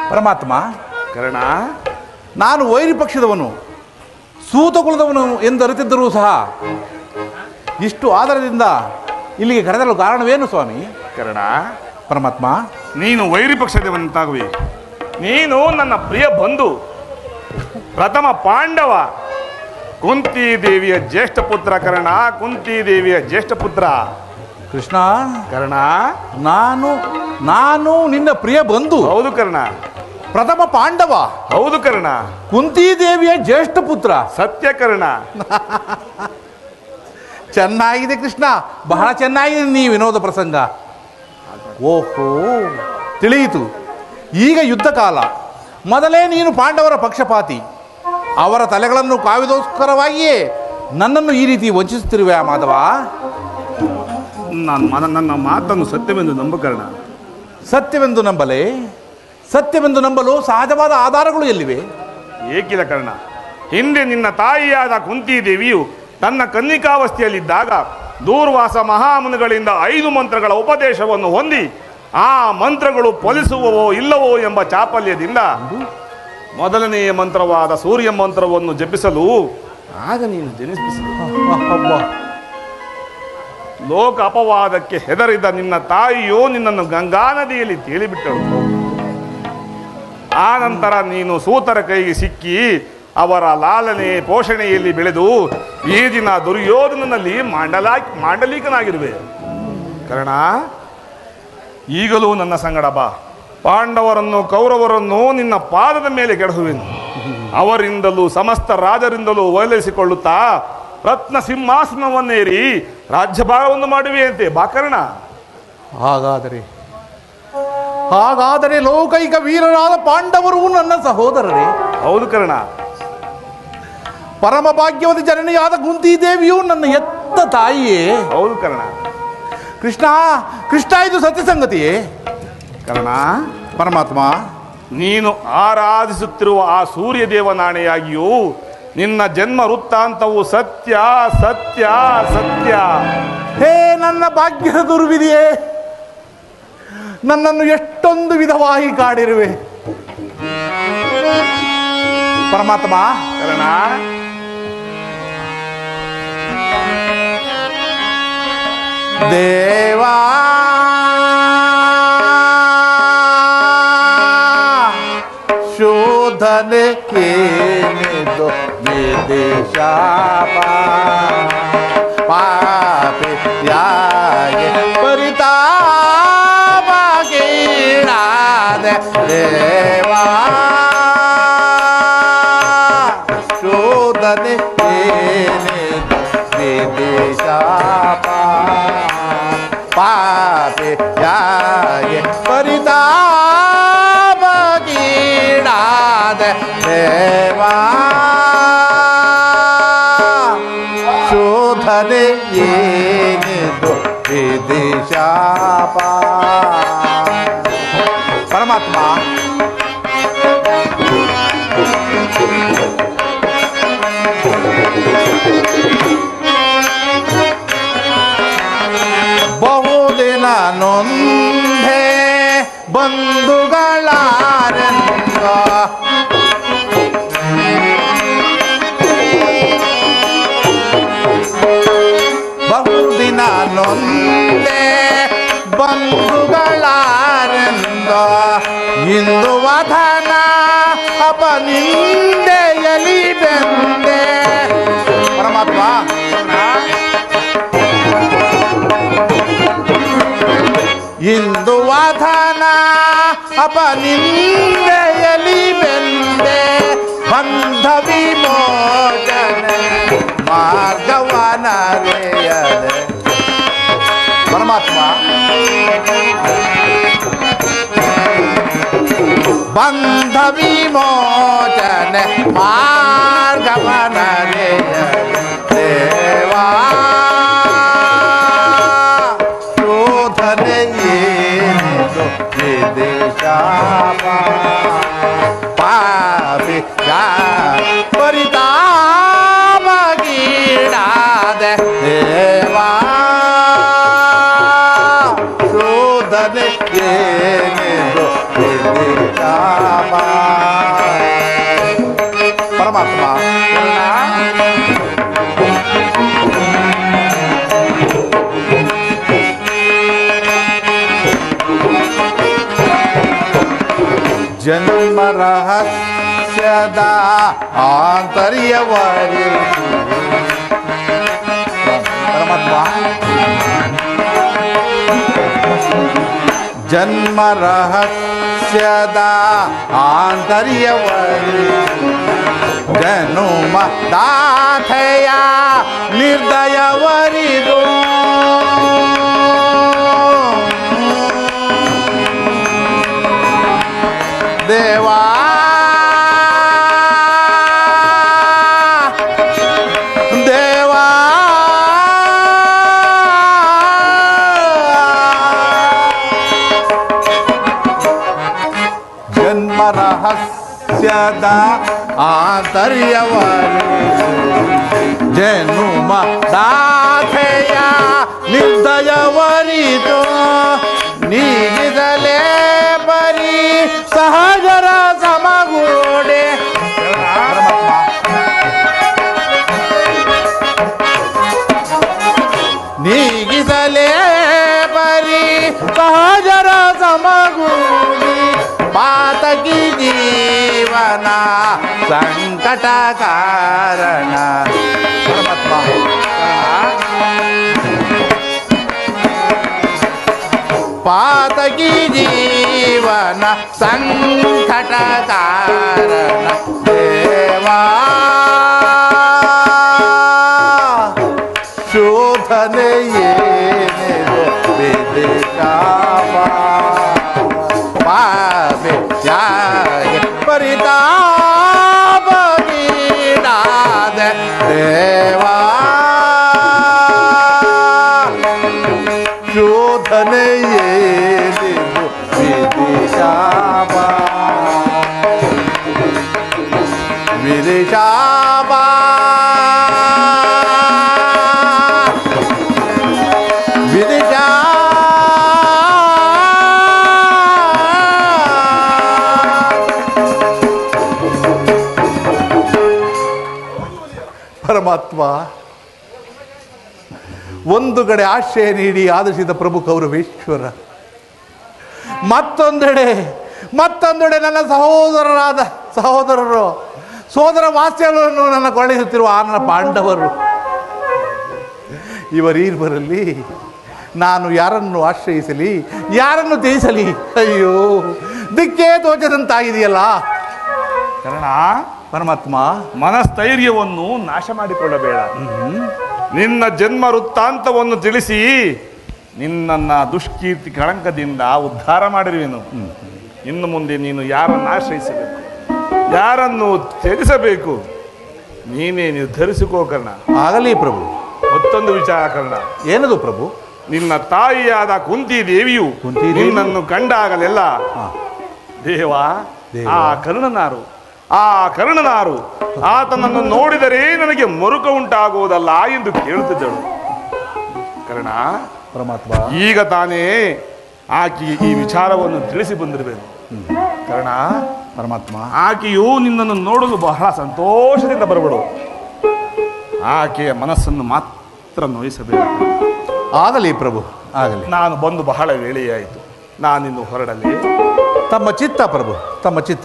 ಪರಮಾತ್ಮ ಕರ್ಣ ನಾನು ವೈರಿ ಪಕ್ಷದವನು ಸೂತಕುಲದವನು ಎಂದು ಅರಿತಿದ್ದರೂ ಸಹ ಇಷ್ಟು ಆಧಾರದಿಂದ ಇಲ್ಲಿಗೆ ಕರೆದಲು ಕಾರಣವೇನು ಸ್ವಾಮಿ ಕರ್ಣ ಪರಮಾತ್ಮ ನೀನು ವೈರಿ ಪಕ್ಷದವಂತಾಗುವೆ ನೀನು ನನ್ನ ಪ್ರಿಯ ಬಂಧು ಪ್ರಥಮ ಪಾಂಡವ ಕುಂತಿ ದೇವಿಯ ಜ್ಯೇಷ್ಠ ಪುತ್ರ ಕರ್ಣ ಕುಂತಿ ದೇವಿಯ ಜ್ಯೇಷ್ಠ ಪುತ್ರ ಕೃಷ್ಣ ಕರ್ಣ ನಾನು ನಾನು ನಿನ್ನ ಪ್ರಿಯ ಬಂಧು ಹೌದು ಕರ್ಣ ಪ್ರಥಮ ಪಾಂಡವ ಹೌದು ಕರ್ಣ ಕುಂತಿದೇವಿಯ ಜ್ಯೇಷ್ಠ ಪುತ್ರ ಸತ್ಯ ಕರ್ಣ ಚೆನ್ನಾಗಿದೆ ಕೃಷ್ಣ ಬಹಳ ಚೆನ್ನಾಗಿದೆ ನೀ ವಿನೋದ ಪ್ರಸಂಗ ಓಹೋ ತಿಳಿಯಿತು ಈಗ ಯುದ್ಧ ಕಾಲ ಮೊದಲೇ ನೀನು ಪಾಂಡವರ ಪಕ್ಷಪಾತಿ ಅವರ ತಲೆಗಳನ್ನು ಕಾವಿದೋಸ್ಕರವಾಗಿಯೇ ನನ್ನನ್ನು ಈ ರೀತಿ ವಂಚಿಸುತ್ತಿರುವೆ ಮಾಧವ ನಾನು ಮ- ನನ್ನ ಮಾತನ್ನು ಸತ್ಯವೆಂದು ನಂಬು ಕರ್ಣ ಸತ್ಯವೆಂದು ನಂಬಲೆ ಸತ್ಯವೆಂದು ನಂಬಲು ಸಹಜವಾದ ಆಧಾರಗಳು ಎಲ್ಲಿವೆ ಏಕಿಲ್ಲ ಕರ್ಣ ಹಿಂದೆ ನಿನ್ನ ತಾಯಿಯಾದ ಕುಂತಿ ದೇವಿಯು ತನ್ನ ಕನ್ನಿಕಾವಸ್ಥೆಯಲ್ಲಿದ್ದಾಗ ದೂರ್ವಾಸ ಮಹಾಮುನಿಗಳಿಂದ ಐದು ಮಂತ್ರಗಳ ಉಪದೇಶವನ್ನು ಹೊಂದಿ ಆ ಮಂತ್ರಗಳು ಫಲಿಸುವವೋ ಇಲ್ಲವೋ ಎಂಬ ಚಾಪಲ್ಯದಿಂದ ಮೊದಲನೆಯ ಮಂತ್ರವಾದ ಸೂರ್ಯ ಮಂತ್ರವನ್ನು ಜಪಿಸಲು ಆಗ ನೀನು ಜನಿಸಿದ ಅಬ್ಬಾ. ಲೋಕ ಅಪವಾದಕ್ಕೆ ಹೆದರಿದ ನಿನ್ನ ತಾಯಿಯು ನಿನ್ನನ್ನು ಗಂಗಾ ನದಿಯಲ್ಲಿ ತೇಲಿಬಿಟ್ಟಳು ಆ ನಂತರ ನೀನು ಸೂತರ ಕೈಗೆ ಸಿಕ್ಕಿ ಅವರ ಲಾಲನೆ ಪೋಷಣೆಯಲ್ಲಿ ಬೆಳೆದು ಈ ದಿನ ದುರ್ಯೋಧನನಲ್ಲಿ ಮಾಂಡಲಾ ಮಾಂಡಲೀಕನಾಗಿರುವೆ ಕರ್ಣ ಈಗಲೂ ನನ್ನ ಸಂಗಡ ಬಾ ಪಾಂಡವರನ್ನು ಕೌರವರನ್ನು ನಿನ್ನ ಪಾದದ ಮೇಲೆ ಕೆಡಹುವೆನು ಅವರಿಂದಲೂ ಸಮಸ್ತ ರಾಜರಿಂದಲೂ ಓಲೈಸಿಕೊಳ್ಳುತ್ತಾ ರತ್ನ ಸಿಂಹಾಸನವನ್ನೇರಿ ರಾಜ್ಯಭಾರವನ್ನು ಮಾಡುವೆಯಂತೆ ಬಾಕರ್ಣ ಹಾಗಾದರೆ ಹಾಗಾದರೆ ಲೋಕೈಕ ವೀರರಾದ ಪಾಂಡವರು ನನ್ನ ಸಹೋದರರೇ ಹೌದು ಕರ್ಣ ಪರಮ ಭಾಗ್ಯವತಿ ಜನನಿಯಾದ ಕುಂತಿ ದೇವಿಯು ನನ್ನ ಎತ್ತ ತಾಯಿಯೇ ಹೌದು ಕರ್ಣ ಕೃಷ್ಣ ಕೃಷ್ಣ ಇದು ಸತ್ಯ ಸಂಗತಿಯೇ ಕರ್ಣ ಪರಮಾತ್ಮ ನೀನು ಆರಾಧಿಸುತ್ತಿರುವ ಆ ಸೂರ್ಯ ದೇವನಾಣೆಯಾಗಿಯೂ ನಿನ್ನ ಜನ್ಮ ವೃತ್ತಾಂತವು ಸತ್ಯ ಸತ್ಯ ಸತ್ಯ ಹೇ ನನ್ನ ಭಾಗ್ಯದ ದುರ್ವಿಧಿಯೇ ನನ್ನನ್ನು ಎಷ್ಟೊಂದು ವಿಧವಾಗಿ ಕಾಡಿರುವೆ ಪರಮಾತ್ಮ ಕರ್ಣ ದೇವಾ ಶೋಧನೆ ಕೇಳಿದು ವಿದೇಶಾಪ ಪಾಪಿ ತ್ಯಾಗೆ ಪರಿತಾಪಗೀಡಾದೆ ದೇವಾ ಶೋಧನೆ ಕೇಳಿದು ವಿದೇಶಾಪ ಪಾಪಿ ತ್ಯಾಗೆ ಪರಿತಾಪಗೀಡಾದೆ ದೇವಾ ಶೋಧನೆ ಏನಿದು ವಿದಿಶಾಪ ಪರಮಾತ್ಮ ಬಹುದಿನ ನೊಂದೆ ಬಂಧುಗಳಾರೆಂದ ಬಹುದಿನ ನೊಂದೆ ಬಂಧುಗಳಾರೆಂದ ಇಂದು ವಧನ ಅಪನಿಂದೆಯಲಿ ಬೆಂದೆ ಪರಮಾತ್ಮ ಇಂದು ವಧನ ಅಪನಿಂದೆಯಲಿ ಬೆಂದೆ ಬಂಧ ವಿಮೋಚನೆ ಮಾರ್ಗವನರೆಯದೆ ಪರಮಾತ್ಮ ಬಂಧ ವಿಮೋಚನೆ ಮಾರ್ಗವನರೆಯದೆ ದೇವಾ ಶೋಧನೆ ಏನಿದು ವಿದೇಶಾಪ ಪಾಪಿ ಪರಿತಾಪಗೀಡಾದೆ ದೇವಾ ಶೋಧನೆ ಏನಿದು ವಿದೇಶಾಪ ಜನ್ಮ ರಹಸ್ಯದ ಆಂತರ್ಯವರಿ ಪರಮಾತ್ಮ ಜನ್ಮ ರಹಸ್ಯದ ಆಂತರ್ಯವರಿ ಜನುಮ ದಾಥೆಯ ನಿರ್ದಯವರಿದು ದೇವಾ ದೇವಾ ಜನ್ಮ ರಹಸ್ಯದ ಆಂತರ್ಯವರಿ ಜನುಮ ದಾಖೆಯ ನಿರ್ದಯವರಿತು ನೀಗಿದಲೇ ಬರೀ ಸಹಜರ ಸಮಗೂಡೆ ನೀಗಿಸಲೇ ಬರೀ ಸಹಜರ ಸಮಗೂಡಿ ಪಾತಕಿ ಜೀವನ ಸಂಕಟ ಕಾರಣ ಪರಮಾತ್ಮ ಪಾತಕಿ ಜೀವನ ಸಂಕಟ ಕಾರಣ ದೇವಾ ಶೋಧನೆ ಏನೆದು ವಿದಿತಾಪ ಪಾಪೆ ತ್ಯಾಗೆ ಪರಿತಾಪ ನೀಡಾದ ದೇವಾ ಶೋಧನೆ ಏನೆದು ವಿದಿತಾಪ ವಿದಿತಾಪ ವಿದಿಶಾ ಪರಮಾತ್ಮ ಒಂದು ಕಡೆ ಆಶ್ರಯ ನೀಡಿ ಆದರ್ಶಿದ ಪ್ರಭು ಕೌರವೇಶ್ವರ ಮತ್ತೊಂದೆಡೆ ಮತ್ತೊಂದೆಡೆ ನನ್ನ ಸಹೋದರರಾದ ಸಹೋದರರು ಸೋದರ ವಾತ್ಸಲ್ಯವನ್ನು ನನ್ನ ಕೊಳ್ಳಿಸುತ್ತಿರುವ ಆ ನನ್ನ ಪಾಂಡವರು ಇವರೀರ್ವರಲ್ಲಿ ನಾನು ಯಾರನ್ನು ಆಶ್ರಯಿಸಲಿ ಯಾರನ್ನು ತ್ಯಜಿಸಲಿ ಅಯ್ಯೋ ದಿಕ್ಕೇ ತೋಚದಂತಾಗಿದೆಯಲ್ಲ ಕರ್ಣ ಪರಮಾತ್ಮ ಮನಸ್ಥೈರ್ಯವನ್ನು ನಾಶ ಮಾಡಿಕೊಳ್ಳಬೇಡ ನಿನ್ನ ಜನ್ಮ ವೃತ್ತಾಂತವನ್ನು ತಿಳಿಸಿ ನಿನ್ನನ್ನ ದುಷ್ಕೀರ್ತಿ ಕಳಂಕದಿಂದ ಉದ್ಧಾರ ಮಾಡಿರುವೆನು ಇನ್ನು ಮುಂದೆ ನೀನು ಯಾರನ್ನು ಆಶ್ರಯಿಸಬೇಕು ಯಾರನ್ನು ತ್ಯಜಿಸಬೇಕು ನೀನೇ ನಿರ್ಧರಿಸಿಕೋ ಕರ್ಣ ಆಗಲಿ ಪ್ರಭು ಮತ್ತೊಂದು ವಿಚಾರ ಕರ್ಣ ಏನದು ಪ್ರಭು ನಿನ್ನ ತಾಯಿಯಾದ ಕುಂತಿ ದೇವಿಯು ಕುಂತಿ ದೇವಿ? ನಿನ್ನನ್ನು ಕಂಡಾಗಲೆಲ್ಲ ಹಾ. ದೇವ ದೇವ. ಆ ಕರ್ಣನಾರು ಆ ಕರ್ಣನಾರು ಆತನನ್ನು ನೋಡಿದರೆ ನನಗೆ ಮರುಕ ಉಂಟಾಗುವುದಲ್ಲ ಎಂದು ಕೇಳುತ್ತಿದ್ದಳು ಕರ್ಣ ಪರಮಾತ್ಮ ಈಗ ತಾನೇ ಆಕೆಗೆ ಈ ವಿಚಾರವನ್ನು ತಿಳಿಸಿ ಬಂದಿರಬೇಕು ಕರ್ಣ ಪರಮಾತ್ಮ ಆಕೆಯು ನಿನ್ನನ್ನು ನೋಡಲು ಬಹಳ ಸಂತೋಷದಿಂದ ಬರಬೇಡು ಆಕೆಯ ಮನಸ್ಸನ್ನು ಮಾತ್ರ ನೋಯಿಸಬೇಕು ಆಗಲಿ ಪ್ರಭು ಆಗಲಿ ನಾನು ಬಂದು ಬಹಳ ವೇಳೆಯಾಯಿತು ನಾನಿನ್ನು ಹೊರಡಲಿ ತಮ್ಮ ಚಿತ್ತ ಪ್ರಭು ತಮ್ಮ ಚಿತ್ತ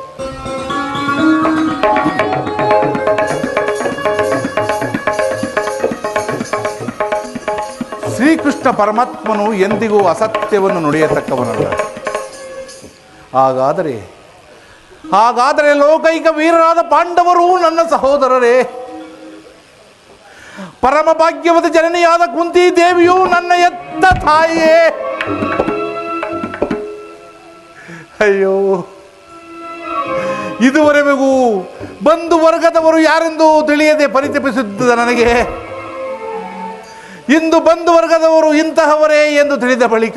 ಶ್ರೀಕೃಷ್ಣ ಪರಮಾತ್ಮನು ಎಂದಿಗೂ ಅಸತ್ಯವನ್ನು ನುಡಿಯತಕ್ಕವನಲ್ಲ ಹಾಗಾದರೆ ಹಾಗಾದರೆ ಲೋಕೈಕ ವೀರರಾದ ಪಾಂಡವರು ನನ್ನ ಸಹೋದರರೇ ಪರಮ ಭಾಗ್ಯವತಿ ಜನನಿಯಾದ ಕುಂತಿ ದೇವಿಯು ನನ್ನ ಎತ್ತ ತಾಯಿಯೇ ಅಯ್ಯೋ ಇದುವರೆಗೂ ಬಂಧು ವರ್ಗದವರು ಯಾರೆಂದು ತಿಳಿಯದೆ ಪರಿತಪಿಸುತ್ತಿದ್ದ ನನಗೆ ಇಂದು ಬಂಧು ವರ್ಗದವರು ಇಂತಹವರೇ ಎಂದು ತಿಳಿದ ಬಳಿಕ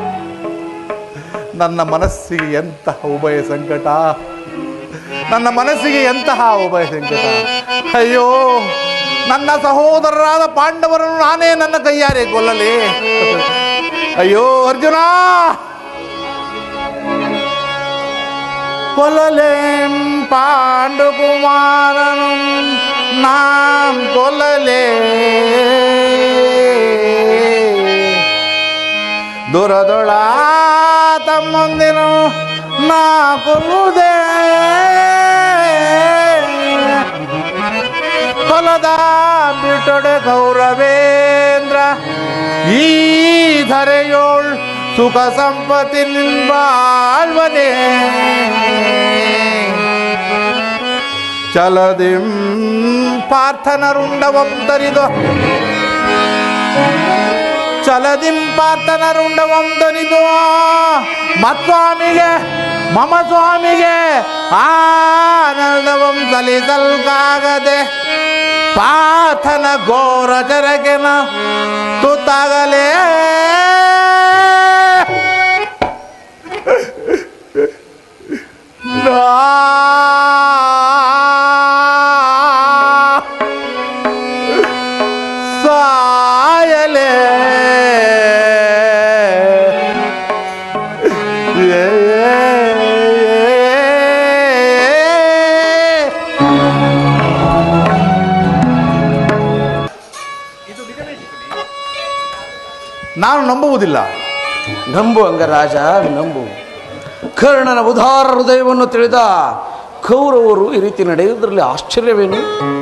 ನನ್ನ ಮನಸ್ಸಿಗೆ ಎಂತಹ ಉಭಯ ಸಂಕಟ ನನ್ನ ಮನಸ್ಸಿಗೆ ಎಂತಹ ಉಭಯ ಸಂಕಟ ಅಯ್ಯೋ ನನ್ನ ಸಹೋದರರಾದ ಪಾಂಡವರನ್ನು ನಾನೇ ನನ್ನ ಕೈಯಾರೆ ಕೊಲ್ಲಲಿ ಅಯ್ಯೋ ಅರ್ಜುನ கொல்லலேன் பாண்டு குமாரனும் நான் கொல்லலே ದುರದೊಳ ತಮ್ಮೊಂದಿನ ನಾ ಕೊಲ್ಲುವುದೇ ಹೊಲದ ಬಿಟ್ಟೊಡೆ ಗೌರವೇಂದ್ರ ಈ ಧರೆಯೋಳ್ ಸುಖ ಸಂಪತ್ತಿ ನಿಲ್ಬಾಳ್ವನೇ ಚಲದಿಂ ಪಾರ್ಥನರುಂಡವಂ ತರಿದು ಚಲದಿಂ ಪಾರ್ಥನರುಂಡವಂ ತರಿದು ಮತ್ಸ್ವಾಮಿಗೆ ಮಮ ಸ್ವಾಮಿಗೆ ಆನಂದವಂ ಸಲಿಸಲ್ಕಾಗದೆ ಪಾರ್ಥನ ಘೋರ ಜರಗೆನ ತುತ್ತಾಗಲೇ ಸಾಯಲೇ ನಾನು ನಂಬುವುದಿಲ್ಲ ನಂಬು ಅಂಗರಾಜ ನಂಬು ಕರ್ಣನ ಉದಾರ ಹೃದಯವನ್ನು ತಿಳಿದ ಕೌರವರು ಈ ರೀತಿ ನಡೆಯುವುದರಲ್ಲಿ ಆಶ್ಚರ್ಯವೇನು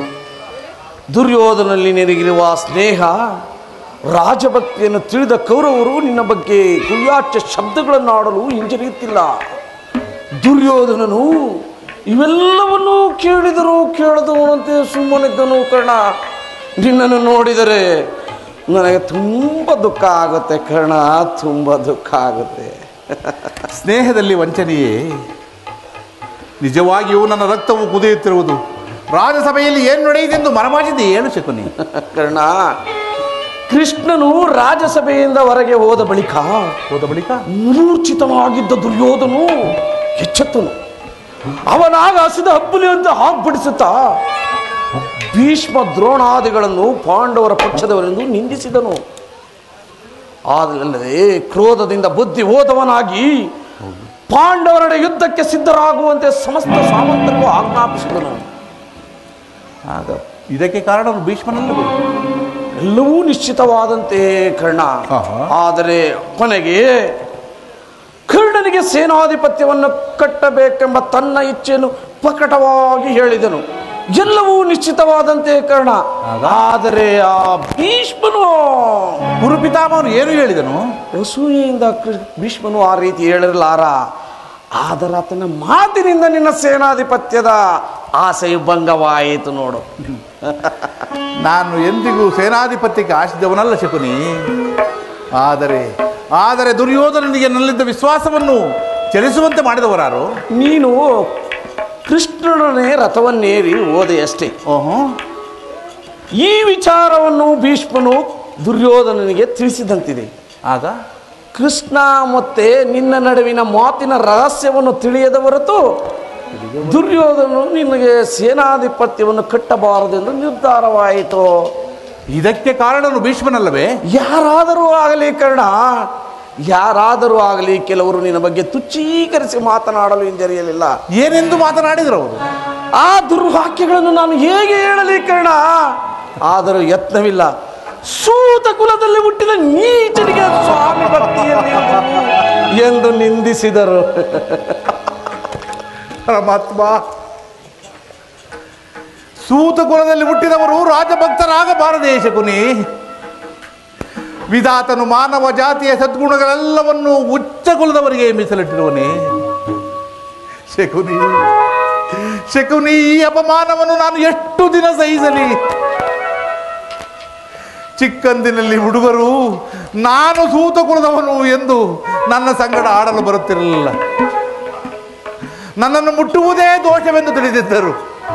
ದುರ್ಯೋಧನಲ್ಲಿ ನಿನಗಿರುವ ಸ್ನೇಹ ರಾಜಭಕ್ತಿಯನ್ನು ತಿಳಿದ ಕೌರವರು ನಿನ್ನ ಬಗ್ಗೆ ಗುಯ್ಯಾಚ ಶಬ್ದಗಳನ್ನು ಆಡಲು ಹಿಂಜರಿಯುತ್ತಿಲ್ಲ ದುರ್ಯೋಧನನು ಇವೆಲ್ಲವನ್ನೂ ಕೇಳಿದರು ಕೇಳದವನಂತೆ ಸುಮ್ಮನಿದ್ದನು ಕರ್ಣ ನಿನ್ನನ್ನು ನೋಡಿದರೆ ನನಗೆ ತುಂಬ ದುಃಖ ಆಗುತ್ತೆ ಕರ್ಣ ತುಂಬ ದುಃಖ ಆಗುತ್ತೆ ಸ್ನೇಹದಲ್ಲಿ ವಂಚನೆಯೇ ನಿಜವಾಗಿಯೂ ನನ್ನ ರಕ್ತವು ಕುದಿಯುತ್ತಿರುವುದು ರಾಜಸಭೆಯಲ್ಲಿ ಏನು ನಡೆಯಿತೆಂದು ಮನಮಾಚಿದ್ದೆ ಹೇಳು ಶಕುನಿ ಕರ್ಣ ಕೃಷ್ಣನು ರಾಜಸಭೆಯಿಂದ ಹೊರಗೆ ಹೋದ ಬಳಿಕ ಹೋದ ಬಳಿಕ ಮೂರ್ಛಿತವಾಗಿದ್ದ ದುರ್ಯೋಧನು ಎಚ್ಚೆತ್ತನು ಅವನಾಗ ಹಸಿದ ಹಬ್ಬಲಿ ಅಂತ ಹಾಗ್ಬಿಡಿಸುತ್ತಾ ಭೀಷ್ಮ ದ್ರೋಣಾದಿಗಳನ್ನು ಪಾಂಡವರ ಪಕ್ಷದವರೆಂದು ನಿಂದಿಸಿದನು ಆದಲ್ಲದೆ ಕ್ರೋಧದಿಂದ ಬುದ್ಧಿ ಹೋದವನಾಗಿ ಪಾಂಡವರಡೆ ಯುದ್ಧಕ್ಕೆ ಸಿದ್ಧರಾಗುವಂತೆ ಸಮಸ್ತ ಸಾಮಂತರಿಗೂ ಆಜ್ಞಾಪಿಸಿದನು ಆಗ ಇದಕ್ಕೆ ಕಾರಣನು ಭೀಷ್ಮನಲ್ಲವೇ ಎಲ್ಲವೂ ನಿಶ್ಚಿತವಾದಂತೆ ಕರ್ಣ ಆಹಾ. ಆದರೆ ಕೊನೆಗೆ ಕರ್ಣನಿಗೆ ಸೇನಾಧಿಪತ್ಯವನ್ನು ಕಟ್ಟಬೇಕೆಂಬ ತನ್ನ ಇಚ್ಛೆಯನ್ನು ಪ್ರಕಟವಾಗಿ ಹೇಳಿದನು ಎಲ್ಲವೂ ನಿಶ್ಚಿತವಾದಂತೆ ಕರ್ಣ ಆದರೆ ಆ ಭೀಷ್ಮನು ಗುರುಪಿತಾಮಹನು ಏನು ಹೇಳಿದನು ಅಸೂಯೆಯಿಂದ ಕೃ- ಭೀಷ್ಮನು ಆ ರೀತಿ ಹೇಳಿರಲಾರ ಆದರೆ ಆತನ ಮಾತಿನಿಂದ ನಿನ್ನ ಸೇನಾಧಿಪತ್ಯದ ಆಸೆಯು ಭಂಗವಾಯಿತು ನೋಡು ನಾನು ಎಂದಿಗೂ ಸೇನಾಧಿಪತ್ಯಕ್ಕೆ ಆಶಿದವನಲ್ಲ ಶಕುನಿ ಆದರೆ ಆದರೆ ದುರ್ಯೋಧನನಿಗೆ ನಲ್ಲಿದ್ದ ವಿಶ್ವಾಸವನ್ನು ಚಲಿಸುವಂತೆ ಮಾಡಿದವರಾರು ನೀನು ಕೃಷ್ಣನೊಡನೆ ರಥವನ್ನೇರಿ ಓದೆಯಷ್ಟೇ ಓಹೋ ಈ ವಿಚಾರವನ್ನು ಭೀಷ್ಮನು ದುರ್ಯೋಧನನಿಗೆ ತಿಳಿಸಿದಂತಿದೆ ಆಗ ಕೃಷ್ಣ ಮತ್ತೆ ನಿನ್ನ ನಡುವಿನ ಮಾತಿನ ರಹಸ್ಯವನ್ನು ತಿಳಿಯದ ಹೊರತು ದುರ್ಯೋಧನನು ನಿನಗೆ ಸೇನಾಧಿಪತ್ಯವನ್ನು ಕಟ್ಟಬಾರದೆಂದು ನಿರ್ಧಾರವಾಯಿತು ಇದಕ್ಕೆ ಕಾರಣನು ಭೀಷ್ಮನಲ್ಲವೇ ಯಾರಾದರೂ ಆಗಲಿ ಕರ್ಣ ಯಾರಾದರೂ ಆಗಲಿ ಕೆಲವರು ನಿನ್ನ ಬಗ್ಗೆ ತುಚ್ಚೀಕರಿಸಿ ಮಾತನಾಡಲು ಹಿಂಜರಿಯಲಿಲ್ಲ ಏನೆಂದು ಮಾತನಾಡಿದರು ಅವರು ಆ ದುರ್ವಾಕ್ಯಗಳನ್ನು ನಾನು ಹೇಗೆ ಹೇಳಲಿ ಕರ್ಣ ಆದರೂ ಯತ್ನವಿಲ್ಲ ಸೂತ ಕುಲದಲ್ಲಿ ಹುಟ್ಟಿದ ನೀಚನಿಗೆ ಸ್ವಾಮಿ ಭಕ್ತಿಯಲ್ಲಿ ಎಂದು ನಿಂದಿಸಿದರು ಪರಮಾತ್ಮ ಸೂತ ಕುಲದಲ್ಲಿ ಹುಟ್ಟಿದವರು ರಾಜಭಕ್ತರಾಗಬಾರದೇ ಶಕುನಿ ವಿಧಾತನು ಮಾನವ ಜಾತಿಯ ಸದ್ಗುಣಗಳೆಲ್ಲವನ್ನು ಉಚ್ಚ ಕುಲದವರಿಗೆ ಮೀಸಲಿಟ್ಟಿರುವನೇ ಶಕುನಿ ಶಕುನಿ ಈ ಅಪಮಾನವನ್ನು ನಾನು ಎಷ್ಟು ದಿನ ಸಹಿಸಲಿ ಚಿಕ್ಕಂದಿನಲ್ಲಿ ಹುಡುಗರು ನಾನು ಸೂತ ಕುಲದವನು ಎಂದು ನನ್ನ ಸಂಗಡ ಆಡಲು ಬರುತ್ತಿರಲಿಲ್ಲ ನನ್ನನ್ನು ಮುಟ್ಟುವುದೇ ದೋಷವೆಂದು ತಿಳಿದಿದ್ದರು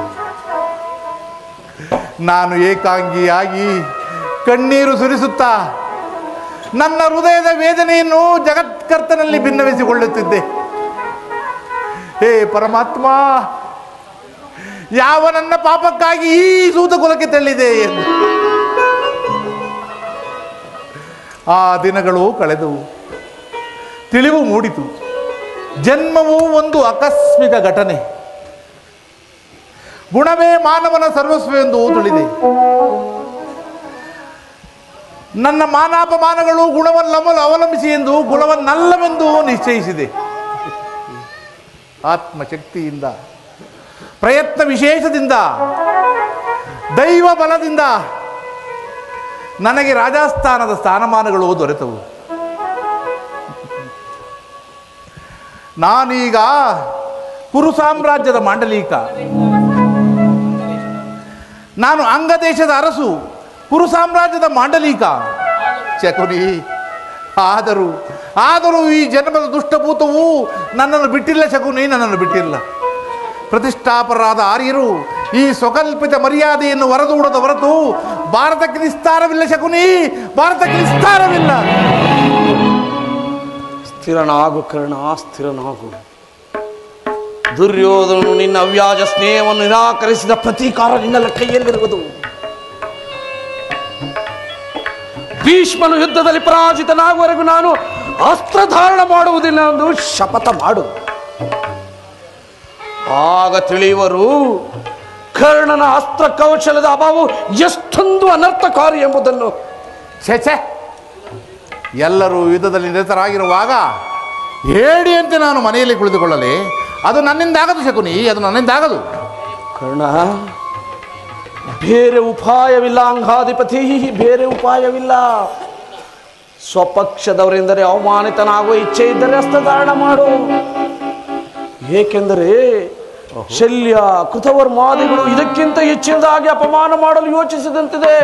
ನಾನು ಏಕಾಂಗಿಯಾಗಿ ಕಣ್ಣೀರು ಸುರಿಸುತ್ತಾ ನನ್ನ ಹೃದಯದ ವೇದನೆಯನ್ನು ಜಗತ್ಕರ್ತನಲ್ಲಿ ಭಿನ್ನವಿಸಿಕೊಳ್ಳುತ್ತಿದ್ದೆ ಹೇ ಪರಮಾತ್ಮ ಯಾವ ನನ್ನ ಪಾಪಕ್ಕಾಗಿ ಈ ಸೂತ ಕುಲಕ್ಕೆ ತಳ್ಳಿದೆ ಎಂದು ಆ ದಿನಗಳು ಕಳೆದವು ತಿಳಿವು ಮೂಡಿತು ಜನ್ಮವು ಒಂದು ಆಕಸ್ಮಿಕ ಘಟನೆ ಗುಣವೇ ಮಾನವನ ಸರ್ವಸ್ವ ಎಂದು ತಿಳಿದೆ ನನ್ನ ಮಾನಾಪಮಾನಗಳು ಗುಣವನ್ನಮಲು ಅವಲಂಬಿಸಿ ಎಂದು ಗುಣವನ್ನಲ್ಲವೆಂದು ನಿಶ್ಚಯಿಸಿದೆ ಆತ್ಮಶಕ್ತಿಯಿಂದ ಪ್ರಯತ್ನ ವಿಶೇಷದಿಂದ ದೈವ ಬಲದಿಂದ ನನಗೆ ರಾಜಸ್ಥಾನದ ಸ್ಥಾನಮಾನಗಳು ದೊರೆತವು ನಾನೀಗ ಕುರು ಸಾಮ್ರಾಜ್ಯದ ಮಾಂಡಲೀಕ ನಾನು ಅಂಗದೇಶದ ಅರಸು ಕುರು ಸಾಮ್ರಾಜ್ಯದ ಮಾಂಡಲೀಕ ಶಕುನಿ ಆದರೂ ಆದರೂ ಈ ಜನ್ಮದ ದುಷ್ಟಭೂತವು ನನ್ನನ್ನು ಬಿಟ್ಟಿಲ್ಲ ಶಕುನಿ ನನ್ನನ್ನು ಬಿಟ್ಟಿಲ್ಲ ಪ್ರತಿಷ್ಠಾಪರಾದ ಆರ್ಯರು ಈ ಸ್ವಕಲ್ಪಿತ ಮರ್ಯಾದೆಯನ್ನು ಹೊರದೂಡದ ಹೊರತು ಭಾರತಕ್ಕೆ ನಿಸ್ತಾರವಿಲ್ಲ ಶಕುನಿ ಭಾರತಕ್ಕೆ ನಿಸ್ತಾರವಿಲ್ಲ ಸ್ಥಿರನಾಗು ಕರ್ಣ ಸ್ಥಿರನಾಗು ದುರ್ಯೋಧನನು ನಿನ್ನ ಅವ್ಯಾಜ ಸ್ನೇಹವನ್ನು ನಿರಾಕರಿಸಿದ ಪ್ರತೀಕಾರ ನಿನ್ನೆಲ್ಲ ಕೈಯಲ್ಲಿರುವುದು ಭೀಷ್ಮನು ಯುದ್ಧದಲ್ಲಿ ಪರಾಜಿತನಾಗುವವರೆಗೂ ನಾನು ಅಸ್ತ್ರಧಾರಣ ಮಾಡುವುದಿಲ್ಲ ಎಂದು ಶಪಥ ಮಾಡು ಆಗ ತಿಳಿಯುವರು ಕರ್ಣನ ಅಸ್ತ್ರ ಕೌಶಲದ ಅಭಾವವು ಎಷ್ಟೊಂದು ಅನರ್ಥಕಾರಿ ಎಂಬುದನ್ನು ಛೇ ಛೇ ಎಲ್ಲರೂ ಯುದ್ಧದಲ್ಲಿ ನಿರತರಾಗಿರುವಾಗ ಹೇಳಿಯಂತೆ ನಾನು ಮನೆಯಲ್ಲಿ ಕುಳಿತುಕೊಳ್ಳಲಿ ಅದು ನನ್ನಿಂದಾಗದು ಶಕುನಿ ಅದು ನನ್ನಿಂದಾಗದು ಕರ್ಣ ಬೇರೆ ಉಪಾಯವಿಲ್ಲ ಅಂಗಾಧಿಪತಿ ಬೇರೆ ಉಪಾಯವಿಲ್ಲ ಸ್ವಪಕ್ಷದವರೆಂದರೆ ಅವಮಾನಿತನಾಗುವ ಇಚ್ಛೆ ಇದ್ದರೆ ಹಸ್ತಧಾರಣ ಮಾಡು ಏಕೆಂದರೆ ಶಲ್ಯ ಕೃತವರ್ಮಾದಿಗಳು ಇದಕ್ಕಿಂತ ಹೆಚ್ಚಿನದಾಗಿ ಅಪಮಾನ ಮಾಡಲು ಯೋಚಿಸಿದಂತಿದೆ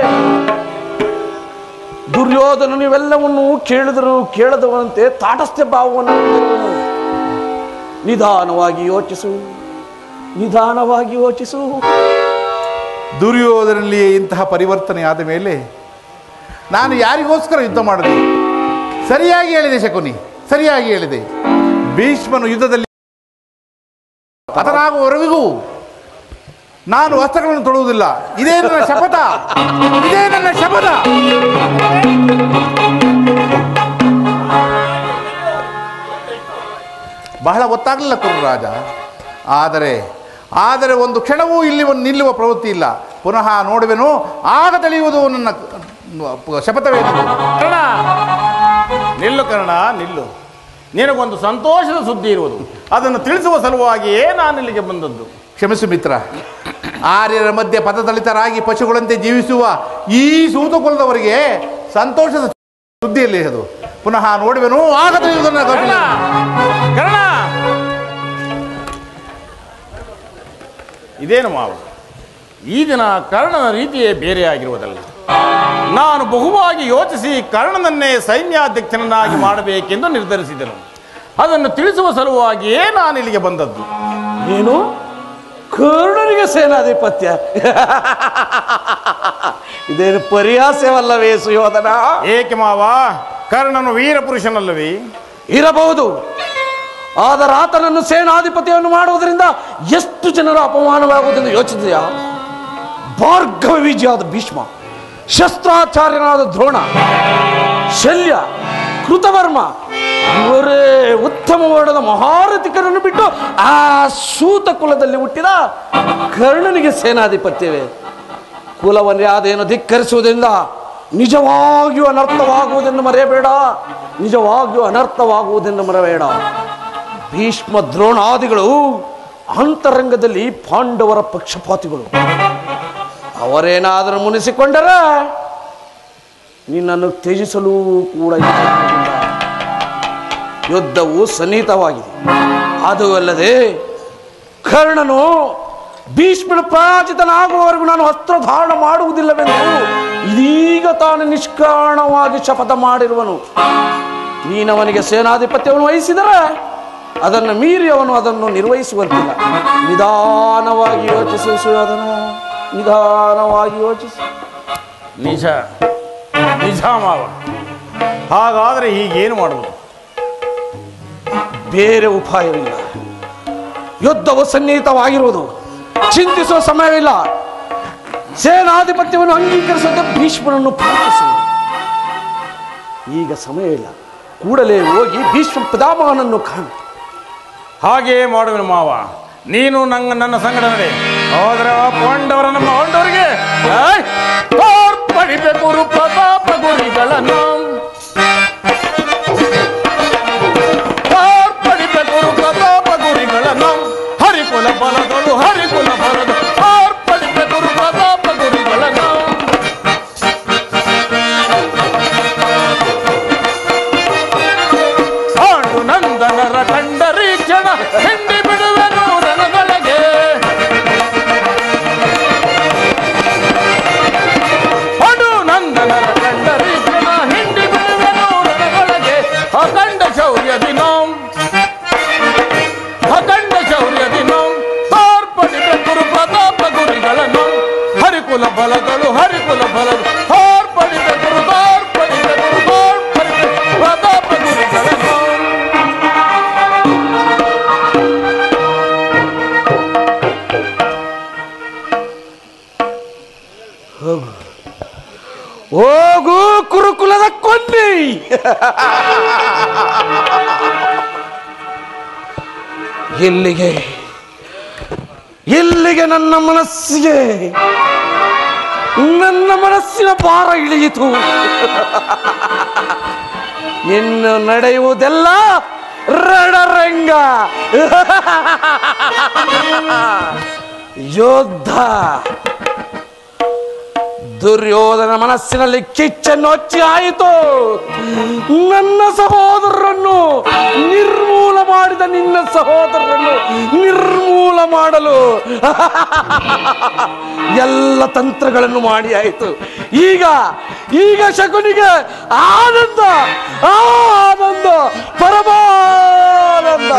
ದುರ್ಯೋಧನ ನೀವೆಲ್ಲವನ್ನು ಕೇಳಿದರು ಕೇಳದವಂತೆ ತಾಟಸ್ಥ್ಯ ಭಾವವನ್ನು ಹೊಂದಿರುವನು. ನಿಧಾನವಾಗಿ ಯೋಚಿಸು ನಿಧಾನವಾಗಿ ಯೋಚಿಸು ದುರ್ಯೋಧನಲ್ಲಿ ಇಂತಹ ಪರಿವರ್ತನೆ ಆದ ಮೇಲೆ ನಾನು ಯಾರಿಗೋಸ್ಕರ ಯುದ್ಧ ಮಾಡಿದೆ ಸರಿಯಾಗಿ ಹೇಳಿದೆ ಶಕುನಿ ಸರಿಯಾಗಿ ಹೇಳಿದೆ ಭೀಷ್ಮನು ಯುದ್ಧದಲ್ಲಿ ಹತನಾಗುವವರೆಗೂ ನಾನು ವಸ್ತ್ರಗಳನ್ನು ತೊಡುವುದಿಲ್ಲ ಇದೇ ನನ್ನ ಶಪಥ ಇದೇ ನನ್ನ ಶಪಥ ಬಹಳ ಗೊತ್ತಾಗಲಿಲ್ಲ ಕುರುರಾಜ ಆದರೆ ಆದರೆ ಒಂದು ಕ್ಷಣವೂ ಇಲ್ಲಿ ಒಂದು ನಿಲ್ಲುವ ಪ್ರವೃತ್ತಿ ಇಲ್ಲ ಪುನಃ ನೋಡುವೆನು ಆಗ ತಿಳಿಯುವುದು ನನ್ನ ಪ- ಶಪಥವೇನು ಕರ್ಣ ನಿಲ್ಲು ಕರ್ಣ ನಿಲ್ಲು ನಿನಗೊಂದು ಸಂತೋಷದ ಸುದ್ದಿ ಇರುವುದು ಅದನ್ನು ತಿಳಿಸುವ ಸಲುವಾಗಿಯೇ ನಾನು ಇಲ್ಲಿಗೆ ಬಂದದ್ದು ಕ್ಷಮಿಸು ಮಿತ್ರ ಆರ್ಯರ ಮಧ್ಯೆ ಪದದಲಿತರಾಗಿ ಪಶುಗಳಂತೆ ಜೀವಿಸುವ ಈ ಸೂತುಕೊಲ್ಲದವರಿಗೆ ಸಂತೋಷದ ಸುದ್ದಿಯಲ್ಲಿ ಅದು ಪುನಃ ನೋಡುವೆನು ಆಗ ತಿಳಿಯುವುದು ನನ್ನ ಕರ್ಣ ಕೌಶಲ್ಯ. ಕರ್ಣ ಇದೇನು ಮಾವ ಈ ದಿನ ಕರ್ಣನ ರೀತಿಯೇ ಬೇರೆಯಾಗಿರುವುದಲ್ಲ ನಾನು ಬಹುವಾಗಿ ಯೋಚಿಸಿ ಕರ್ಣನನ್ನೇ ಸೈನ್ಯಾಧ್ಯಕ್ಷನನ್ನಾಗಿ ಮಾಡಬೇಕೆಂದು ನಿರ್ಧರಿಸಿದೆನು ಅದನ್ನು ತಿಳಿಸುವ ಸಲುವಾಗಿಯೇ ನಾನು ಇಲ್ಲಿಗೆ ಬಂದದ್ದು ಏನು ಕರ್ಣನಿಗೆ ಸೇನಾಧಿಪತ್ಯ ಇದೇನು ಪರಿಹಾಸ್ಯವಲ್ಲವೇ ಸುಯೋಧನ ಏಕೆ ಮಾವ ಕರ್ಣನು ವೀರ ಪುರುಷನಲ್ಲವೇ ಇರಬಹುದು ಆದರೆ ಆತನನ್ನು ಸೇನಾಧಿಪತಿಯನ್ನು ಮಾಡುವುದರಿಂದ ಎಷ್ಟು ಜನರ ಅಪಮಾನವಾಗುವುದೆಂದು ಯೋಚಿಸಿದೆಯಾ ಭಾರ್ಗವ ವಿಜಯಾದ ಭೀಷ್ಮ ಶಸ್ತ್ರಾಚಾರ್ಯನಾದ ದ್ರೋಣ ಶಲ್ಯ ಕೃತವರ್ಮ ಇವರೇ ಉತ್ತಮ ವರ್ಣದ ಮಹಾರಥಿಕರನ್ನು ಬಿಟ್ಟು ಆ ಸೂತ ಕುಲದಲ್ಲಿ ಹುಟ್ಟಿದ ಕರ್ಣನಿಗೆ ಸೇನಾಧಿಪತ್ಯವೇ ಕುಲವನ್ನೇ ಅದೇನು ಧಿಕ್ಕರಿಸುವುದರಿಂದ ನಿಜವಾಗಿಯೂ ಅನರ್ಥವಾಗುವುದನ್ನು ಮರೆಯಬೇಡ ನಿಜವಾಗಿಯೂ ಅನರ್ಥವಾಗುವುದನ್ನು ಮರೆಯಬೇಡ ಭೀಷ್ಮ ದ್ರೋಣಾದಿಗಳು ಅಂತರಂಗದಲ್ಲಿ ಪಾಂಡವರ ಪಕ್ಷಪಾತಿಗಳು ಅವರೇನಾದರೂ ಮುನಿಸಿಕೊಂಡರೆ ನಿನ್ನನ್ನು ತ್ಯಜಿಸಲು ಕೂಡ ಇಷ್ಟಪಡುವುದಿಲ್ಲ. ಯುದ್ಧವು ಸನ್ನಿಹಿತವಾಗಿದೆ ಅದು ಅಲ್ಲದೆ ಕರ್ಣನು ಭೀಷ್ಮನ ಪರಾಜಿತನಾಗುವವರೆಗೂ ನಾನು ಅಸ್ತ್ರ ಧಾರಣ ಮಾಡುವುದಿಲ್ಲವೆಂದು ಇದೀಗ ತಾನು ನಿಷ್ಕಾರಣವಾಗಿ ಶಪಥ ಮಾಡಿರುವನು ನೀನವನಿಗೆ ಸೇನಾಧಿಪತ್ಯವನ್ನು ವಹಿಸಿದರೆ ಅದನ್ನು ಮೀರಿ ಅವನು ಅದನ್ನು ನಿರ್ವಹಿಸುವಂತಿಲ್ಲ ನಿಧಾನವಾಗಿ ಯೋಚಿಸು ಸುಯೋಧನ ನಿಧಾನವಾಗಿ ಯೋಚಿಸು ನಿಜ ನಿಜ ಮಾವ ಹಾಗಾದರೆ ಹೀಗೇನು ಮಾಡುವುದು ಬೇರೆ ಉಪಾಯವಿಲ್ಲ ಯುದ್ಧವು ಸನ್ನಿಹಿತವಾಗಿರುವುದು ಚಿಂತಿಸುವ ಸಮಯವಿಲ್ಲ ಸೇನಾಧಿಪತ್ಯವನ್ನು ಅಂಗೀಕರಿಸದೆ ಭೀಷ್ಮನನ್ನು ಪ್ರಾರ್ಥಿಸು ಈಗ ಸಮಯವಿಲ್ಲ ಕೂಡಲೇ ಹೋಗಿ ಭೀಷ್ಮ ಪಿತಾಮಹನನ್ನು ಕಾಣು ಹಾಗೆಯೇ ಮಾಡುವೆನು ಮಾವ ನೀನು ನಂಗ ನನ್ನ ಸಂಗಡ ನಡೆ ಹೋದ್ರೆ ಪಾಂಡವರ ನಮ್ಮ ಹೊಂಡವರಿಗೆ ಪಡಿಬೇಕು ಪ್ರತಾಪ ಗುರಿಗಳ ಕಂಡರಿ ಕ್ಷಣ ಹಿಂಡಿ ಬಿಡುವೆನು ನನಗೊಳಗೆ ಹೊಡು ನಂದನರ ಕಂಡರಿ ಕ್ಷಣ ಹಿಂಡಿ ಬಿಡುವೆನು ನನಗೊಳಗೆ ಅಖಂಡ ಶೌರ್ಯ ದಿನಂ ಅಖಂಡ ಶೌರ್ಯ ದಿನಂ ತೋರ್ಪಡಿದ ಗುರು ಪ್ರತಾಪ ಗುರಿಗಳನ್ನು ಹರಿಕುಲ ಬಲಗಳು ಹರಿಕುಲ ಬಲಗಳು ತೋರ್ಪಡಿದ ಗುರು ತೋರ್ಪಡಿದ ಗುರು ತೋರ್ಪಡಿದ ಪ್ರತಾಪ ಗುರಿಗಳನ್ನು ಹೋಗು ಕುರುಕುಲದ ಕೊಂಡಿ ಇಲ್ಲಿಗೆ ಇಲ್ಲಿಗೆ ನನ್ನ ಮನಸ್ಸಿಗೆ ನನ್ನ ಮನಸ್ಸಿನ ಭಾರ ಇಳಿಯಿತು ಇನ್ನು ನಡೆಯುವುದೆಲ್ಲ ರಣರಂಗ ಯೋದ್ಧ ದುರ್ಯೋಧನ ಮನಸ್ಸಿನಲ್ಲಿ ಕಿಚ್ಚನ್ನು ಹಚ್ಚಿ ಆಯಿತು ನನ್ನ ಸಹೋದರರನ್ನು ನಿರ್ಮೂಲ ಮಾಡಿದ ನಿನ್ನ ಸಹೋದರರನ್ನು ನಿರ್ಮೂಲ ಮಾಡಲು ಎಲ್ಲ ತಂತ್ರಗಳನ್ನು ಮಾಡಿ ಆಯಿತು ಈಗ ಈಗ ಶಕುನಿಗೆ ಆನಂದ ಆನಂದ ಪರಮಾನಂದ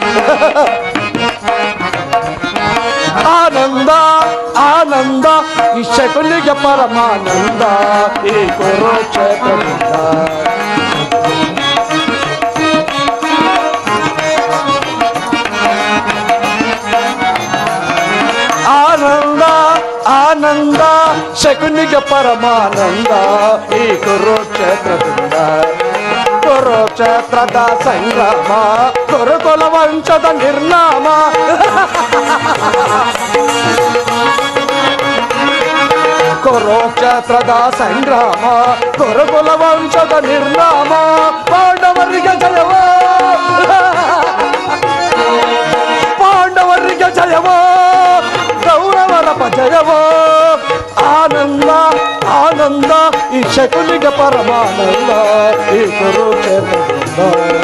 ಆನಂದ ಆನಂದ ಈ ಶಕುನಿಗೆ ಪರಮಾನಂದ ಈ ಕುರುಕ್ಷೇತ್ರದಿಂದ ಆನಂದ ಆನಂದ ಶಕುನಿಗೆ ಪರಮಾನಂದ ಈ ಕುರುಕ್ಷೇತ್ರದಿಂದ ಕುರುಕ್ಷೇತ್ರದ ಸಂಗ್ರಾಮ ಕುರುಕುಲ ವಂಶದ ನಿರ್ನಾಮ ಕುರುಕ್ಷೇತ್ರದ ಸಂಗ್ರಾಮ ಕುರುಕುಲ ವಂಶದ ನಿರ್ನಾಮ ಪಾಂಡವರಿಗೆ ಜಯವ ಪಾಂಡವರಿಗೆ ಜಯವ ಕೌರವರ ಜಯವ ಆನಂದ ಆನಂದ ಈ ಶಕುನಿಗೆ ಪರಮಾನಂದ ಈ ಕುರುಕ್ಷೇತ್ರದಿಂದ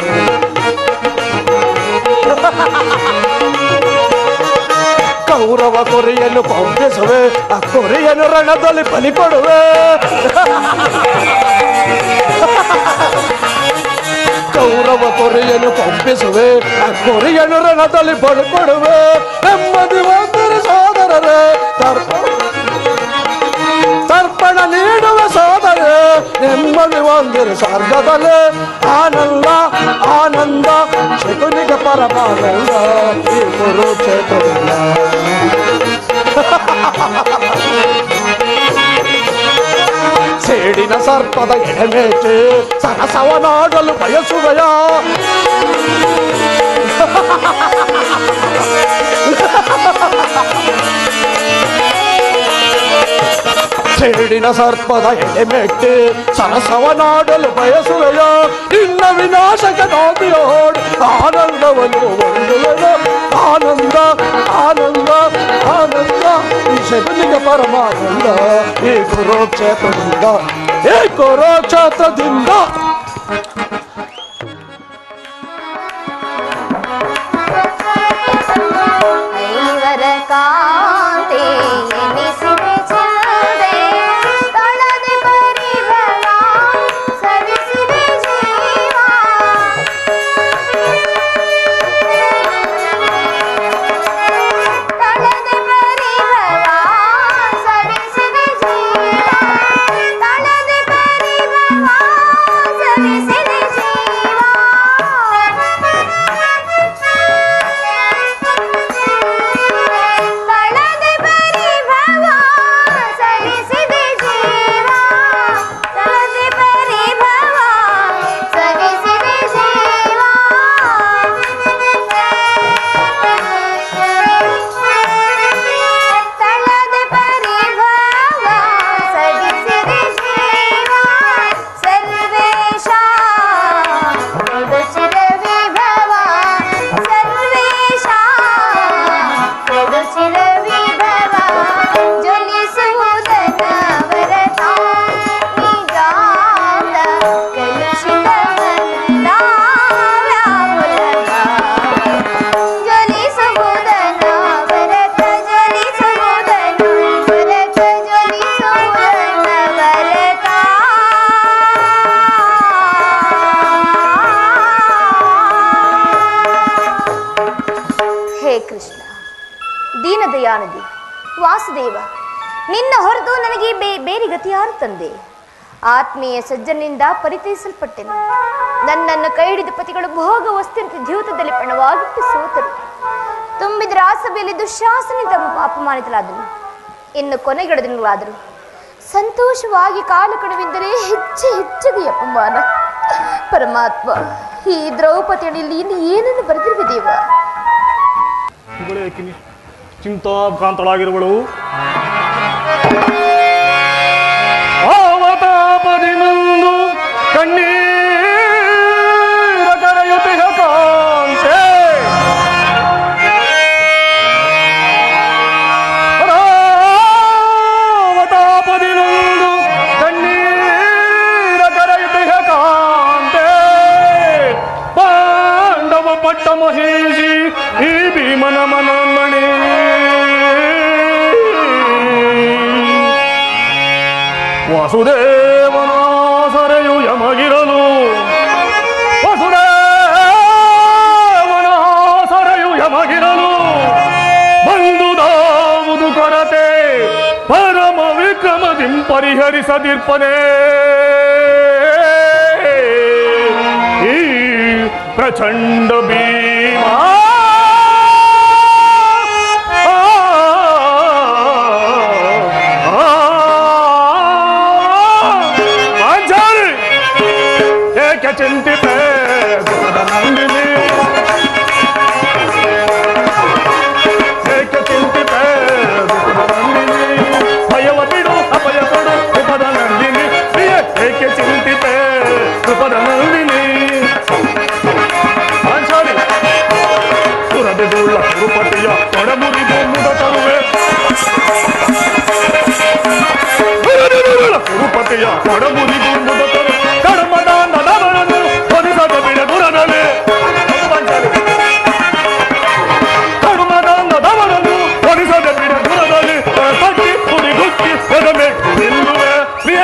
ಕೌರವ ಕೊರೆಯನ್ನು ಕೊಂಬಿಸುವೆ ಆ ಕೊರೆಯನ್ನು ರಣದಲ್ಲಿ ಬಲಿ ಕೊಡುವೆ ಕೌರವ ಕೊರೆಯನ್ನು ಕೊಂಬಿಸುವೆ ಆ ಕೊರೆಯನ್ನು ರಣದಲ್ಲಿ ಬಲಿ ಕೊಡುವೆ ನೆಮ್ಮದಿ ಒಂದರೆ ಸೋದರರೇ ತರ್ಪಣ ತರ್ಪಣ ನೀಡುವ ಸೋದರ ನೆಮ್ಮದಿ ಒಂದಿರು ಸ್ವರ್ಗದಲ್ಲಿ ಆನಂದ ಆನಂದ ಶಕುನಿಗೆ ಪರಮಾನಂದ ಈ ಕುರುಕ್ಷೇತ್ರದಿಂದ ಸೇಡಿನ ಸರ್ಪದ ಎಡೆಮೇಟೆ ಸರಸವನಾಡಲು ಬಯಸುವೆಯ ಸೇಡಿನ ಸರ್ಪದ ಎಡೆಮೆಟ್ಟಿ ಸರಸವನಾಡಲು ಬಯಸುವೆಯ ನಿನ್ನ ವಿನಾಶಕ್ಕೆ ನೋಡಿಯೋಡ್ ಆನಂದವನ್ನು ಒಂದುವೆನು ಆನಂದ ಆನಂದ ಆನಂದ ಈ ಶಕುನಿಗೆ ಪರಮಾನಂದ ಈ ಕುರುಕ್ಷೇತ್ರದಿಂದ ಈ ಕುರುಕ್ಷೇತ್ರದಿಂದ ಐವರ ಕಾಂತಿ ಎನಿಸಿದೆ ಚಂದೆ ತೊಳೆದೆ ಪರಿಮಳ ಸವಿಸಿದೆ ಜೀವ ತೊಳೆದೆ ಪರಿಮಳ ಸವಿಸಿದೆ ಜೀವ ತೊಳೆದೆ ಪರಿಮಳ ಹೇ ಕೃಷ್ಣ ದೀನದಯಾನದಿ ವಾಸುದೇವ ನಿನ್ನ ಹೊರತು ನನಗೆ ಬೇ ಬೇರೆ ಗತಿ ಯಾರು ತಂದೆ ಆತ್ಮೀಯ ಸಜ್ಜನಿಂದ ಪರಿಚಯಿಸಲ್ಪಟ್ಟೆನು ನನ್ನನ್ನು ಕೈ ಹಿಡಿದ ಪತಿಗಳು ಭೋಗ ವಸ್ತುವಂತೆ ಜೀವಿತದಲ್ಲಿ ಪಣವಾಗಿಟ್ಟು ಸೋತರು ತುಂಬಿದ ರಾಸಭೆಯಲ್ಲಿ ದುಶ್ಯಾಸನಿಂದ ಅಪಮಾನಿತರಾದನು ಇನ್ನು ಕೊನೆಗಡ ದಿನಗಳಾದರು ಸಂತೋಷವಾಗಿ ಕಾಲು ಕಡುವಿದ್ದರೆ ಹೆಚ್ಚು ಹೆಚ್ಚಿಗೆ ಅಪಮಾನ ಪರಮಾತ್ಮ ಈ ದ್ರೌಪದಿಯಲ್ಲಿ ಇನ್ನು ಏನನ್ನು ಬರೆದಿರುವ ದೇವ ಇವಳೇಕೆ ಚಿಂತಾಭ್ರಾಂತಳಾಗಿರುವಳು ಆವತಾಪದಿನೊಂದು ಕಣ್ಣೀರ ಕರೆಯುತ್ತಿಹ ಕಾಂತೆ ಆವತಾಪದಿನೊಂದು ಕಣ್ಣೀರ ಕರೆಯುತ್ತಿಹ ಕಾಂತೆ ಪಾಂಡವ ಪಟ್ಟ ಮಹೇಶಿ ಈ ಭೀಮನ ಮನಮಣಿ ವಾಸುದೇವನ ಸರೆಯು ಯಮಗಿರಲು ವಸುದೇವನ ಸರೆಯು ಯಮಗಿರಲು ಬಂದುದಾವುದು ಕೊರತೆ ಪರಮ ವಿಕ್ರಮದಿಂ ಪರಿಹರಿಸದಿರ್ಪನೆ ಈ ಪ್ರಚಂಡ ಭೀಮ ಆಚಾರ್ಯ ಏಕೆ ಚಿಂತಿತೆ ನಂದಿನಿ ಏಕೆ ಚಿಂತಿತೆ ನಂದಿನಿ ಭಯವ ಬಿಡು ಅಭಯ ಕೊಡು ಕೃಪದ ನಂದಿನಿ ಪ್ರಿಯ ಏಕೆ ಚಿಂತಿತೆ ಕೃಪದ ನಂದಿನಿ ಆಚಾರ್ಯ ಸುರಬಿದುಳ್ಳ ತಿರುಪತಿಯ ಒಡಮುರಿದು ಮುದ ತರುವೆ ತಿರುಪತಿಯ ಒಡಮುರಿದು ಮುದ ತರು ಕಡಮದ ನಡವರನ್ನು ಹೊರಿಸದ ಬಿಡ ದುರದಲ್ಲಿ ಕಡುಮದ ನಡವರನ್ನು ಹೊರಿಸದ ಬಿಡ ದುರದಲ್ಲಿ ತಟ್ಟಿ ಕುಡಿ ಗುಕ್ಕಿ ಎದಮೆ ನಿಲ್ಲುವೆ ಪ್ರಿಯ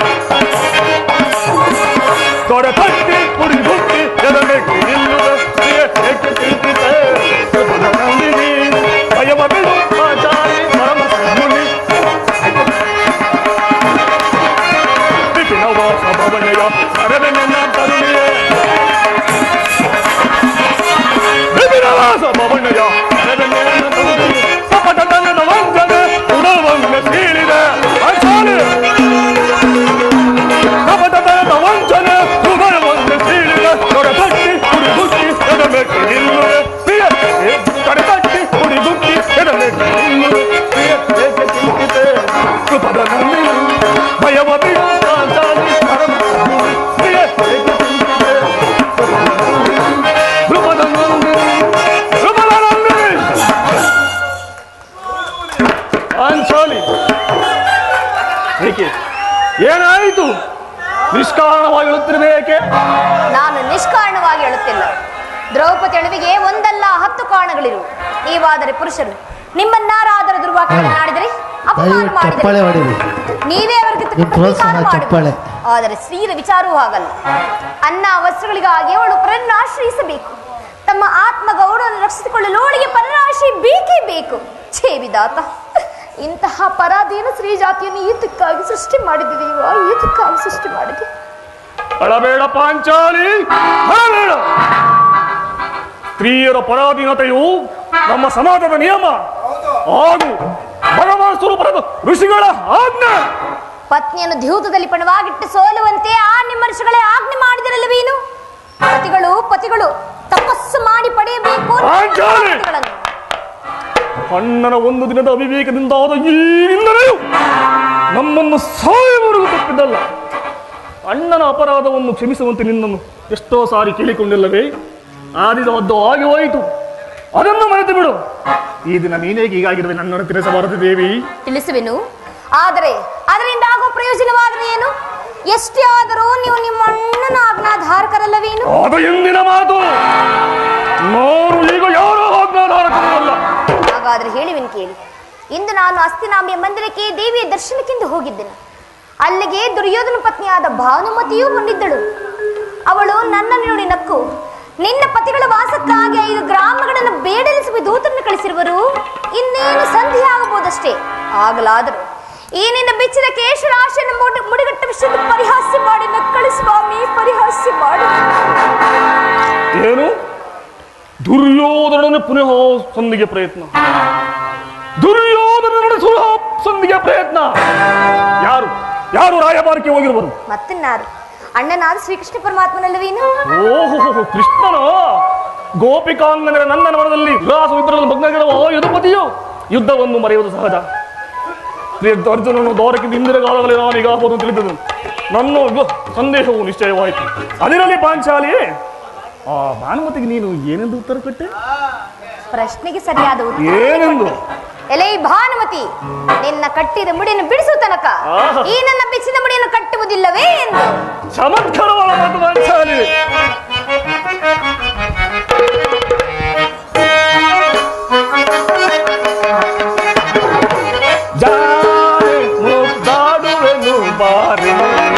ತೊಡೆ ತಟ್ಟಿ ಕುಡಿ ಗುಕ್ಕಿ ಎದಮೆ ನಿಲ್ಲುವೆ ಪ್ರಿಯ ಏಕೆ ಚಿಂತಿತೆ ಕೃಪದ ನಂದಿನಿ ಭಯವ ಬಿಡು ಆಚಾರಿ ಪರಮ ಮುನಿ ವಿಪಿನವಾಸ ಭವನಯ ಅರವೆ ನನ್ನ ತರುಣಿಯೇ ವಿಪಿನವಾಸ ಭವನಯ ಅರವೆ ನನ್ನ ತರುಣಿಯೇ ಕಪಟ ತನ್ನದ ವಂಚನೆ ಉಡವನ್ನು ಸೀಳಿದೆ ಆಚಾರ್ಯ ಕಪಟ ತನ್ನದ ವಂಚನೆ ಉಡವನ್ನು ಸೀಳಿದೆ ತೊಡೆತಟ್ಟಿ ಕುಡಿ ಗುಕ್ಕಿ ಎಡಮೆಕ್ಕೆ ನಿಲ್ಲುವೆ ಪ್ರಿಯ ತೊಡೆತಟ್ಟಿ ಕುಡಿ ಗುಕ್ಕಿ ಎಡಮೆಕ್ಕೆ ನಿಲ್ಲುವೆ ಪ್ರಿಯ ಏಕೆ ಚಿಂತಿತೆ ಕೃಪದ ನಂದಿನಿ ಭಯವ ಬಿಡು ಕಾಂತಾನಿ ಪರಮ ಗುರು. ಪ್ರಿಯ ಏಕೆ ಚಿಂತಿತೆ ಕೃಪದ ನಂದಿನಿ ಕೃಪದ ನಂದಿನಿ ಕೃಪದ ನಂದಿನಿ ಅಂಚೋಲಿ ಏಕೆ ಏನಾಯಿತು ನಿಷ್ಕಾರಣವಾಗಿ ಹೇಳುತ್ತಿರಬೇಕೆ ನಾನು ನಿಷ್ಕಾರಣವಾಗಿ ಹೇಳುತ್ತಿಲ್ಲ ದ್ರೌಪದಿ ಅಳುವಿಗೆ ಒಂದಲ್ಲ ಹತ್ತು ಕಾರಣಗಳಿರು ನೀವಾದರೆ ಪುರುಷರು ನಿಮ್ಮನ್ನಾರಾದರೂ ದುರ್ವಾಕ್ಯಗಳನ್ನಾಡಿದರೆ ಅಪಮಾನ ದಯವಿಟ್ಟು ಚಪ್ಪಾಳೆ ಮಾಡಿದರೆ ಹೊಡೀರಿ. ನೀವೇ ಅವರಿಗೆ ತಕ್ಕ ನಿಮ್ಮ ಪ್ರೋತ್ಸಾಹ ಪ್ರತೀಕಾರ ಮಾಡುವಿರಿ. ಚಪ್ಪಾಳೆ. ಆದರೆ ಸ್ತ್ರೀಯರ ವಿಚಾರವೂ ಹಾಗಲ್ಲ ಅನ್ನ ವಸ್ತ್ರಗಳಿಗಾಗಿ ಅವಳು ಪರನ್ನು ಆಶ್ರಯಿಸಬೇಕು ತಮ್ಮ ಆತ್ಮ ಗೌರವವನ್ನು ರಕ್ಷಿಸಿಕೊಳ್ಳಲು ಅವಳಿಗೆ ಪರರಾಶ್ರಯ ಬೇಕೇ ಬೇಕು ಛೇ ವಿಧಾತ ಇಂತಹ ಪರಾಧೀನ ಸ್ತ್ರೀ ಜಾತಿಯನ್ನು ಈತಕ್ಕಾಗಿ ಸೃಷ್ಟಿ ಮಾಡಿದ್ದೀವ ಈತಕ್ಕಾಗಿ ಸೃಷ್ಟಿ ಮಾಡಿದೆ ಅಳಬೇಡ ಪಾಂಚಾಲಿ ಅಳಬೇಡ ಸ್ತ್ರೀಯರ ಪರಾಧೀನತೆಯು ನಮ್ಮ ಸಮಾಜದ ನಿಯಮ ಹಾಗೂ ಭಗವಾನ್ ಸ್ವರೂಪದ ಋಷಿಗಳ ಆಜ್ಞೆ ಪತ್ನಿಯನ್ನು ದ್ಯೂತದಲ್ಲಿ ಪಣವಾಗಿಟ್ಟು ಸೋಲುವಂತೆ ಆ ನಿಮ್ಮ ಋಷಿಗಳೇ ಆಜ್ಞೆ ಮಾಡಿದರಲ್ಲವೇನು ಪತಿಗಳು ಪತಿಗಳು ತಪಸ್ಸು ಮಾಡಿ ಪಡೆಯಬೇಕು ಆಚಾರ್ಯ! ಪತಿಗಳನ್ನು. ಅಣ್ಣನ ಒಂದು ದಿನದ ಅವಿವೇಕದಿಂದಾದ ಈ ನಿಂದನೆಯು ನಮ್ಮನ್ನು ಸಾಯುವವರೆಗೂ ತಪ್ಪಿದ್ದಲ್ಲ ಅಣ್ಣನ ಅಪರಾಧವನ್ನು ಕ್ಷಮಿಸುವಂತೆ ನಿನ್ನನ್ನು ಎಷ್ಟೋ ಸಾರಿ ಕೇಳಿಕೊಂಡಿಲ್ಲವೇ ಆದಿದವದ್ದು ಆಗಿ ಹೋಯಿತು ಅದನ್ನು ಮರೆತು ಬಿಡು ಈ ದಿನ ನೀನೇಗೆ ಹೀಗಾಗಿರುವೆ ನನ್ನನ್ನು ತಿಳಿಸಬಾರದು ದೇವಿ ತಿಳಿಸುವೆನು ಆದರೆ ಅದರಿಂದ ಆಗುವ ಪ್ರಯೋಜನವಾದರೆ ಏನು ಎಷ್ಟೇ ಆದರೂ ನೀವು ನಿಮ್ಮ ಅಣ್ಣನ ಆಜ್ಞಾಧಾರಕರಲ್ಲವೇನು ಅದು ಎಂದಿನ ಮಾತು ನಾನು ಈಗ ಯಾರೋ ಆಜ್ಞಾಧಾರಕರಲ್ಲ ಹಾಗಾದ್ರೆ ಹೇಳಿವೆನು ಕೇಳಿ ಇಂದು ನಾನು ಅಸ್ತಿನಾಂಬಿಯ ಮಂದಿರಕ್ಕೆ ದೇವಿಯ ದರ್ಶನಕ್ಕೆಂದು ಹೋಗಿದ್ದೆನು ಅಲ್ಲಿಗೆ ದುರ್ಯೋಧನ ಪತ್ನಿಯಾದ ಭಾನುಮತಿಯೂ ಬಂದಿದ್ದಳು ಅವಳು ನನ್ನನ್ನು ನೋಡಿ ನಕ್ಕು ನಿನ್ನ ಪತಿಗಳ ವಾಸಕ್ಕಾಗಿ ಐದು ಗ್ರಾಮಗಳನ್ನು ಬೇಡಲಿಸುವ ದೂತರನ್ನು ಅಷ್ಟೇ ಆಗಲಾದರೂ ಈ ನಿನ್ನ ಬಿಚ್ಚಿದ ಕೇಶರಾಶಿಯನ್ನು ಮುಡಿ ಮುಡಿಗಟ್ಟ ವಿಷಯದ ಪರಿಹಾಸ್ಯ ಮಾಡಿ ನಕ್ಕಳಿ ಸ್ವಾಮಿ ಪರಿಹಾಸ್ಯ ಮಾಡಿ ಏನು ದುರ್ಯೋಧನನ ಪುನಃ ಸಂಧಿಗೆ ಪ್ರಯತ್ನ ದುರ್ಯೋಧನ ನಡೆಸುವ ಸಂಧಿಗೆ ಪ್ರಯತ್ನ ಯಾರು ಯಾರು ರಾಯಭಾರಕ್ಕೆ ಹೋಗಿರುವರು ಮತ್ತಿನ್ನಾರು ಅಣ್ಣನಾದ ಶ್ರೀಕೃಷ್ಣ ಪರಮಾತ್ಮನಲ್ಲವೇನು ಓಹೋ ಕೃಷ್ಣನ ಗೋಪಿಕಾಂಗನರ ನಂದನ ವನದಲ್ಲಿ ವಿಲಾಸ ವಿದ್ರದಲ್ಲಿ ಭಗ್ನಗಿರುವ ಯದುಪತಿಯು ಯುದ್ಧವನ್ನು ಮರೆಯುವುದು ಸಹಜ ಶ್ರೀ ಅರ್ಜುನನು ದೌರಕ್ಕಿಂದ ಇಂದಿನ ಕಾಲದಲ್ಲಿ ನಾನು ಈಗ ಆಗುವುದು ತಿಳಿದನು ನನ್ನ ವ- ಸಂದೇಶವು ನಿಶ್ಚಯವಾಯಿತು ಅದರಲ್ಲಿ ಪಾಂಚಾಲಿ ಆ ಭಾನುಮತಿಗೆ ನೀನು ಏನೆಂದು ಉತ್ತರ ಕೊಟ್ಟೆ ಪ್ರಶ್ನೆಗೆ ಸರಿಯಾದ ಉತ್ತರ ಏನೆಂದು ಎಲೆ ಭಾನುಮತಿ ನಿನ್ನ ಕಟ್ಟಿದ ಮುಡಿಯನ್ನು ಬಿಡಿಸುವ ತನಕ ಆಹಾ. ಈ ನನ್ನ ಬಿಚ್ಚಿದ ಮುಡಿಯನ್ನು ಕಟ್ಟುವುದಿಲ್ಲವೇ ಎಂದು ಚಮತ್ಕಾರವಾದ ಮಾತು ಪಾಂಚಾಲಿ ಜಾನೆ ಮುದ್ದಾಡುವೆನು ಬಾರೆ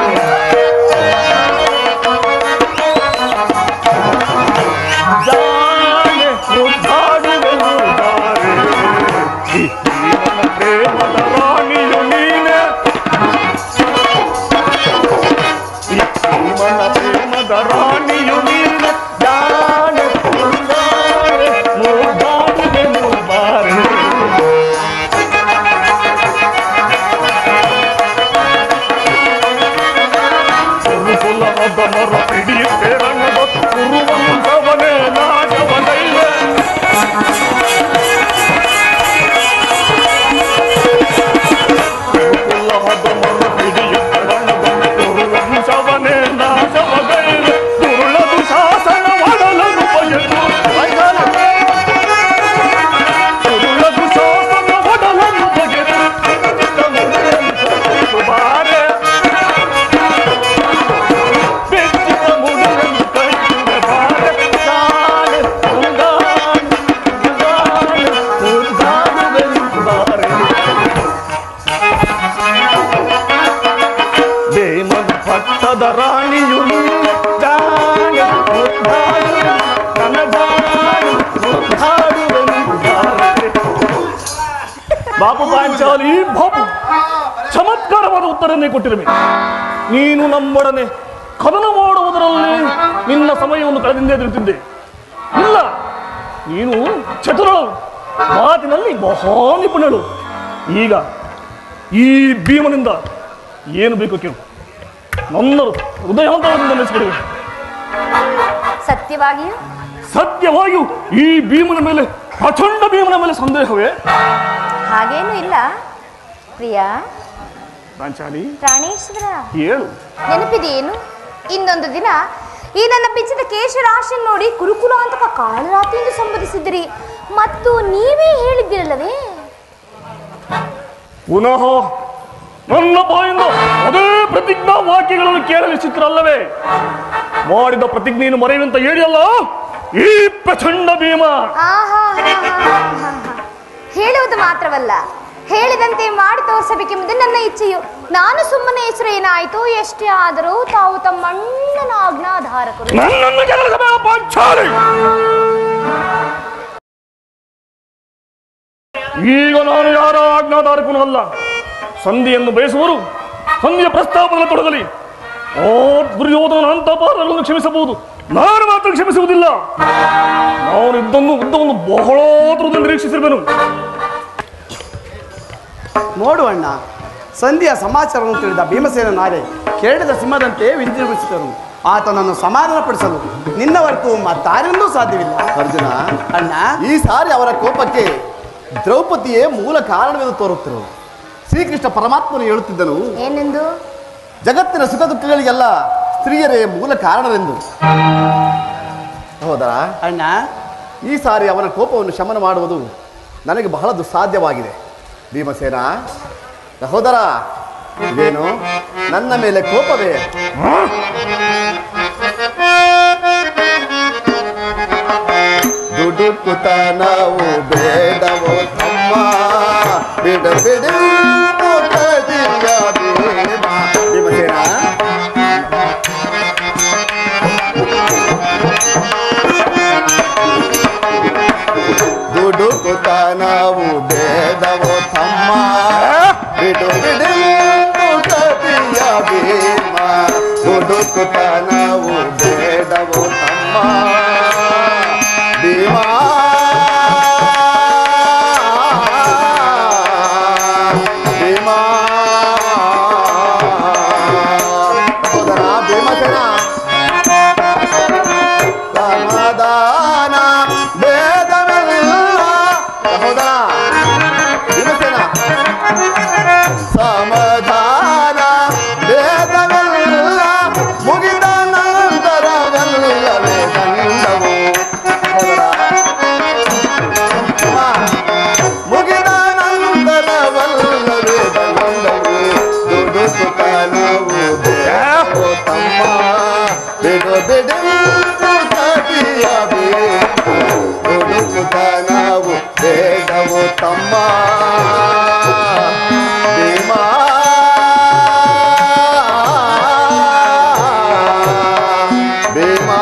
ಜಾನೆ ಮುದ್ದಾಡುವೆನು ಬಾರೆ ಈ ಜೀವನ ಪ್ರೇಮದ ರಾಣಿಯು ನೀನೆ ಈ ಜೀವನ ಪ್ರೇಮದ ರಾಣಿಯು ನೀನೆ ಜಾನೆ ಮುದ್ದಾಡೆ ಮುದ್ದಾಡುವೆನು ಬಾರೆ ಕುರುಕುಲದ ಮರ ಹಿಡಿಯುತ್ತೆ ರಣದ ಕುರುವಂತವನೇ ನಾಶವನೈವೆ ಕುರುಕುಲದ ಮರ ಹಿಡಿಯುತ್ತೆ ರಣದ ಕುರುವಂಶವನೇ ನಾಶವನೈವೆ ದುರುಳದು ಶಾಸನ ಮಾಡಲನು ಬಯಲು ದುರುಳದು ಶಾಸನ ಮಾಡಲನು ಬಗೆದು ಬಾರೆ ಬೆಚ್ಚಿದ ಮುಡಿಯನ್ನು ಕಟ್ಟಿದ ಬಾರೆ ಸಾಲೆ ಉಂಗಾಣಿ ಉಂಗಾಣಿ ಉಂಗಾಣುವೆನು ಬಾರೆ ದೇಮದ ಪಟ್ಟದ ರಾಣಿಯು ನೀನೆ ಜಾಣೆ ಉದ್ದಾಡು ನನ್ನ ಜಾಣೆ ಉದ್ದಾಡುವೆನು ಬಾರೆ ಬಾಪು ಪಾಂಚಾಲಿ ಬಾಪು ಚಮತ್ಕಾರವಾದ ಉತ್ತರನ್ನೇ ಕೊಟ್ಟಿರಬೇಕು ನೀನು ನಮ್ಮೊಡನೆ ಕದನ ಮಾಡುವುದರಲ್ಲಿ ನಿನ್ನ ಸಮಯವನ್ನು ಕಳೆದಿಂದೇ ತಿರುತ್ತಿದ್ದೆ ಇಲ್ಲ ನೀನು ಚತುರಳು ಮಾತಿನಲ್ಲಿ ಮಹಾ ನಿಪುಣಳು ಈಗ ಈ ಭೀಮನಿಂದ ಏನು ಬೇಕು ಕೇಳು ನನ್ನ ಹೃದಯಾಂತರದಿಂದ ನೆನೆಸಿಬಿಡುವೆ ಸತ್ಯವಾಗಿಯೂ ಸತ್ಯವಾಗಿಯೂ ಈ ಭೀಮನ ಮೇಲೆ ಪ್ರಚಂಡ ಭೀಮನ ಮೇಲೆ ಸಂದೇಹವೇ ಹಾಗೇನೂ ಇಲ್ಲ ಪ್ರಿಯ ಪಾಂಚಾಲಿ ಪ್ರಾಣೇಶ್ವರ ಹೇಳು ನೆನಪಿದೆಯೇನು ಇನ್ನೊಂದು ದಿನ ಈ ನನ್ನ ಬಿಚ್ಚಿದ ಕೇಶರಾಶಿ ನೋಡಿ ಕುರುಕುಲ ಅಂತ ಕಾಳರಾತಿ ಎಂದು ಸಂಬೋಧಿಸಿದಿರಿ ಮತ್ತು ನೀವೇ ಹೇಳಿದ್ದಿರಲ್ಲವೇ ಪುನಃ ನನ್ನ ಬಾಯಿಂದ ಅದೇ ಪ್ರತಿಜ್ಞಾ ವಾಕ್ಯಗಳನ್ನು ಕೇಳಲು ಚಿತ್ರಲ್ಲವೇ ಮಾಡಿದ ಪ್ರತಿಜ್ಞೆಯನ್ನು ಮರೆಯುವಂತ ಹೇಳಿಯಲ್ಲ ಈ ಪ್ರಚಂಡ ಭೀಮ ಆಹಾಹಾಹಾಹಾಹಾ. ಹೇಳುವುದು ಮಾತ್ರವಲ್ಲ ಹೇಳಿದಂತೆ ಮಾಡಿ ತೋರಿಸಬೇಕೆಂಬುದು ನನ್ನ ಇಚ್ಛೆಯು ನಾನು ಸುಮ್ಮನೆ ಹೆಸರು ಏನಾಯಿತು ಎಷ್ಟೇ ಆದರೂ ತಾವು ತಮ್ಮ ಅಣ್ಣನ ಆಜ್ಞಾಧಾರಕರು ನನ್ನನ್ನು ಗೆಲ್ಲಿಸಬೇಡ ಪಾಂಚಾಲಿ ಈಗ ನಾನು ಯಾರ ಆಜ್ಞಾಧಾರಕನೂ ಅಲ್ಲ ಸಂಧಿಯನ್ನು ಬಯಸುವರು ಸಂಧಿಯ ಪ್ರಸ್ತಾಪದಲ್ಲಿ ತೊಡಗಲಿ ಓ ದುರ್ಯೋಧನ ಅಂತ ಪಾತ್ರಗಳನ್ನು ಕ್ಷಮಿಸಬಹುದು ನಾನು ಮಾತ್ರ ಕ್ಷಮಿಸುವುದಿಲ್ಲ ನಾನು ಇದ್ದನ್ನು ಯುದ್ಧವನ್ನು ಬಹಳ ದೂರದಲ್ಲಿ ನಿರೀಕ್ಷಿಸಿರುವೆನು ನೋಡು ಅಣ್ಣ ಸಂಧಿಯ ಸಮಾಚಾರವನ್ನು ತಿಳಿದ ಭೀಮಸೇನ ನಾರೆ ಕೇಳಿದ ಸಿಂಹದಂತೆ ವಿಜೃಂಭಿಸಿದರು ಆತನನ್ನು ಸಮಾಧಾನಪಡಿಸಲು ನಿನ್ನ ಹೊರತು ಮತ್ತಾರಿಂದೂ ಸಾಧ್ಯವಿಲ್ಲ ಅರ್ಜುನ ಅಣ್ಣ ಈ ಸಾರಿ ಅವರ ಕೋಪಕ್ಕೆ ದ್ರೌಪದಿಯೇ ಮೂಲ ಕಾರಣವೆಂದು ತೋರುತ್ತಿರುವುದು ಶ್ರೀಕೃಷ್ಣ ಪರಮಾತ್ಮನು ಹೇಳುತ್ತಿದ್ದನು ಏನೆಂದು ಜಗತ್ತಿನ ಸುಖ ದುಃಖಗಳಿಗೆಲ್ಲ ಸ್ತ್ರೀಯರೇ ಮೂಲ ಕಾರಣರೆಂದು ಹೌದಾ ಅಣ್ಣ ಈ ಸಾರಿ ಅವನ ಕೋಪವನ್ನು ಶಮನ ಮಾಡುವುದು ನನಗೆ ಬಹಳ ದುಸ್ಸಾಧ್ಯವಾಗಿದೆ ಭೀಮಸೇನ ಸಹೋದರ ಇದೇನು ನನ್ನ ಮೇಲೆ ಕೋಪವೇ ದುಡುಕುತ ನಾವು ಬೇಡವೋ ತಮ್ಮ ಬಿಡ ಬಿಡಿ ಮುಖದಿಯ ಭೀಮ. ಭೀಮಸೇನ ದುಡುಕುತ ನಾವು ಬೇಡವೋ ತಮ್ಮ ದುಡುಕುತನವು ಬೇಡವೋ ತಮ್ಮ ಭೀಮಾ ಭೀಮಾ ಸೋದರ ಭೀಮಸೇನ ಸಮಾಧಾನ ಭೇದವೆಲ್ಲ ಸಹೋದರ ಭೀಮಸೇನ ಸಮಾಧಾನ ಭೇದವೆಲ್ಲ ಮುಗಿದ ನಂತರವೆಲ್ಲವೇ ದಂಡವು ಮುಗಿದ ನಂತರವಲ್ಲವೇ ದಂಡವು ದುಡುಕುತನವು ಬೇಡವೋ ತಮ್ಮ ಬಿಡು ಬಿಡು ಸತಿಯ ದುಡುಕುತನವು ಬೇಡವೋ ತಮ್ಮ ಭೀಮಾ ಭೀಮಾ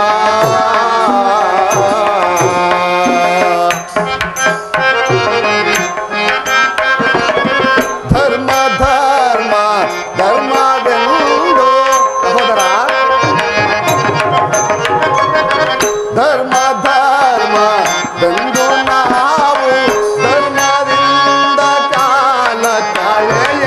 ಧರ್ಮ ಧರ್ಮ ಧರ್ಮವೆಂದು ಸಹೋದರ ಧರ್ಮ ಧರ್ಮ ಬೆಂದು ನಾವು ಧರ್ಮದಿಂದ ಕಾಲ ಕಳೆಯ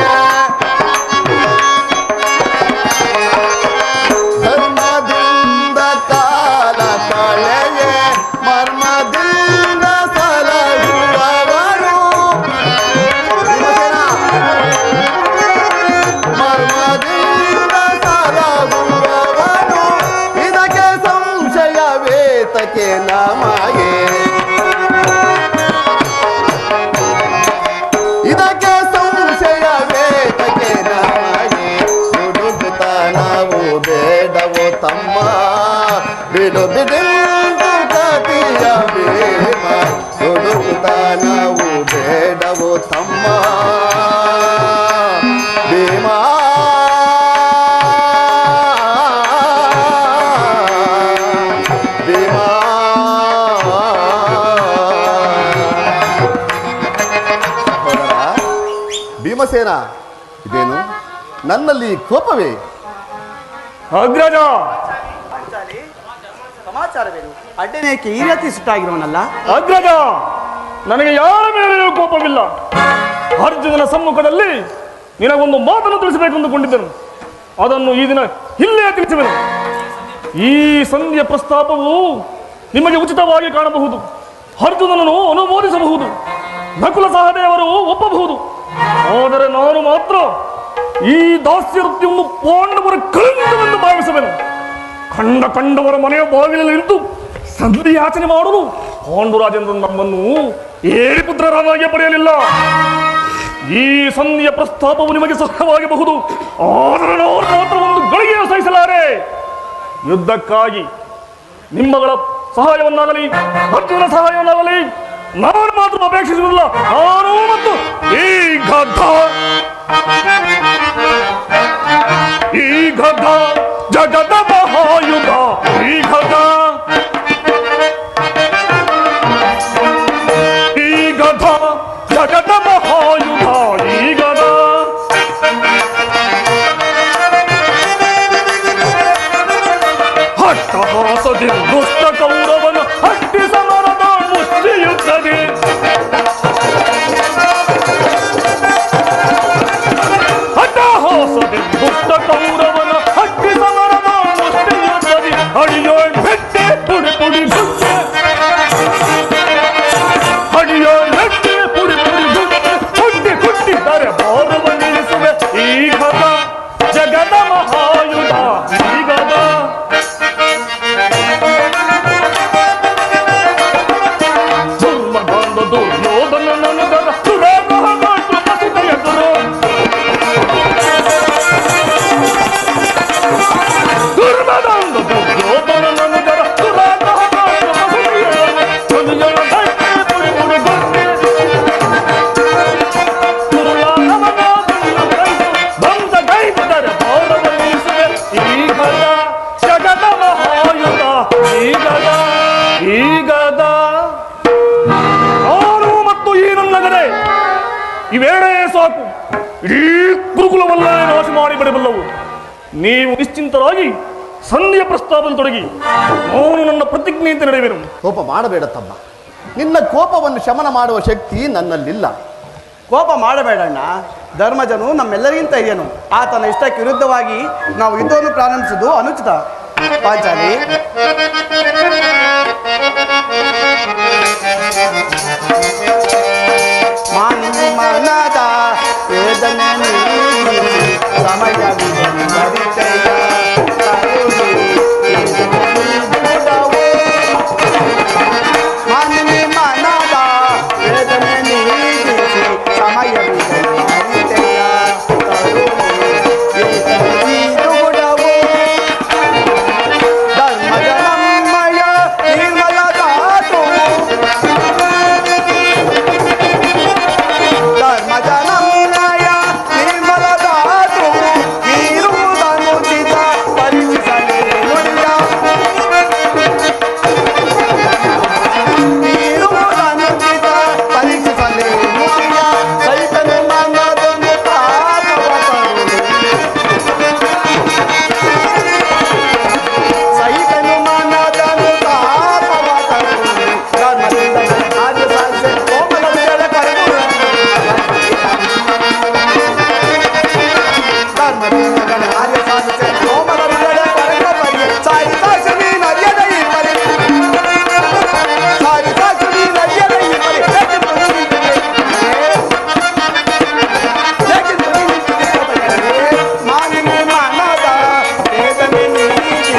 ಧರ್ಮದಿಂದ ಕಾಲ ಕಳೆಯ ಮರ್ಮದಿಂದ ಸಲಹುವವರು ಭೀಮಸೇನ ಮರ್ಮದಿಂದ ಸಲಹುವವನು ಇದಕ್ಕೆ ಸಂಶಯವೇತಕ್ಕೆ ನಮಗೆ ಇದಕ್ಕೆ ಸಂಶಯವೇತಕ್ಕೆ ನಮಗೆ ಹುಡುಕುತ್ತ ನಾವು ಬೇಡವೋ ತಮ್ಮ ಬಿಡು ಬಿಡು ಕತಿಯ ಭೀಮ ಹುಡುಕುತ್ತ ನಾವು ಬೇಡವೋ ತಮ್ಮ ಭೀಮಾ ಭೀಮಾ ಸಹೋದರ ಭೀಮಸೇನ ಇದೇನು ನನ್ನಲ್ಲಿ ಕೋಪವೇ ಅಗ್ರಜ ಸಮಾಚಾರವೇನು ಅಡ್ಡನೇಕೆ ಈ ರೀತಿ ಸುಟ್ಟಾಗಿರೋನಲ್ಲ ಅಗ್ರಜ ನನಗೆ ಯಾರ ಮೇಲೆಯೂ ಕೋಪವಿಲ್ಲ ಅರ್ಜುನನ ಸಮ್ಮುಖದಲ್ಲಿ ನಿನಗೊಂದು ಮಾತನ್ನು ತಿಳಿಸಬೇಕು ಅಂದುಕೊಂಡಿದ್ದೆನು ಅದನ್ನು ಈ ದಿನ ಇಲ್ಲೇ ತಿಳಿಸುವೆನು ಈ ಸಂಧಿಯ ಪ್ರಸ್ತಾಪವು ನಿಮಗೆ ಉಚಿತವಾಗಿ ಕಾಣಬಹುದು ಅರ್ಜುನನನ್ನು ಅನುಮೋದಿಸಬಹುದು ನಕುಲ ಸಹದೇವರು ಒಪ್ಪಬಹುದು ಆದರೆ ನಾನು ಮಾತ್ರ ಈ ದಾಸ್ಯ ವೃತ್ತಿಯನ್ನು ಪಾಂಡವರ ಕಳಂಕವೆಂದು ಭಾವಿಸುವೆನು ಕಂಡ ಕಂಡವರ ಮನೆಯ ಬಾಗಿಲಲ್ಲಿ ನಿಂತು ಸಂಧಿ ಯಾಚನೆ ಮಾಡಲು ಪಾಂಡುರಾಜೇಂದ್ರ ನಮ್ಮನ್ನು ಏರಿ ಪುತ್ರರಾಗಿ ಪಡೆಯಲಿಲ್ಲ ಈ ಸಂಧಿಯ ಪ್ರಸ್ತಾಪವು ನಿಮಗೆ ಸಹವಾಗಬಹುದು ಆದರೆ ನಾನು ಮಾತ್ರ ಒಂದು ಗಳಿಗೆ ಸಹಿಸಲಾರೆ ಯುದ್ಧಕ್ಕಾಗಿ ನಿಮ್ಮಗಳ ಸಹಾಯವನ್ನಾಗಲಿ ಅರ್ಜುನ ಸಹಾಯವನ್ನಾಗಲಿ ನಾನು ಮಾತ್ರ ಅಪೇಕ್ಷಿಸುವುದಿಲ್ಲ ನಾನು ಮತ್ತು ಈ ಗದ್ದ ಈ ಗದ್ದ ಜಗದ ಮಹಾಯುಧ ಈ ಗದ್ದ ಈ ಗದ ಜಗದ ಮಹಾಯುಧ ಈ ಗದ ಹಟ್ಟಹಾಸದಿ ದುಷ್ಟ ಕೌರವನ ಹಟ್ಟಿ ಸಮರದ ಮುಷ್ಟಿಯುತ್ತದೆ ಹಟ್ಟಹಾಸದಿ ದುಷ್ಟ ಕೌರವನ ಹಟ್ಟಿ ಸಮರದ ಮುಷ್ಟಿಯುತ್ತದೆ ಅಡಿಯೋ ಬೆಟ್ಟೆ ಪುಡಿ ಪುಡಿ ಗುಡ್ಡೆ ಅಡಿಯೋ ನೆಟ್ಟಿ ಪುಡಿ ಪುಡಿ ಗುಡ್ಡೆ ಕುಟ್ಟಿ ಕುಟ್ಟಿದ್ದಾರೆ ಭಾರವ ನಿಲ್ಲಿಸುವೆ ಈ ಗದ ಜಗದ ಮಹಾಯುಧ ಈ ಗದ ಧರ್ಮಬಂಧ ದುರ್ಯೋಧನ ನನಗರ ಸುರಾಗ್ರಹ ಮಾತು ಮಸುತೆಯ ಗುರು ದುರ್ಮದಂಧ ದುರ್ಯೋಧನ ನನಗರ ಸುರಾಗ್ರಹ ಮಾತು ಮಸುತೆಯ ಗುರು ಧ್ವನಿಗಳ ಧಕ್ಕೆ ಪುಡಿ ಪುಡಿ ಗುಡ್ಡೆ ಬಂದ ಗೈದರೆ ಭಾರವ ನಿಲ್ಲಿಸುವೆ ಈ ಗದ ಜಗದ ಮಹಾಯುಧ ಈ ಗದ ಈ ಗದ ನಾನು ಮತ್ತು ಈ ನನ್ನ ಗದೆ ಇವೇಳೇ ಸಾಕು ಇಡೀ ಗುರುಕುಲವಲ್ಲ ನಾಶ ಮಾಡಿ ಬಿಡಬಲ್ಲವು ನೀವು ನಿಶ್ಚಿಂತರಾಗಿ ಸಂಧಿಯ ಪ್ರಸ್ತಾಪದಲ್ಲಿ ತೊಡಗಿ ನಾನು ನನ್ನ ಪ್ರತಿಜ್ಞೆಯಂತೆ ನಡೆಯುವೆನು ಕೋಪ ಮಾಡಬೇಡ ತಮ್ಮ ನಿನ್ನ ಕೋಪವನ್ನು ಶಮನ ಮಾಡುವ ಶಕ್ತಿ ನನ್ನಲ್ಲಿಲ್ಲ ಕೋಪ ಮಾಡಬೇಡಣ್ಣ ಧರ್ಮಜನು ನಮ್ಮೆಲ್ಲರಿಗಿಂತ ಹಿರಿಯನು ಆತನ ಇಷ್ಟಕ್ಕೆ ವಿರುದ್ಧವಾಗಿ ನಾವು ಯುದ್ಧವನ್ನು ಪ್ರಾರಂಭಿಸುವುದು ಅನುಚಿತ ಪಾಂಚಾಲಿ ಮಾನಿ ಮನದ ವೇದನೆ ನೀಗಿ ಸಮಯವಿದೆ ಪರಿಚಯ ಕರುಣೆ ಇದುಗುಡವು. ಮಾನಿ ಮನದ ವೇದನೆ ನೀಗಿಸಿ ಸಮಯವಿದೆ ಪರಿಚಯ ಕರುಣೆ ಇದುಗುಡವು. ಧರ್ಮದ ನಮ್ಮಯ ನಿರ್ಮಲ ಧಾತು ಧರ್ಮಜನಮ್ಮಯ ನಿರ್ಮಲ ಧಾತು ಇರುವುದನುಚಿತ ಪರೀಕ್ಷಿಸಲೇ ನುಡಿಯ ಇರುವುದನುಚಿತ ಪರೀಕ್ಷಿಸಲೇ ನುಡಿಯ ಸೈತನು ನನ್ನದೊಂದು ಪಾಪವ ಕರುಣೆ ಸಹಿತನು ಮನದನು ತಾಪವ ಕರುಣೆ ಧರ್ಮದಿಂದ ಆರ್ಯ ಸಾಧಿಸಿ ಕೋಮಲ ವಿರಳ ಕರೆದು ಧರ್ಮದಿಂದ ಆರ್ಯ ಸಾಧಿಸಿ ಕೋಮಲ ವಿರಳ ಕರೆದು ಬರಿ ಸಾಯಿ ಸಾಕ್ಷಿ ನರ್ಯದ ಈ ಪರಿ ಸಾಯಿ ಸಾಕ್ಷಿ ನರ್ಯದ ಈ ಪರಿ ಮಾನಿನಿ ಮನದ ವೇದನೆ ನೀಡಿ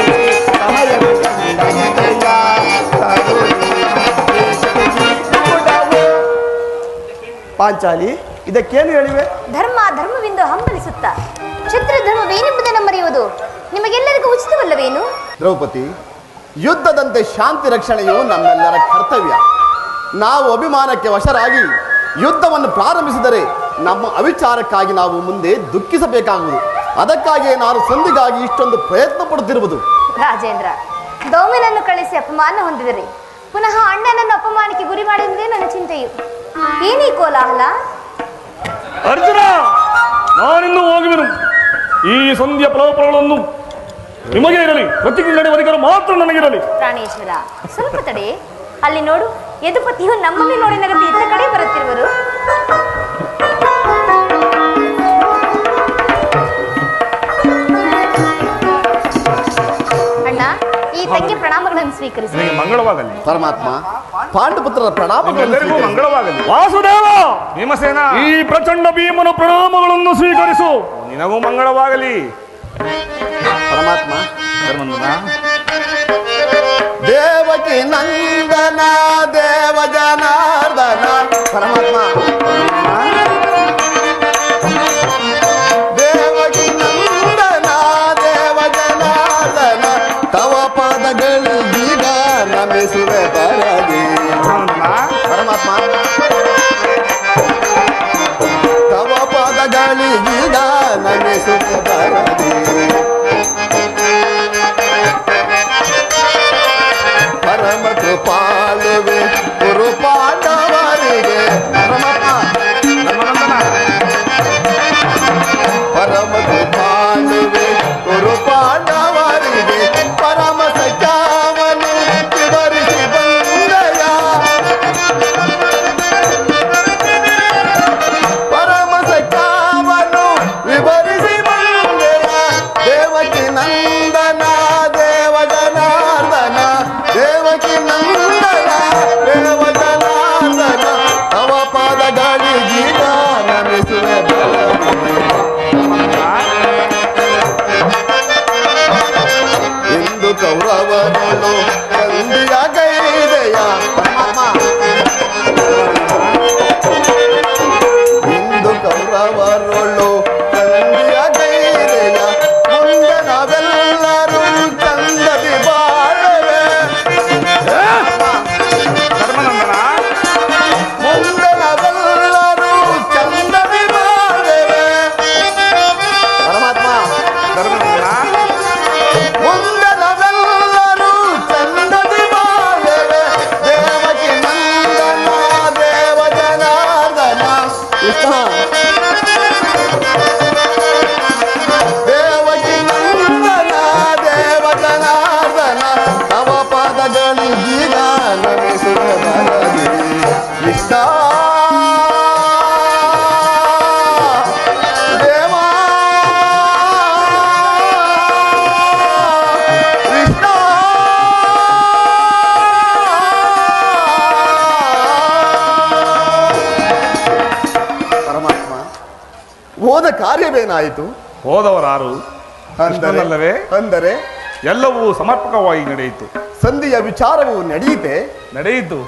ಪಾಂಚಾಲಿ ಇದಕ್ಕೇನು ಹೇಳಿವೆ ಧರ್ಮ ಧರ್ಮವೆಂದು ಹಂಬಲಿಸುತ್ತ ಕ್ಷತ್ರಿಯ ಧರ್ಮವೇನೆಂಬುದನ್ನು ಮರೆಯುವುದು ನಿಮಗೆಲ್ಲರಿಗೂ ಉಚಿತವಲ್ಲವೇನು ದ್ರೌಪದಿ ಯುದ್ಧದಂತೆ ಶಾಂತಿ ರಕ್ಷಣೆಯು ನಮ್ಮೆಲ್ಲರ ಕರ್ತವ್ಯ ನಾವು ಅಭಿಮಾನಕ್ಕೆ ವಶರಾಗಿ ಯುದ್ಧವನ್ನು ಪ್ರಾರಂಭಿಸಿದರೆ ನಮ್ಮ ಅವಿಚಾರಕ್ಕಾಗಿ ನಾವು ಮುಂದೆ ದುಃಖಿಸಬೇಕಾಗುವುದು ಅದಕ್ಕಾಗಿಯೇ ನಾನು ಸಂಧಿಗಾಗಿ ಇಷ್ಟೊಂದು ಪ್ರಯತ್ನ ಪಡುತ್ತಿರುವುದು ರಾಜೇಂದ್ರ ದೋಮಿನನ್ನು ಕಳಿಸಿ ಅಪಮಾನ ಹೊಂದಿದರೆ ಪುನಃ ಅಣ್ಣನನ್ನು ಅಪಮಾನಕ್ಕೆ ಗುರಿ ಮಾಡುವುದೇ ನನ್ನ ಚಿಂತೆಯು ಏನೀ ಕೋಲಾಹಲ ಅರ್ಜುನ ನಾನಿನ್ನು ಹೋಗುವೆನು ಈ ಸಂಧಿಯ ಫಲಾಫಲಗಳನ್ನು ನಿಮಗೆ ಇರಲಿ ಪ್ರತಿಜ್ಞೆ ನಡೆಯುವ ಅಧಿಕಾರ ಮಾತ್ರ ನನಗಿರಲಿ ಪ್ರಾಣೇಶ್ವರ ಸ್ವಲ್ಪ ತಡೆ ಅಲ್ಲಿ ನೋಡು ಯದುಪತಿಯು ನಮ್ಮನ್ನೇ ನೋಡಿ ನಗತಿ ಇತ್ತ ಕಡೆ ಬರುತ್ತಿರುವರು ಅಣ್ಣ ಈ ತಂಗಿ ಪ್ರಣಾಮಗಳನ್ನು ಸ್ವೀಕರಿಸಿ ನಿನಗೆ ಮಂಗಳವಾಗಲಿ ಪರಮಾತ್ಮ ಪಾಂಡುಪುತ್ರರ ಪ್ರಣಾಮಗಳನ್ನು ನಿಮ್ಮೆಲ್ಲರಿಗೂ ಸ್ವೀಕರಿಸಿ. ಮಂಗಳವಾಗಲಿ ವಾಸುದೇವ ಭೀಮಸೇನ ಈ ಪ್ರಚಂಡ ಭೀಮನ ಪ್ರಣಾಮಗಳನ್ನು ಸ್ವೀಕರಿಸು ನಿನಗೂ ಮಂಗಳವಾಗಲಿ ಪರಮಾತ್ಮ ಧರ್ಮಂದನ ದೇವಕಿ ನಂದನ ದೇವ ಜನಾರ್ದನ ಪರಮಾತ್ಮ ದೇವಕಿ ನಂದನ ದೇವ ಜನಾರ್ದನ ತವ ಪದಗಳಿಗೀಗ ನಮಿಸುವೆ ಬರದಿ ಧರ್ಮಂದನ ಪರಮಾತ್ಮ ತವ ಪದಗಳಿಗೀಗ ನಮಿಸುವೆ ಬರದಿ ಪರಮ ಕೃಪಾಳುವೆ ಗುರು ಪಾಂಡವರಿಗೆ ಪರಮಾತ್ಮ ಧರ್ಮನಂದನ ಪರಮ ಕೃಪಾಳುವೆ ಗುರು ಪಾಂಡವರಿಗೆ ಪರಮ ಸಖ್ಯಾವನ್ನು ವಿವರಿಸಿ ಬಂದಯ ಪರಮ ಸಖ್ಯಾವನ್ನು ವಿವರಿಸಿ ಬಂದೆಯ ದೇವಕಿ ನಂದನ ದೇವ ಜನಾರ್ದನ ದೇವಕಿ ನಂದನ ದೇವ ಜನಾರ್ದನ ತವ ಕಾರ್ಯವೇನಾಯಿತು ಹೋದವರಾರು ಅಂದರೆ ಕೃಷ್ಣನಲ್ಲವೇ? ಅಂದರೆ ಎಲ್ಲವೂ ಸಮರ್ಪಕವಾಗಿ ನಡೆಯಿತು ಸಂಧಿಯ ವಿಚಾರವು ನಡೆಯಿತೆ ನಡೆಯಿತು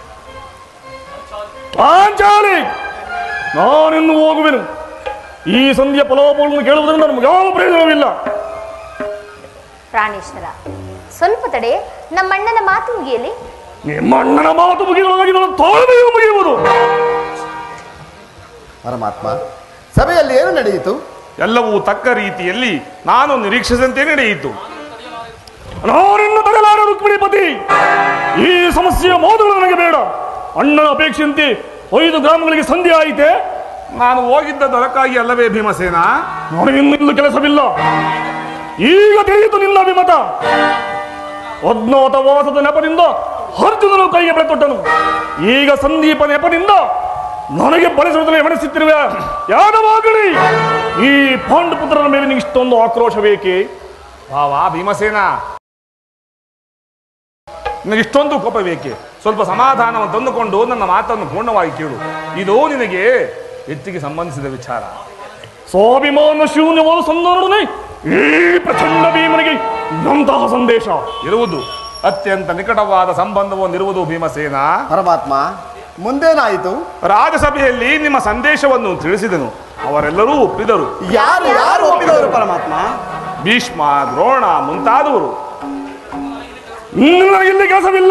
ಪಾಂಚಾಲಿ ನಾನಿನ್ನು ಹೋಗುವೆನು ಈ ಸಂಧಿಯ ಫಲಾಫಲವನ್ನು ಕೇಳುವುದರಿಂದ ನಮ್ಗೆ ಯಾವ ಪ್ರಯೋಜನವಿಲ್ಲ ಪ್ರಾಣೇಶ್ವರ ಸ್ವಲ್ಪ ತಡೆ ನಮ್ಮಣ್ಣನ ಮಾತು ಮುಗಿಯಲಿ ನಿಮ್ಮ ಅಣ್ಣನ ಮಾತು ಮುಗಿದೊಳಗಾಗಿ ನನ್ನ ತಾಳ್ಮೆಯು ಮುಗಿಯುವುದು ಪರಮಾತ್ಮ ಸಭೆಯಲ್ಲಿ ಏನು ನಡೆಯಿತು ಎಲ್ಲವೂ ತಕ್ಕ ರೀತಿಯಲ್ಲಿ ನಾನು ನಿರೀಕ್ಷಿಸಿದಂತೆ ನಡೆಯಿತು ನಾನಿನ್ನು ತಡೆಲಾರ ರುಕ್ಮಿಣಿಪತಿ ಈ ಸಮಸ್ಯೆಯ ಮೋದಗಳು ನನಗೆ ಬೇಡ ಅಣ್ಣನ ಅಪೇಕ್ಷೆಯಂತೆ ಐದು ಗ್ರಾಮಗಳಿಗೆ ಸಂಧಿ ಆಯಿತೆ ನಾನು ಹೋಗಿದ್ದದ್ದು ಅದಕ್ಕಾಗಿ ಅಲ್ಲವೇ ಭೀಮಸೇನ ನನಗಿನ್ನೂ ಕೆಲಸವಿಲ್ಲ ಈಗ ತಿಳಿಯಿತು ನಿನ್ನ ಅಭಿಮತ ಅಜ್ಞಾತವಾಸದ ನೆಪದಿಂದ ಅರ್ಜುನನು ಕೈಗೆ ಬೆಳೆತೊಟ್ಟನು ಈಗ ಸಂದೀಪ ನೆಪದಿಂದ ನನಗೆ ಬಳಸುವುದನ್ನು ಎಮಣಿಸುತ್ತಿರುವ ಯಾದವಾಗಲಿ ಈ ಪಾಂಡುಪುತ್ರನ ಮೇಲೆ ನಿಂಗೆ ಇಷ್ಟೊಂದು ಆಕ್ರೋಶ ಬೇಕೇ ವಾ ಭೀಮಸೇನ ನಿನಗೆ ಇಷ್ಟೊಂದು ಕೋಪ ಬೇಕೆ ಸ್ವಲ್ಪ ಸಮಾಧಾನವನ್ನು ತಂದುಕೊಂಡು ನನ್ನ ಮಾತನ್ನು ಪೂರ್ಣವಾಗಿ ಕೇಳು ಇದು ನಿನಗೆ ಹೆಚ್ಚಿಗೆ ಸಂಬಂಧಿಸಿದ ವಿಚಾರ ಸ್ವಾಭಿಮಾನ ಶೂನ್ಯವಾದ ಸಂಧಾನದೊಡನೆ ಈ ಪ್ರಚಂಡ ಭೀಮನಿಗೆ ಎಂತಹ ಸಂದೇಶ ಇರುವುದು ಅತ್ಯಂತ ನಿಕಟವಾದ ಸಂಬಂಧವೊಂದಿರುವುದು ಭೀಮಸೇನ ಪರಮಾತ್ಮ ಮುಂದೇನಾಯಿತು ರಾಜಸಭೆಯಲ್ಲಿ ನಿಮ್ಮ ಸಂದೇಶವನ್ನು ತಿಳಿಸಿದನು ಅವರೆಲ್ಲರೂ ಒಪ್ಪಿದರು ಯಾರು ಯಾರು ಒಪ್ಪಿದವರು ಪರಮಾತ್ಮ ಭೀಷ್ಮ ದ್ರೋಣ ಮುಂತಾದವರು ಇನ್ನು ನನಗಿಲ್ಲಿ ಕೆಲಸವಿಲ್ಲ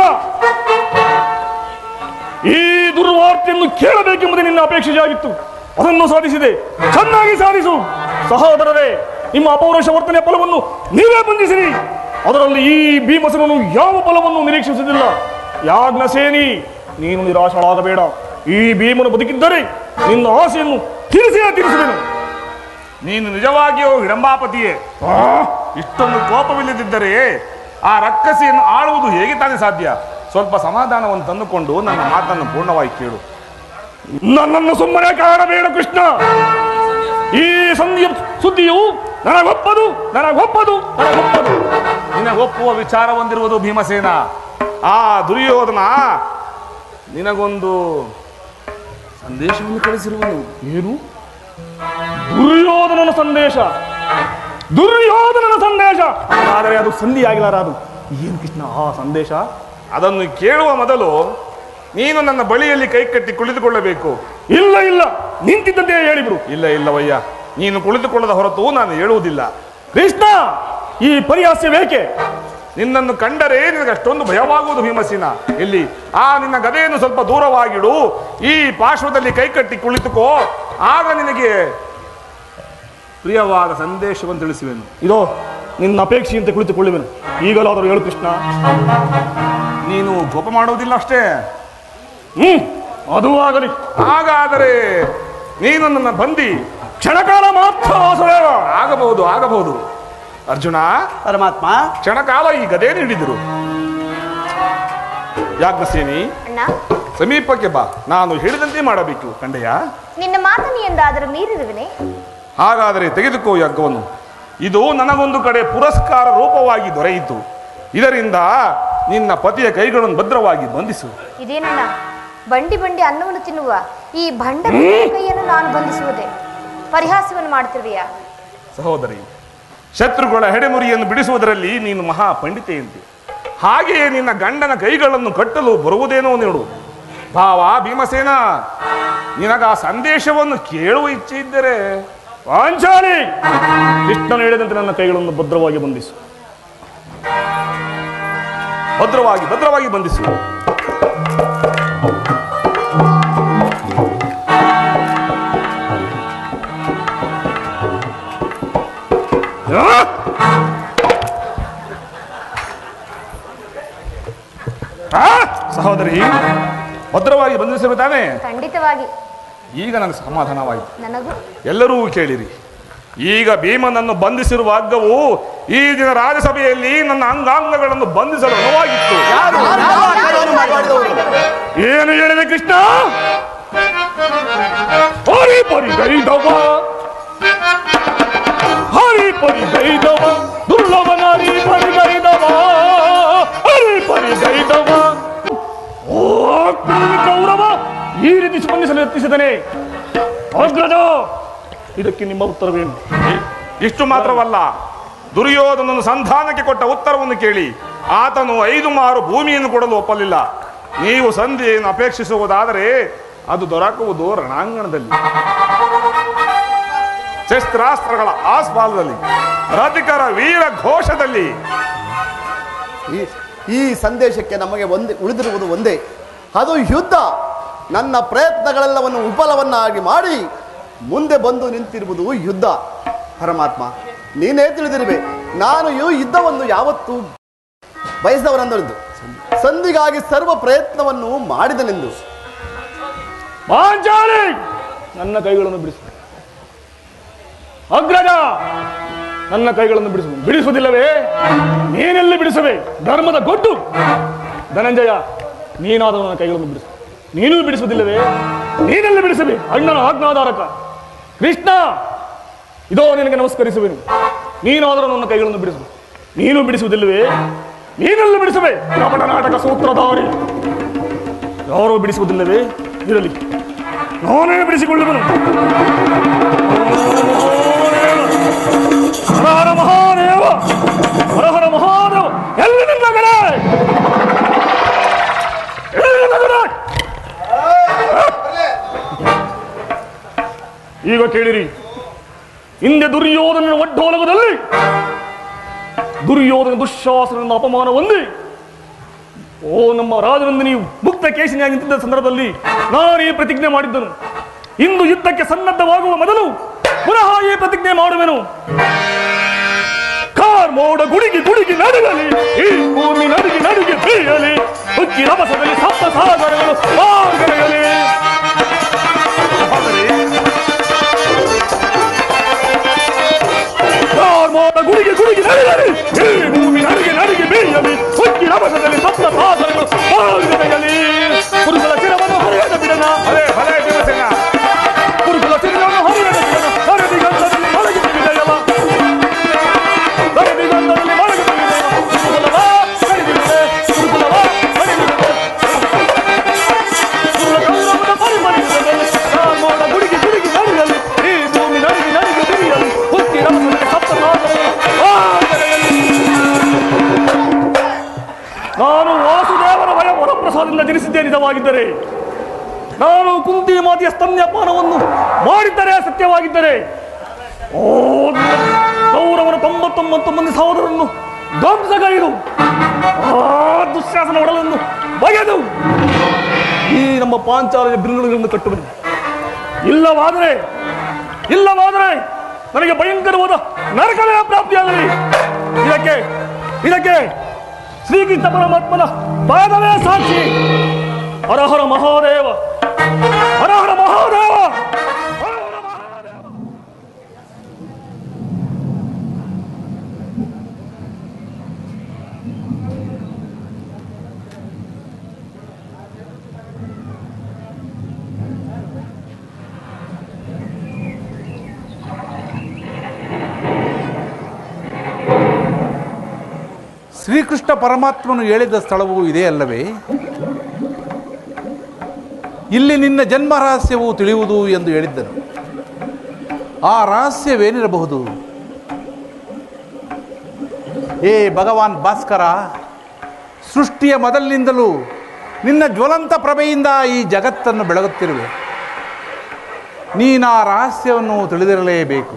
ಈ ದುರ್ವಾರ್ತೆಯನ್ನು ಕೇಳಬೇಕೆಂಬುದೇ ನಿನ್ನ ಅಪೇಕ್ಷೆಯಾಗಿತ್ತು ಅದನ್ನು ಸಾಧಿಸಿದೆ ಚೆನ್ನಾಗಿ ಸಾಧಿಸು ಸಹೋದರರೇ ನಿಮ್ಮ ಅಪೌರುಷ ವರ್ತನೆಯ ಫಲವನ್ನು ನೀವೇ ಬಂಧಿಸಿರಿ ಅದರಲ್ಲಿ ಈ ಭೀಮಸನನು ಯಾವ ಫಲವನ್ನು ನಿರೀಕ್ಷಿಸುವುದಿಲ್ಲ ಯಾಜ್ಞಸೇನಿ ನೀನು ನಿರಾಶಳಾಗಬೇಡ ಈ ಭೀಮನು ಬದುಕಿದ್ದರೆ ನಿನ್ನ ಆಸೆಯನ್ನು ತಿಳಿಸಿಯೇ ತಿಳಿಸುವೆನು ನೀನು ನಿಜವಾಗಿಯೂ ಹಿಡಂಬಾಪತಿಯೇ ಆ ಇಷ್ಟೊಂದು ಕೋಪವಿಲ್ಲದಿದ್ದರೆ ಆ ರಕ್ಕಸಿಯನ್ನು ಆಳುವುದು ಹೇಗೆ ತಾನೇ ಸಾಧ್ಯ ಸ್ವಲ್ಪ ಸಮಾಧಾನವನ್ನು ತಂದುಕೊಂಡು ನನ್ನ ಮಾತನ್ನು ಪೂರ್ಣವಾಗಿ ಕೇಳು ನನ್ನನ್ನು ಸುಮ್ಮನೆ ಕಾಣಬೇಡ ಕೃಷ್ಣ ಈ ಸಂಧಿಯ ಸುದ್ದಿಯು ನನಗೊಪ್ಪದು ನನಗೊಪ್ಪದು ನನಗೊಪ್ಪದು ನಿನಗೊಪ್ಪುವ ವಿಚಾರ ಹೊಂದಿರುವುದು ಭೀಮಸೇನ ಆ ದುರ್ಯೋಧನ ನಿನಗೊಂದು ಸಂದೇಶವನ್ನು ಕಳಿಸಿರುವನು ಏನು ದುರ್ಯೋಧನನ ಸಂದೇಶ ದುರ್ಯೋಧನನ ಸಂದೇಶ ಆದರೆ ಅದು ಸಂಧಿಯಾಗಿಲಾರದು ಏನು ಕೃಷ್ಣ ಆ ಸಂದೇಶ ಅದನ್ನು ಕೇಳುವ ಮೊದಲು ನೀನು ನನ್ನ ಬಳಿಯಲ್ಲಿ ಕೈಕಟ್ಟಿ ಕುಳಿತುಕೊಳ್ಳಬೇಕು ಇಲ್ಲ ಇಲ್ಲ ನಿಂತಿದ್ದಂತೆ ಹೇಳಿಬಿಡು ಇಲ್ಲ ಇಲ್ಲವಯ್ಯ ನೀನು ಕುಳಿತುಕೊಳ್ಳದ ಹೊರತು ನಾನು ಹೇಳುವುದಿಲ್ಲ ಕೃಷ್ಣ ಈ ಪರಿಹಾಸ್ಯ ಬೇಕೆ ನಿನ್ನನ್ನು ಕಂಡರೆ ನಿನಗೆ ಅಷ್ಟೊಂದು ಭಯವಾಗುವುದು ಭೀಮಸೇನ ಇಲ್ಲಿ ಆ ನಿನ್ನ ಗದೆಯನ್ನು ಸ್ವಲ್ಪ ದೂರವಾಗಿಡು ಈ ಪಾರ್ಶ್ವದಲ್ಲಿ ಕೈಕಟ್ಟಿ ಕುಳಿತುಕೋ ಆಗ ನಿನಗೆ ಪ್ರಿಯವಾದ ಸಂದೇಶವನ್ನು ತಿಳಿಸುವೆನು ಇದೋ ನಿನ್ನ ಅಪೇಕ್ಷೆಯಂತೆ ಕುಳಿತುಕೊಳ್ಳುವೆನು ಈಗಲಾದರೂ ಹೇಳು ಕೃಷ್ಣ ನೀನು ಕೋಪ ಮಾಡುವುದಿಲ್ಲ ಅಷ್ಟೇ ಹ್ಮ್ ಅದು ಆಗಲಿ ಹಾಗಾದರೆ ನೀನು ನನ್ನ ಬಂದಿ ಕ್ಷಣಕಾಲ ಮಾತ್ರ ವಾಸುದೇವ ಆಗಬಹುದು ಆಗಬಹುದು ಅರ್ಜುನ ಪರಮಾತ್ಮ ಕ್ಷಣಕಾಲ ಈ ಗದೆ ನೀಡಿದರು ಯಾಜ್ಞಸೇನಿ ಅಣ್ಣ ಸಮೀಪಕ್ಕೆ ಬಾ ನಾನು ಹೇಳಿದಂತೆ ಮಾಡಬೇಕು ಕಂಡೆಯ ನಿನ್ನ ಮಾತನ್ನು ಎಂದಾದರೂ ಮೀರಿರುವನೆ ಹಾಗಾದರೆ ತೆಗೆದುಕೋ ಯಜ್ಞವನ್ನು ಇದು ನನಗೊಂದು ಕಡೆ ಪುರಸ್ಕಾರ ರೂಪವಾಗಿ ದೊರೆಯಿತು ಇದರಿಂದ ನಿನ್ನ ಪತಿಯ ಕೈಗಳನ್ನು ಭದ್ರವಾಗಿ ಬಂಧಿಸು ಇದೇನಣ್ಣ ಬಂಡಿ ಬಂಡಿ ಅನ್ನವನ್ನು ತಿನ್ನುವ ಈ ಭಂಡ ಕೈಯನ್ನು ನಾನು ಬಂಧಿಸುವುದೇ ಪರಿಹಾಸವನ್ನು ಮಾಡ್ತಿರುವೆಯಾ ಸಹೋದರಿ ಶತ್ರುಗಳ ಹೆಡೆಮುರಿಯನ್ನು ಬಿಡಿಸುವುದರಲ್ಲಿ ನೀನು ಮಹಾ ಪಂಡಿತೆಯಂತೆ ಹಾಗೆಯೇ ನಿನ್ನ ಗಂಡನ ಕೈಗಳನ್ನು ಕಟ್ಟಲು ಬರುವುದೇನೋ ನೋಡು ಭಾವ ಭೀಮಸೇನ ನಿನಗ ಆ ಸಂದೇಶವನ್ನು ಕೇಳುವ ಇಚ್ಛೆ ಇದ್ದರೆ ಪಾಂಚಾಲಿ ಕೃಷ್ಣನು ಹೇಳಿದಂತೆ ನನ್ನ ಕೈಗಳನ್ನು ಭದ್ರವಾಗಿ ಬಂಧಿಸು ಭದ್ರವಾಗಿ ಭದ್ರವಾಗಿ ಬಂಧಿಸು ಆ? ಆ? ಸಹೋದರಿ ಭದ್ರವಾಗಿ ಬಂಧಿಸಿರು ತಾನೇ ಖಂಡಿತವಾಗಿ ಈಗ ನನಗೆ ಸಮಾಧಾನವಾಯಿತು ನನಗೂ ಎಲ್ಲರೂ ಕೇಳಿರಿ ಈಗ ಭೀಮನನ್ನು ಬಂಧಿಸಿರುವ ಹಗ್ಗವು ಈ ದಿನ ರಾಜ್ಯಸಭೆಯಲ್ಲಿ ನನ್ನ ಅಂಗಾಂಗಗಳನ್ನು ಬಂಧಿಸಲು ಅನುವಾಗಿತ್ತು ಯಾರು ಯಾವ ಕಾರ್ಯವನ್ನು ಮಾಡಿದವರು ಏನು ಹೇಳಿದೆ ಕೃಷ್ಣ ಹರಿ ಪರಿ ಗೈದವ ಹರಿ ಪರಿ ಗೈದವ ದುರ್ಲಭನ ಹರಿ ಪರಿ ಗೈದವ ಹರಿ ಪರಿ ಗೈದವ ಓ ಕೌರವ ಈ ರೀತಿ ಸ್ಪಂದಿಸಲು ಯತ್ನಿಸಿದನೆ ಅಗ್ರಜ ಇದಕ್ಕೆ ನಿಮ್ಮ ಉತ್ತರವೇನು ಇಷ್ಟು ಮಾತ್ರವಲ್ಲ ದುರ್ಯೋಧನನು ಸಂಧಾನಕ್ಕೆ ಕೊಟ್ಟ ಉತ್ತರವನ್ನು ಕೇಳಿ ಆತನು ಐದು ಮಾರು ಭೂಮಿಯನ್ನು ಕೊಡಲು ಒಪ್ಪಲಿಲ್ಲ ನೀವು ಸಂಧಿಯನ್ನು ಅಪೇಕ್ಷಿಸುವುದಾದರೆ ಅದು ದೊರಕುವುದು ರಣಾಂಗಣದಲ್ಲಿ ಶಸ್ತ್ರಾಸ್ತ್ರಗಳ ಆಸ್ಪಾಲದಲ್ಲಿ ರಥಿಕರ ವೀರ ಘೋಷದಲ್ಲಿ ಈ ಈ ಸಂದೇಶಕ್ಕೆ ನಮಗೆ ಒಂದೇ ಉಳಿದಿರುವುದು ಒಂದೇ ಅದು ಯುದ್ಧ ನನ್ನ ಪ್ರಯತ್ನಗಳೆಲ್ಲವನ್ನು ವಿಫಲವನ್ನಾಗಿ ಮಾಡಿ ಮುಂದೆ ಬಂದು ನಿಂತಿರುವುದು ಯುದ್ಧ ಪರಮಾತ್ಮ ನೀನೇ ತಿಳಿದಿರುವೆ ನಾನು ಈ ಯುದ್ಧವನ್ನು ಯಾವತ್ತೂ ಬಯಸಿದವರಂದರಿದ್ದು ಸಂಧಿಗಾಗಿ ಸರ್ವ ಪ್ರಯತ್ನವನ್ನು ಮಾಡಿದನೆಂದು ಪಾಂಚಾಲಿ ನನ್ನ ಕೈಗಳನ್ನು ಬಿಡಿಸು ಅಗ್ರಜ ನನ್ನ ಕೈಗಳನ್ನು ಬಿಡಿಸು ಬಿಡಿಸುವುದಿಲ್ಲವೇ ನೀನೆಲ್ಲಿ ಬಿಡಿಸುವೆ ಧರ್ಮದ ಗೊಡ್ಡು ಧನಂಜಯ ನೀನಾದರೂ ನನ್ನ ಕೈಗಳನ್ನು ಬಿಡಿಸು ನೀನು ಬಿಡಿಸುವುದಿಲ್ಲವೇ ನೀನೆಲ್ಲಿ ಬಿಡಿಸುವೆ ಅಣ್ಣನ ಆಜ್ಞಾಧಾರಕ ಕೃಷ್ಣ ಇದೋ ನಿನಗೆ ನಮಸ್ಕರಿಸುವೆನು ನೀನಾದರೂ ನನ್ನ ಕೈಗಳನ್ನು ಬಿಡಿಸು ನೀನು ಬಿಡಿಸುವುದಿಲ್ಲವೇ ನೀನೆಲ್ಲಿ ಬಿಡಿಸುವೆ ಕಪಟ ನಾಟಕ ಸೂತ್ರಧಾರಿ ಯಾರೂ ಬಿಡಿಸುವುದಿಲ್ಲವೇ ಇರಲಿ ನಾನೇ ಬಿಡಿಸಿಕೊಳ್ಳುವನು ಹರ ಹರ ಮಹಾದೇವ ಹರ ಹರ ಮಹಾದೇವ ಎಲ್ಲಿ ನಿನ್ನ ಗಡೆ ಎಲ್ಲಿ ನಿನ್ನ ಗಡೆ? ಈಗ ಕೇಳಿರಿ ಹಿಂದೆ ದುರ್ಯೋಧನ ಒಡ್ಡೋಲಗದಲ್ಲಿ ದುರ್ಯೋಧನ ದುಶ್ಯಾಸನದಿಂದ ಅಪಮಾನ ಹೊಂದಿ ಓ ನಮ್ಮ ರಾಜನಂದಿನಿ ಮುಕ್ತ ಕೇಶಿನಿಯಾಗಿ ನಿಂತಿದ್ದ ಸಂದರ್ಭದಲ್ಲಿ ನಾನು ಈ ಪ್ರತಿಜ್ಞೆ ಮಾಡಿದ್ದನು ಇಂದು ಯುದ್ಧಕ್ಕೆ ಸನ್ನದ್ಧವಾಗುವ ಮೊದಲು ಪುನಃ ಈ ಪ್ರತಿಜ್ಞೆ ಮಾಡುವೆನು ಕಾರ್ ಮೋಡ ಗುಡುಗಿ ಗುಡುಗಿ ನಡುಗಲಿ ಈ ಭೂಮಿ ನಡುಗಿ ನಡುಗಿ ಬೀಳಲಿ ಉಕ್ಕಿ ರಭಸದಲ್ಲಿ ಸಪ್ತ ಸಾಗರಗಳು ಬಾಗರೆಯಲಿ ಕಾರ್ ಮೋಡ ಗುಡುಗಿ ಗುಡುಗಿ ನಡುಗಲಿ ಈ ಭೂಮಿ ನಡುಗಿ ನಡುಗಿ ಬೀಳಲಿ ಉಕ್ಕಿ ರಭಸದಲ್ಲಿ ಸಪ್ತ ಸಾಗರಗಳು ಬಾಗರೆಯಲಿ ಪುರುಷರ ಶಿರವನ್ನು ಹರಿಯದ ಬಿಡನ ಭಲೆ ಭಲೆ ಭೀಮಸೇನ ಕುರುಕುಲ ಸಿರಿಯನ್ನು ಹರಿಯದ ಬಿಡನ ಹರದಿ ಗಂಧದಲ್ಲಿ ಮಲಗಿದ ವಿಜಯವ ಹರದಿ ಗಂಧದಲ್ಲಿ ಮಲಗಿದ ವಿಜಯವ ಕುರುಕುಲವ ಕಡಿದಿದೆ ಕುರುಕುಲವ ಕಡಿದಿದೆ ಕುರುಲ ಗೌರವದ ಪರಿಮಳಿಸಿದೆ ಕಾಮೋಡ ಗುಡುಗಿ ಗುಡುಗಿ ನಡಿಯಲಿ ಈ ಭೂಮಿ ನಡಿಗೆ ನಡಿಗೆ ಬಿರಿಯಲಿ ಹುಟ್ಟಿ ರಮಸದಲ್ಲಿ ಸಪ್ತ ಸಾಗರಗಳು ನಾನು ವಾಸುದೇವರ ಭಯ ವರಪ್ರಸಾದದಿಂದ ಜನಿಸಿದ್ದೇ ನಿಜವಾಗಿದ್ದರೆ ನಾನು ಕುಂತಿ ಮಾತೆಯ ಸ್ತನ್ಯಪಾನವನ್ನು ಮಾಡಿದ್ದರೆ ಸತ್ಯವಾಗಿದ್ದರೆ ಓ ಕೌರವನ ತೊಂಬತ್ತೊಂಬತ್ತು ಮಂದಿ ಸಹೋದರನ್ನು ಧ್ವಂಸಗೈದು ಆ ದುಶ್ಯಾಸನ ಒಡಲನ್ನು ಬಗೆದು ಈ ನಮ್ಮ ಪಾಂಚಾಲಯ ಬಿರುನುಗಳನ್ನು ಕಟ್ಟುವೆನು ಇಲ್ಲವಾದರೆ ಇಲ್ಲವಾದರೆ ನನಗೆ ಭಯಂಕರವಾದ ನರಕವೇ ಪ್ರಾಪ್ತಿಯಾಗಲಿ ಇದಕ್ಕೆ ಇದಕ್ಕೆ ಶ್ರೀಕೃಷ್ಣ ಪರಮಾತ್ಮನ ಪಾದವೇ ಸಾಕ್ಷಿ ಹರ ಹರ ಮಹಾದೇವ ಹರ ಹರ ಮಹಾದೇವ ಹರ ಹರ ಮಹಾದೇವ ಶ್ರೀಕೃಷ್ಣ ಪರಮಾತ್ಮನು ಹೇಳಿದ ಸ್ಥಳವು ಇದೇ ಅಲ್ಲವೇ ಇಲ್ಲಿ ನಿನ್ನ ಜನ್ಮ ರಹಸ್ಯವು ತಿಳಿಯುವುದು ಎಂದು ಹೇಳಿದ್ದನು ಆ ರಹಸ್ಯವೇನಿರಬಹುದು ಏ ಭಗವಾನ್ ಭಾಸ್ಕರ ಸೃಷ್ಟಿಯ ಮೊದಲಿನಿಂದಲೂ ನಿನ್ನ ಜ್ವಲಂತ ಪ್ರಭೆಯಿಂದ ಈ ಜಗತ್ತನ್ನು ಬೆಳಗುತ್ತಿರುವೆ ನೀನು ಆ ರಹಸ್ಯವನ್ನು ತಿಳಿದಿರಲೇಬೇಕು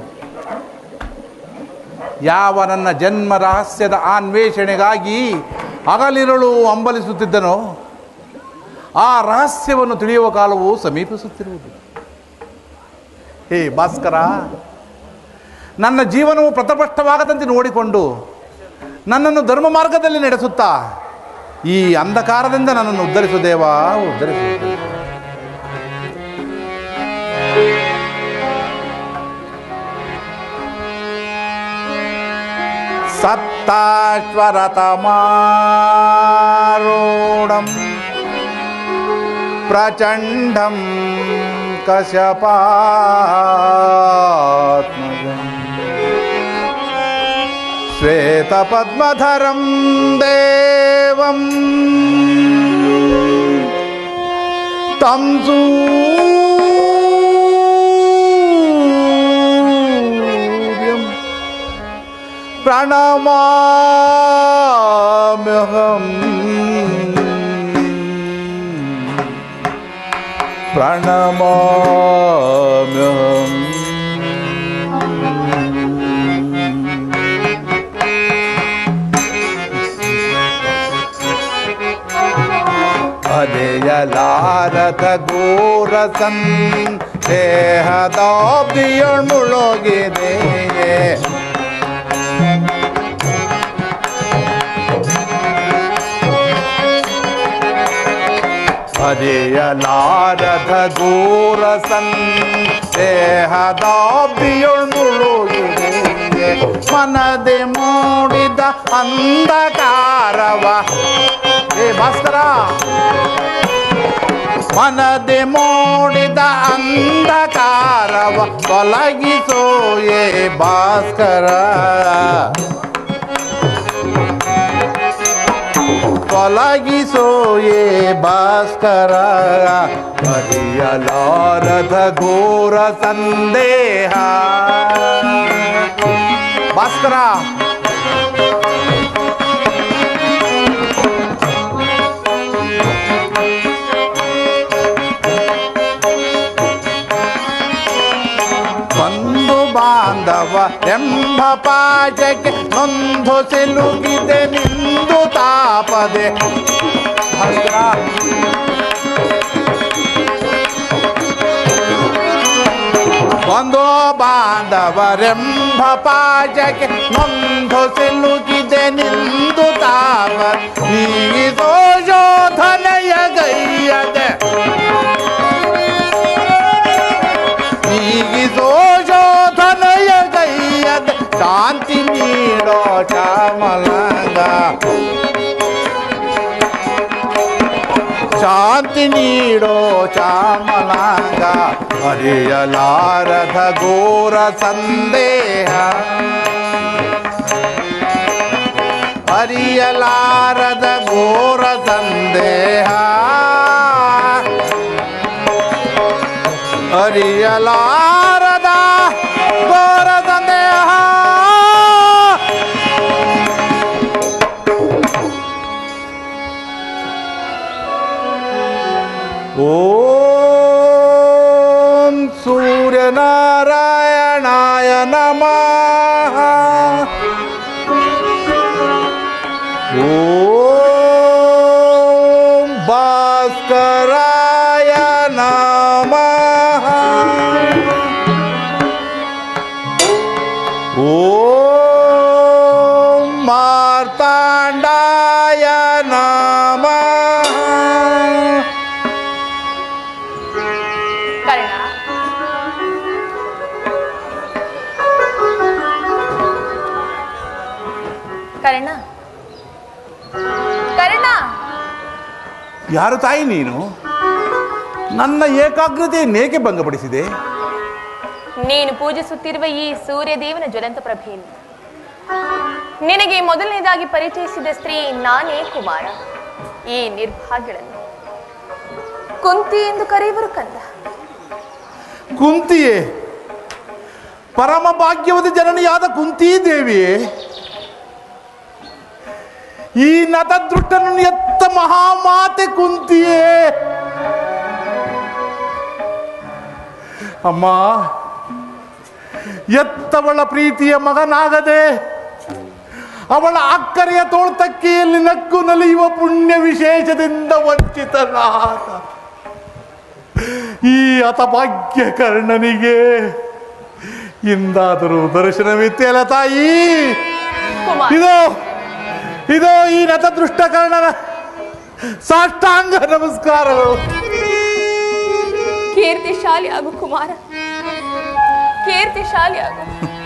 ಯಾವ ನನ್ನ ಜನ್ಮ ರಹಸ್ಯದ ಅನ್ವೇಷಣೆಗಾಗಿ ಹಗಲಿರುಳು ಹಂಬಲಿಸುತ್ತಿದ್ದನೋ ಆ ರಹಸ್ಯವನ್ನು ತಿಳಿಯುವ ಕಾಲವು ಸಮೀಪಿಸುತ್ತಿರುವುದು ಹೇ ಭಾಸ್ಕರ ನನ್ನ ಜೀವನವು ಪ್ರತಪಷ್ಟವಾಗದಂತೆ ನೋಡಿಕೊಂಡು ನನ್ನನ್ನು ಧರ್ಮ ಮಾರ್ಗದಲ್ಲಿ ನಡೆಸುತ್ತಾ ಈ ಅಂಧಕಾರದಿಂದ ನನ್ನನ್ನು ಉದ್ಧರಿಸು ದೇವಾ ಉದ್ಧರಿಸು ಸತ್ತಾಶ್ವರತಮಾರೂಢಂ ಪ್ರಚಂಡಂ ಕಶ್ಯಪಾತ್ಮಜಂ ಶ್ವೇತಪದ್ಮಧರಂ ದೇವಂ तं ಪ್ರಣಮಾಮ್ಯಹಂ ಪ್ರಣಮಾಮ್ಯಹಂ ಅದೇಯಲಾರದ ಘೋರಸನ್ ದೇಹದಾಬ್ದಿಯೊಳ್ ಮುಳುಗಿದೆ ಅದೇಯಲಾರದ ಘೋರಸನ್ ದೇಹದಾಬ್ದಿಯೊಳ್ ಮುಳುಗಿದೆ ಮನದೆ ಮೂಡಿದ ಅಂಧಕಾರವ ಏ ಭಾಸ್ಕರ ಮನದೆ ಮೂಡಿದ ಅಂಧಕಾರವ ತೊಲಗಿಸೋಯೇ ಭಾಸ್ಕರ ತೊಲಗಿಸೋಯೇ ಭಾಸ್ಕರ ಮರೆಯಲಾರದ ಘೋರ ಸಂದೇಹ ಭಾಸ್ಕರ ಬಂಧು ಬಾಂಧವ ಎಂಬ ಪಾಜಕ್ಕೆ ನೊಂದು ಸಿಲುಗಿದೆ ನಿಂದು ತಾಪದೆ ಭಾಸ್ಕರ ಬಂಧು ಬಾಂಧವರೆಂಬ ಪಾಜಕ್ಕೆ ನೊಂದು ಸಿಲುಕಿದೆ ನಿಂದು ತಾಪ ನೀಗಿಸೋ ಶೋಧನೆಯ ಗೈಯದೆ ನೀಗಿಸೋ ಶೋಧನೆಯ ಗೈಯದೆ ಶಾಂತಿ ನೀಡೋ ಚಾಮಲಂಗ ಶಾಂತಿ ನೀಡೋ ಚಾಮಲಾಂಗ ಅರಿಯಲಾರದ ಘೋರ ಸಂದೇಹ ಅರಿಯಲಾರದ ಘೋರ ಸಂದೇಹ ಅರಿಯಲಾರದ ಘೋರ ಸಂದೇಹ ಓಂ ಸೂರ್ಯನಾರಾಯಣಾಯ ನಮಃ ಓಂ ಭಾಸ್ಕರಾಯ ನಮಃ ಓಂ ಮಾರ್ತಾಂಡಾಯ ನಮಃ ಕರ್ಣ ಕರ್ಣ ಕರ್ಣ ಯಾರು ತಾಯಿ ನೀನು ನನ್ನ ಏಕಾಗ್ರತೆಯನ್ನೇಕೆ ಭಂಗಪಡಿಸಿದೆ ನೀನು ಪೂಜಿಸುತ್ತಿರುವ ಈ ಸೂರ್ಯದೇವನ ಜ್ವಲಂತ ಪ್ರಭೆಯಲ್ಲಿ ನಿನಗೆ ಮೊದಲನೇದಾಗಿ ಪರಿಚಯಿಸಿದ ಸ್ತ್ರೀ ನಾನೇ ಕುಮಾರ ಈ ನಿರ್ಭಾಗ್ಯಗಳನ್ನು ಕುಂತಿ ಎಂದು ಕರೆಯುವರು ಕಂದ ಕುಂತಿಯೇ ಪರಮ ಭಾಗ್ಯವತಿ ಜನನಿಯಾದ ಕುಂತೀ ದೇವಿಯೇ ಈ ನತದೃಷ್ಟನನ್ನು ಎತ್ತ ಮಹಾಮಾತೆ ಕುಂತಿಯೇ ಅಮ್ಮ ಎತ್ತವಳ ಪ್ರೀತಿಯ ಮಗನಾಗದೆ ಅವಳ ಅಕ್ಕರೆಯ ತೋಳ್ತಕ್ಕಿಯಲ್ಲಿ ನಕ್ಕು ನಲಿಯುವ ಪುಣ್ಯ ವಿಶೇಷದಿಂದ ವಂಚಿತನಾದ ಈ ಹತಭಾಗ್ಯ ಕರ್ಣನಿಗೆ ಇಂದಾದರೂ ದರ್ಶನವಿತ್ತೆಯಲ್ಲ ತಾಯಿ ಕುಮಾರ ಇದು ಇದು ಈ ನತದೃಷ್ಟ ಕರ್ಣನ ಸಾಷ್ಟಾಂಗ ನಮಸ್ಕಾರಗಳು ಕೀರ್ತಿಶಾಲಿ ಆಗು ಕುಮಾರ ಕೀರ್ತಿಶಾಲಿ ಆಗು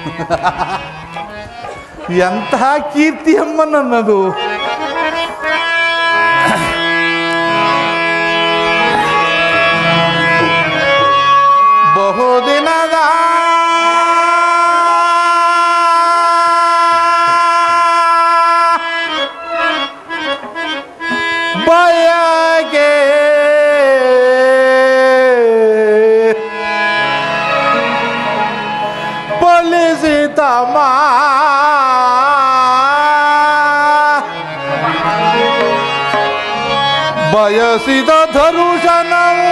ಎಂತಹ ಕೀರ್ತಿ ಅಮ್ಮ ನನ್ನದು ಬಹುದಿನದ ಬಯಗೆ ಫಲಿಸಿತ ಮಾತೆ ಬಯಸಿದ ಧರುಷನವು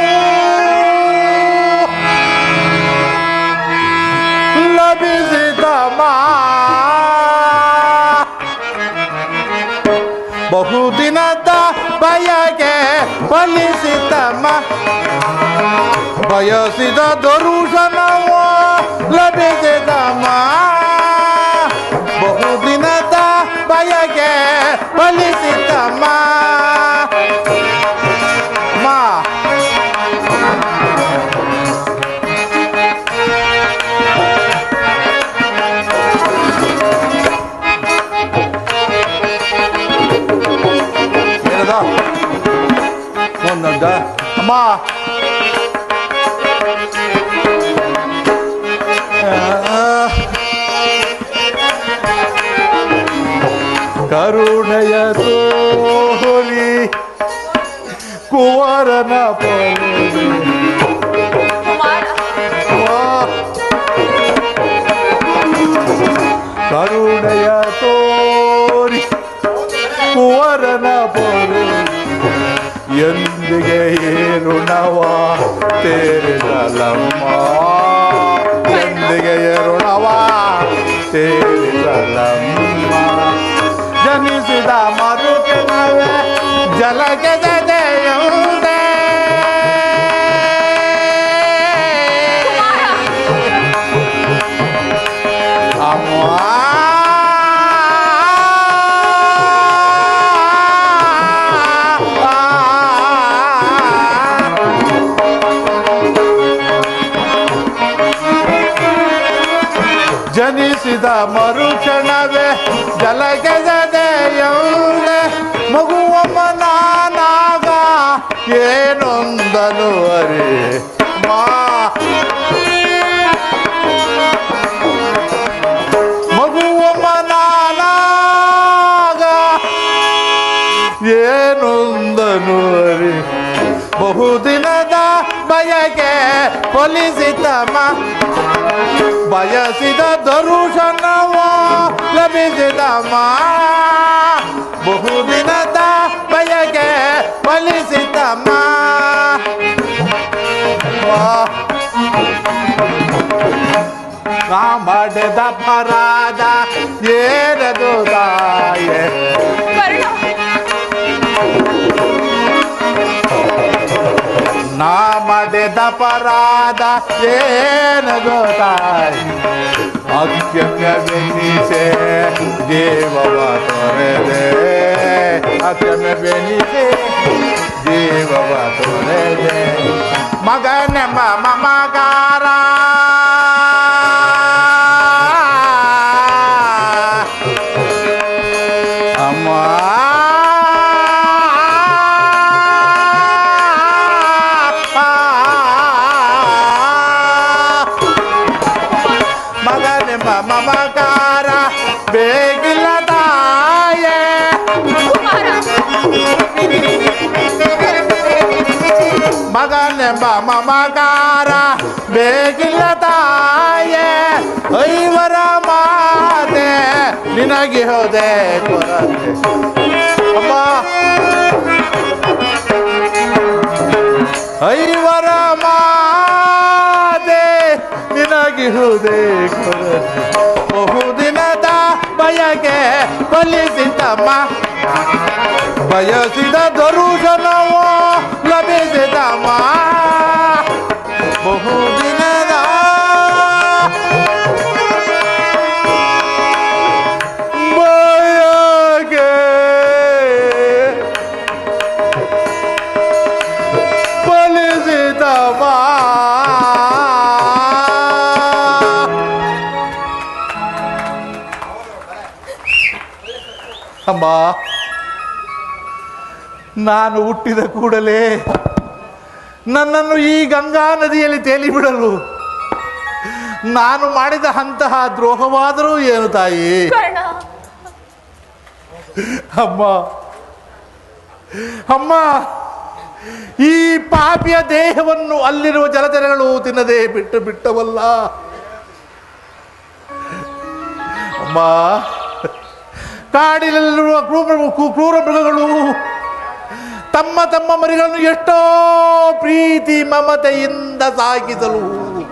ಲಭಿಸಿದ ಮಾ ಬಹುದಿನದ ಬಯಗೆ ಫಲಿಸಿತಮ್ಮ ಬಯಸಿದ ದರುಶನವು ಲಭಿಸಿದಮ್ಮ ಬಹುದಿನದ ಬಯಗೆ ಫಲಿಸಿತಮ್ಮ ಮಾ ಏನದ ಒಂದೊಂದ ಅಮ್ಮ ಕರುಣೆಯ ತೋರಿ ಕುವರನ ಪೊರೆ ಕರುಣೆಯ ತೋರಿ ಕುವರನ ಪೊರೆ ಎಂದಿಗೆ ಏರುಣವ ತೇರಿಸಲಮ್ಮ ಎಂದಿಗೆ ಏರುಣವ ತೇರಿಸಲಮ್ಮ ಜನಿಸಿದ ಮರುಕಿನವೇ ಜಲಗೆ ಜದೆಯುಂದೆ ಅಮ್ಮ ಜನಿಸಿದ ಮರುಕ್ಷಣವೇ ಜಲಗೆದೆಯೌದೆ ಮಗುವಮ್ಮ ನಾನಾಗ ಏನೊಂದನು ಅರಿ ಮಾ ಮಗುವಮ್ಮ ನಾನಾಗ ಏನೊಂದನು ಅರಿ ಬಹುದಿನದ ಬಯಕೆ ಫಲಿಸಿತಮ್ಮ ಬಯಸಿದ ದರುಶನವ ಲಭಿಸಿದಮ್ಮ ಬಹುದಿನದ ಬಯಕೆ ಫಲಿಸಿತಮ್ಮ ವಾ. ನಾ ಮಾಡಿದ ಪರಾಧ ಏನದು ತಾಯೇ ನಾ ಮಾಡಿದ ಪರಾಧ ಏನದು ತಾಯಿ ಅಕ್ಷಮ್ಯವೆನಿಸೆ ಜೀವವ ತೊರೆದೆ ಅಕ್ಷಮ್ಯವೆನಿಸೆ ಜೀವವ ತೊರೆದೆ ಮಗನೆಂಬ ಮಮಕಾರ ಅಮ್ಮ ಮಗನೆಂಬ ಮಮಕಾರ ಬೇಗಿಲ್ಲ ತಾಯೇ ಮಗನೆಂಬ ಮಮಕಾರ ಬೇಗಿಲ್ಲ ತಾಯೇ ಐವರ ಮಾತೆ ನಿನಗೆ ಹೋದೆ ಕೊರತೆ ಅಮ್ಮ ಐವರ ಮಾತೆ ನಿನಗಿಹುದೇ ಕೊರತೆ ಬಹುದಿನದ ಬಯಕೆ ಫಲಿಸಿತಮ್ಮ ಬಯಸಿದ ದರುಶನವೋ ಲಭಿಸಿದಮ್ಮ ಬಹುದಿನದ ಬಯಕೆ ಫಲಿಸಿದಮ್ಮ ಅಮ್ಮ ನಾನು ಹುಟ್ಟಿದ ಕೂಡಲೇ ನನ್ನನ್ನು ಈ ಗಂಗಾ ನದಿಯಲ್ಲಿ ತೇಲಿ ಬಿಡಲು ನಾನು ಮಾಡಿದ ಅಂತಹ ದ್ರೋಹವಾದರೂ ಏನು ತಾಯಿ ಕರ್ಣ ಅಮ್ಮ ಅಮ್ಮ ಈ ಪಾಪಿಯ ದೇಹವನ್ನು ಅಲ್ಲಿರುವ ಜಲಚರಗಳು ತಿನ್ನದೆ ಬಿಟ್ಟು ಬಿಟ್ಟವಲ್ಲ ಅಮ್ಮ ಕಾಡಿನಲ್ಲಿರುವ ಕ್ರೂರ ಕ್ರೂರ ಮೃಗಗಳು ತಮ್ಮ ತಮ್ಮ ಮರಿಗಳನ್ನು ಎಷ್ಟೋ ಪ್ರೀತಿ ಮಮತೆಯಿಂದ ಸಾಗಿಸಲು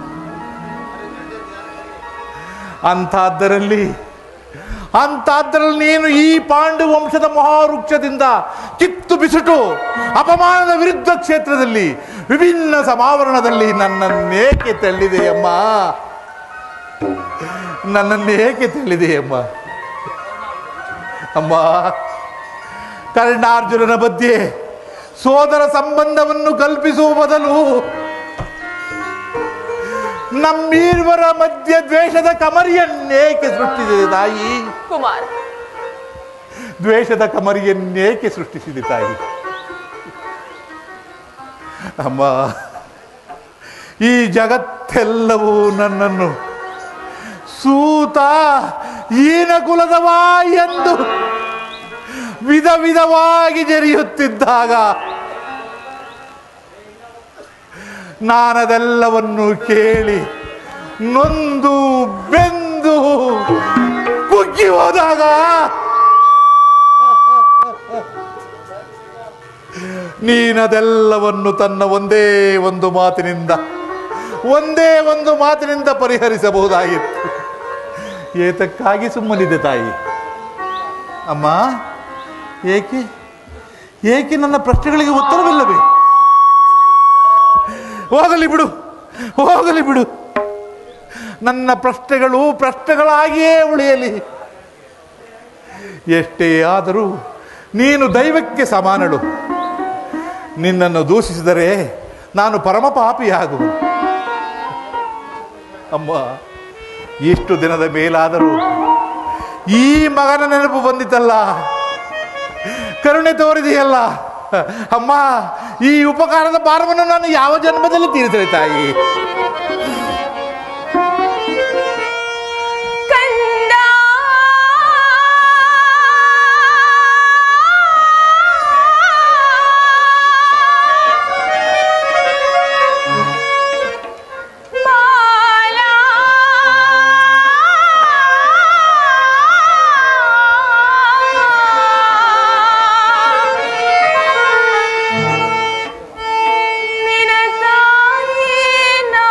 ಅಂಥದ್ದರಲ್ಲಿ ಅಂಥದ್ರಲ್ಲಿ ನೀನು ಈ ಪಾಂಡು ವಂಶದ ಮಹಾವೃಕ್ಷದಿಂದ ಕಿತ್ತು ಬಿಸುಟು ಅಪಮಾನದ ವಿರುದ್ಧ ಕ್ಷೇತ್ರದಲ್ಲಿ ವಿಭಿನ್ನ ಸಮಾವರಣದಲ್ಲಿ ನನ್ನನ್ನೇಕೆ ತಳ್ಳಿದೆಯಮ್ಮ ನನ್ನನ್ನೇಕೆ ತಳ್ಳಿದೆಯಮ್ಮ ಅಮ್ಮ ಕರ್ಣಾರ್ಜುನನ ಮಧ್ಯೆ ಸೋದರ ಸಂಬಂಧವನ್ನು ಕಲ್ಪಿಸುವ ಬದಲು ನಮ್ಮೀರ್ವರ ಮಧ್ಯೆ ದ್ವೇಷದ ಕಮರಿಯನ್ನೇಕೆ ಸೃಷ್ಟಿಸಿದೆ ತಾಯಿ ಕುಮಾರ ದ್ವೇಷದ ಕಮರಿಯನ್ನೇಕೆ ಸೃಷ್ಟಿಸಿದೆ ತಾಯಿ ಅಮ್ಮ ಈ ಜಗತ್ತೆಲ್ಲವೂ ನನ್ನನ್ನು ಸೂತ ಈನ ಕುಲದವ ಎಂದು ವಿಧ ವಿಧವಾಗಿ ಜರಿಯುತ್ತಿದ್ದಾಗ ನಾನದೆಲ್ಲವನ್ನು ಕೇಳಿ ನೊಂದು ಬೆಂದು ಕುಗ್ಗಿ ಹೋದಾಗ ನೀನದೆಲ್ಲವನ್ನು ತನ್ನ ಒಂದೇ ಒಂದು ಮಾತಿನಿಂದ ಒಂದೇ ಒಂದು ಮಾತಿನಿಂದ ಪರಿಹರಿಸಬಹುದಾಗಿತ್ತು ಏತಕ್ಕಾಗಿ ಸುಮ್ಮನಿದೆ ತಾಯಿ ಅಮ್ಮ ಏಕೆ ಏಕೆ ನನ್ನ ಪ್ರಶ್ನೆಗಳಿಗೆ ಉತ್ತರವಿಲ್ಲವೇ ಹೋಗಲಿ ಬಿಡು ಹೋಗಲಿ ಬಿಡು ನನ್ನ ಪ್ರಶ್ನೆಗಳು ಪ್ರಶ್ನೆಗಳಾಗಿಯೇ ಉಳಿಯಲಿ ಎಷ್ಟೇ ಆದರೂ ನೀನು ದೈವಕ್ಕೆ ಸಮಾನಳು ನಿನ್ನನ್ನು ದೂಷಿಸಿದರೆ ನಾನು ಪರಮ ಪಾಪಿಯಾಗುವೆ ಅಮ್ಮ ಇಷ್ಟು ದಿನದ ಮೇಲಾದರೂ ಈ ಮಗನ ನೆನಪು ಬಂದಿತಲ್ಲ ಕರುಣೆ ತೋರಿದೆಯಲ್ಲ ಅಮ್ಮ ಈ ಉಪಕಾರದ ಭಾರವನ್ನು ನಾನು ಯಾವ ಜನ್ಮದಲ್ಲಿ ತೀರಿಸಲಿ ತಾಯಿ ಕಂದ ಬಾಲ ನಿನ ತಾಯಿ ನಾ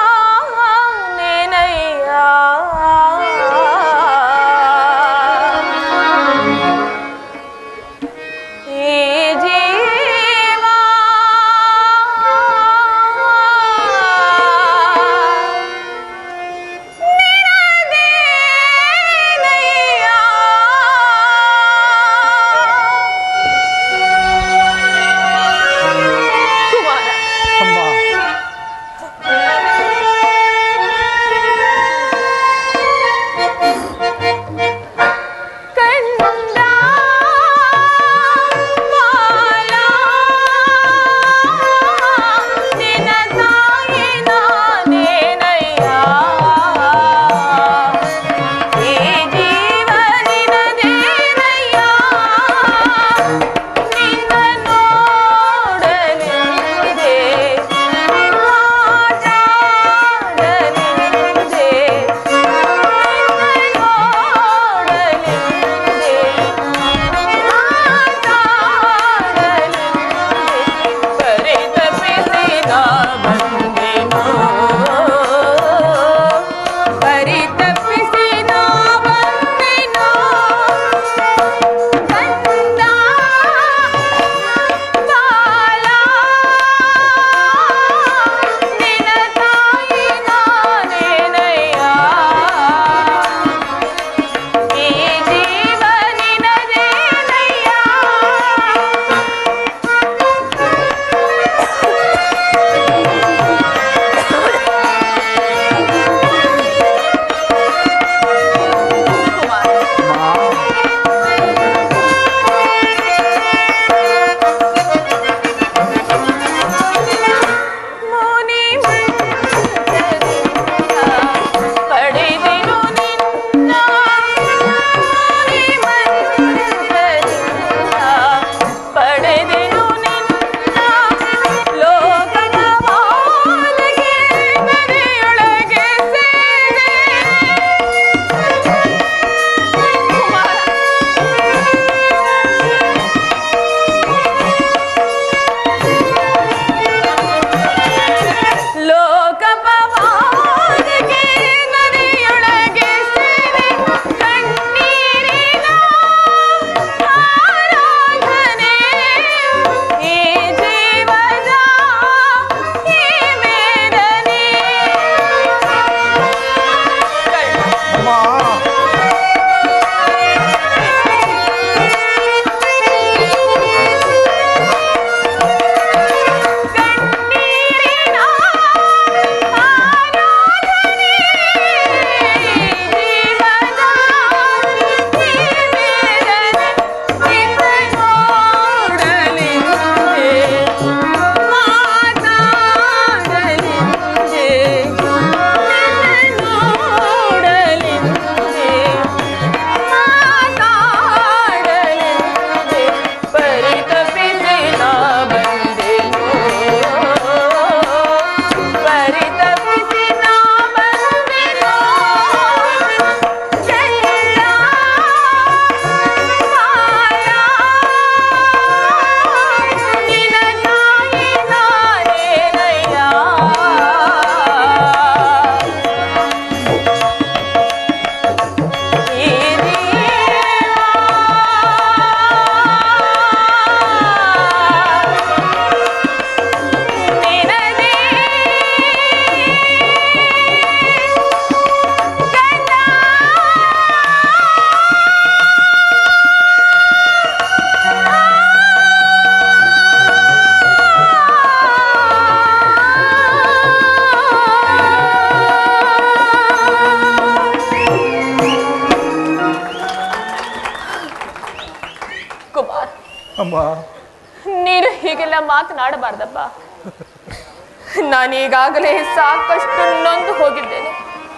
ಅಮ್ಮ ನೀನು ಹೀಗೆಲ್ಲ ಮಾತನಾಡಬಾರ್ದಪ್ಪ ನಾನು ಈಗಾಗಲೇ ಸಾಕಷ್ಟು ನೊಂದು ಹೋಗಿದ್ದೇನೆ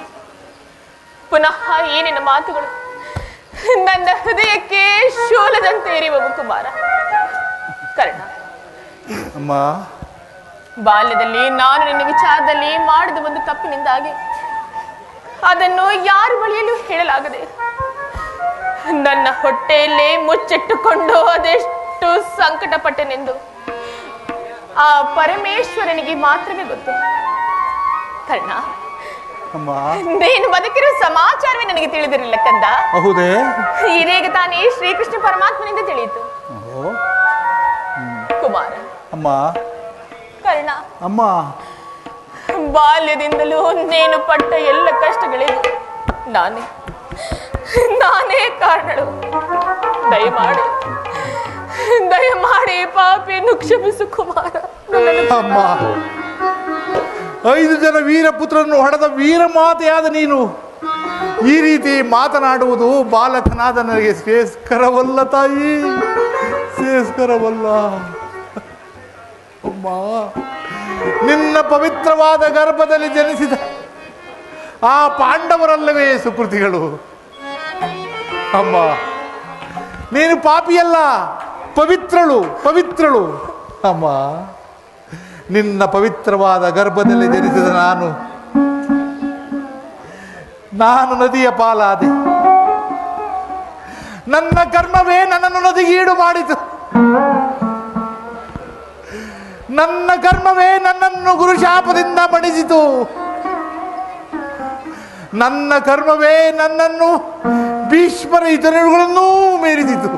ಪುನಃ ಈ ನಿನ್ನ ಮಾತುಗಳು ನನ್ನ ಹೃದಯಕ್ಕೆ ಶೂಲದಂತೆ ಎರಿಯುವವು ಕುಮಾರ ಕರ್ಣ ಅಮ್ಮ ಬಾಲ್ಯದಲ್ಲಿ ನಾನು ನಿನ್ನ ವಿಚಾರದಲ್ಲಿ ಮಾಡಿದ ಒಂದು ತಪ್ಪಿನಿಂದಾಗಿ ಅದನ್ನು ಯಾರ ಬಳಿಯಲ್ಲೂ ಹೇಳಲಾಗದೆ ನನ್ನ ಹೊಟ್ಟೆಯಲ್ಲೇ ಮುಚ್ಚಿಟ್ಟುಕೊಂಡು ಅದೆಷ್ಟು ಸಂಕಟಪಟ್ಟೆನೆಂದು ಆ ಪರಮೇಶ್ವರನಿಗೆ ಮಾತ್ರವೇ ಗೊತ್ತು ಕರ್ಣ ಅಮ್ಮ ನೀನು ಬದುಕಿರುವ ಸಮಾಚಾರವೇ ನನಗೆ ತಿಳಿದಿರಲಿಲ್ಲ ಕಂದ ಹೌದೇ ಇದೀಗ ತಾನೇ ಶ್ರೀಕೃಷ್ಣ ಪರಮಾತ್ಮನಿಂದ ತಿಳಿಯಿತು ಓ, ಕುಮಾರ ಅಮ್ಮ ಕರ್ಣ ಅಮ್ಮ ಬಾಲ್ಯದಿಂದಲೂ ನೀನು ಪಟ್ಟ ಎಲ್ಲ ಕಷ್ಟಗಳಿಗೂ ನಾನೇ ನಾನೇ ಕಾರಣಳು ದಯಮಾಡಿ ದಯಮಾಡಿ ಪಾಪಿಯನ್ನು ಕ್ಷಮಿಸು ಕುಮಾರ ನನ್ನನ್ನು ಅಮ್ಮ ಐದು ಜನ ವೀರಪುತ್ರರನ್ನು ಹೊಡೆದ ವೀರಮಾತೆಯಾದ ನೀನು ಈ ರೀತಿ ಮಾತನಾಡುವುದು ಬಾಲಕನಾದ ನನಗೆ ಶ್ರೇಷ್ಕರವಲ್ಲ ತಾಯಿ ಶ್ರೇಷ್ಕರವಲ್ಲ ಅಮ್ಮ ನಿನ್ನ ಪವಿತ್ರವಾದ ಗರ್ಭದಲ್ಲಿ ಜನಿಸಿದ ಆ ಪಾಂಡವರಲ್ಲವೇ ಸುಕೃತಿಗಳು ಅಮ್ಮ ನೀನು ಪಾಪಿಯಲ್ಲ ಪವಿತ್ರಳು ಪವಿತ್ರಳು ಅಮ್ಮ ನಿನ್ನ ಪವಿತ್ರವಾದ ಗರ್ಭದಲ್ಲಿ ಜನಿಸಿದ ನಾನು ನಾನು ನದಿಯ ಪಾಲಾದೆ ನನ್ನ ಕರ್ಮವೇ ನನ್ನನ್ನು ನದಿಗೀಡು ಮಾಡಿತು ನನ್ನ ಕರ್ಮವೇ ನನ್ನನ್ನು ಗುರುಶಾಪದಿಂದ ಮಣಿಸಿತು ನನ್ನ ಕರ್ಮವೇ ನನ್ನನ್ನು ಭೀಷ್ಮರ ಇತರಗಳನ್ನೂ ಮೀರಿಸಿತು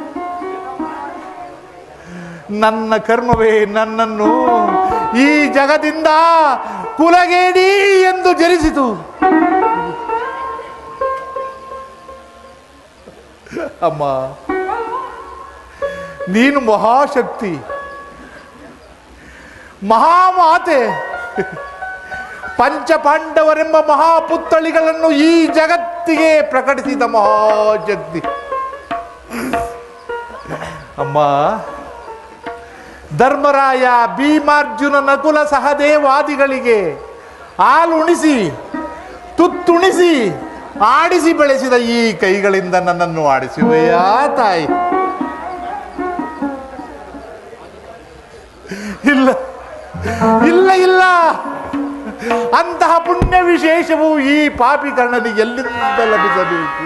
ನನ್ನ ಕರ್ಮವೇ ನನ್ನನ್ನು ಈ ಜಗದಿಂದ ಕುಲಗೇಡಿ ಎಂದು ಜನಿಸಿತು ಅಮ್ಮ ನೀನು ಮಹಾಶಕ್ತಿ ಮಹಾಮಾತೆ ಪಂಚಪಾಂಡವರೆಂಬ ಮಹಾಪುತ್ತಳಿಗಳನ್ನು ಈ ಜಗತ್ತಿಗೆ ಪ್ರಕಟಿಸಿದ ಮಹಾಶಕ್ತಿ ಅಮ್ಮ ಧರ್ಮರಾಯ ಭೀಮಾರ್ಜುನ ನಕುಲ ಸಹದೇವಾದಿಗಳಿಗೆ ಹಾಲುಣಿಸಿ ತುತ್ತುಣಿಸಿ ಆಡಿಸಿ ಬೆಳೆಸಿದ ಈ ಕೈಗಳಿಂದ ನನ್ನನ್ನು ಆಡಿಸುವೆಯಾ ತಾಯಿ ಇಲ್ಲ ಇಲ್ಲ ಇಲ್ಲ ಅಂತಹ ಪುಣ್ಯ ವಿಶೇಷವು ಈ ಪಾಪಿ ಕರ್ಣನಿಗೆ ಎಲ್ಲಿಂದ ಲಭಿಸಬೇಕು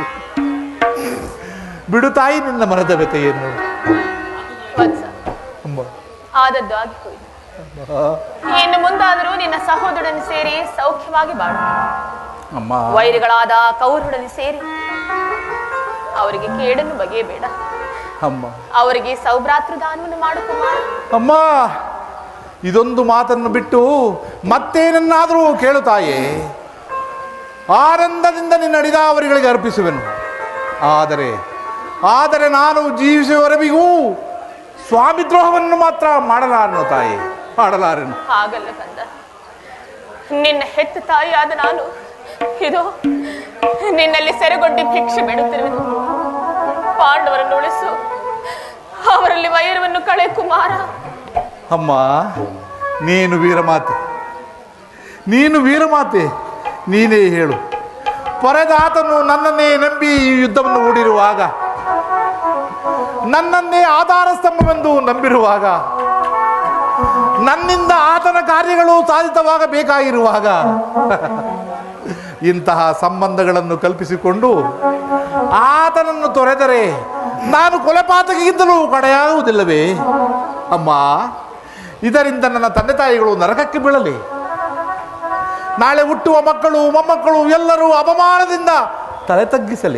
ಬಿಡು ತಾಯಿ ನಿನ್ನ ಮನದ ವ್ಯತೆಯನ್ನು ವತ್ಸ ಅಮ್ಮ ಆದದ್ದು ಆಗಿ ಹೋಯಿತು ಇನ್ನು ಮುಂದಾದರೂ ನಿನ್ನ ಸಹೋದರನ ಸೇರಿ ಸೌಖ್ಯವಾಗಿ ಬಾಳು ಅಮ್ಮ ವೈರಿಗಳಾದ ಕೌರವರನ್ನು ಸೇರಿ ಅವರಿಗೆ ಕೇಡನ್ನು ಬಗೆಯಬೇಡ ಅಮ್ಮ ಅವರಿಗೆ ಸೌಭ್ರಾತೃ ದಾನವನ್ನು ಮಾಡು ಕುಮಾರ ಅಮ್ಮ ಇದೊಂದು ಮಾತನ್ನು ಬಿಟ್ಟು ಮತ್ತೇನನ್ನಾದರೂ ಕೇಳು ತಾಯೇ ಆನಂದದಿಂದ ನಿನ್ನ ಅಡಿದಾವರಿಗಳಿಗೆ ಅರ್ಪಿಸುವೆನು ಆದರೆ ಆದರೆ ನಾನು ಜೀವಿಸುವವರೆವಿಗೂ ಸ್ವಾಮಿದ್ರೋಹವನ್ನು ಮಾತ್ರ ಮಾಡಲಾರನು ತಾಯಿ ಮಾಡಲಾರೆನು ಹಾಗಲ್ಲ ಕಂದ ನಿನ್ನ ಹೆತ್ತ ತಾಯಿಯಾದ ನಾನು ಇದು ನಿನ್ನಲ್ಲಿ ಸೆರೆಗೊಂಡು ಭಿಕ್ಷೆ ಬೇಡುತ್ತಿರುವೆನು ಪಾಂಡವರನ್ನು ಉಳಿಸು ಅವರಲ್ಲಿ ವೈರವನ್ನು ಕಳೆ ಕುಮಾರ ಅಮ್ಮ ನೀನು ವೀರಮಾತೆ ನೀನು ವೀರಮಾತೆ ನೀನೇ ಹೇಳು ಪರದಾತನು ನನ್ನನ್ನೇ ನಂಬಿ ಈ ಯುದ್ಧವನ್ನು ಹೂಡಿರುವಾಗ ನನ್ನನ್ನೇ ಆಧಾರ ಸ್ತಂಭವೆಂದು ನಂಬಿರುವಾಗ ನನ್ನಿಂದ ಆತನ ಕಾರ್ಯಗಳು ಸಾಧಿತವಾಗಬೇಕಾಗಿರುವಾಗ ಇಂತಹ ಸಂಬಂಧಗಳನ್ನು ಕಲ್ಪಿಸಿಕೊಂಡು ಆತನನ್ನು ತೊರೆದರೆ ನಾನು ಕೊಲೆಪಾತಕಿಗಿಂತಲೂ ಕಡೆಯಾಗುವುದಿಲ್ಲವೇ ಅಮ್ಮ ಇದರಿಂದ ನನ್ನ ತಂದೆ ತಾಯಿಗಳು ನರಕಕ್ಕೆ ಬೀಳಲಿ ನಾಳೆ ಹುಟ್ಟುವ ಮಕ್ಕಳು ಮೊಮ್ಮಕ್ಕಳು ಎಲ್ಲರೂ ಅಪಮಾನದಿಂದ ತಲೆ ತಗ್ಗಿಸಲಿ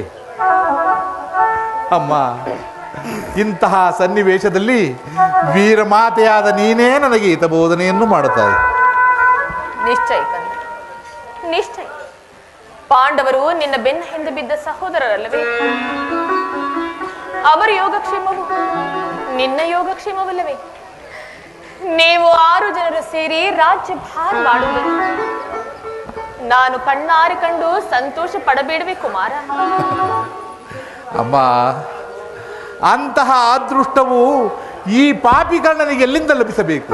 ಅಮ್ಮ ಇಂತಹ ಸನ್ನಿವೇಶದಲ್ಲಿ ವೀರಮಾತೆಯಾದ ನೀನೇ ನನಗೆ ಹಿತಬೋಧನೆಯನ್ನು ಮಾಡುತ್ತಾರೆ ನಿಶ್ಚಯ ಕಂದ ನಿಶ್ಚಯ ಪಾಂಡವರು ನಿನ್ನ ಬೆನ್ನ ಹಿಂದೆ ಬಿದ್ದ ಸಹೋದರರಲ್ಲವೇ ಅವರ ಯೋಗಕ್ಷೇಮವು ನಿನ್ನ ಯೋಗಕ್ಷೇಮವಲ್ಲವೇ ನೀವು ಆರು ಜನರು ಸೇರಿ ರಾಜ್ಯ ಭಾರ ಮಾಡುವುದು ನಾನು ಕಣ್ಣಾರೆ ಕಂಡು ಸಂತೋಷ ಪಡಬೇಡವೇ ಕುಮಾರ ಅಮ್ಮ ಅಂತಹ ಅದೃಷ್ಟವು ಈ ಪಾಪಿ ಕರ್ಣನಿಗೆ ಎಲ್ಲಿಂದ ಲಭಿಸಬೇಕು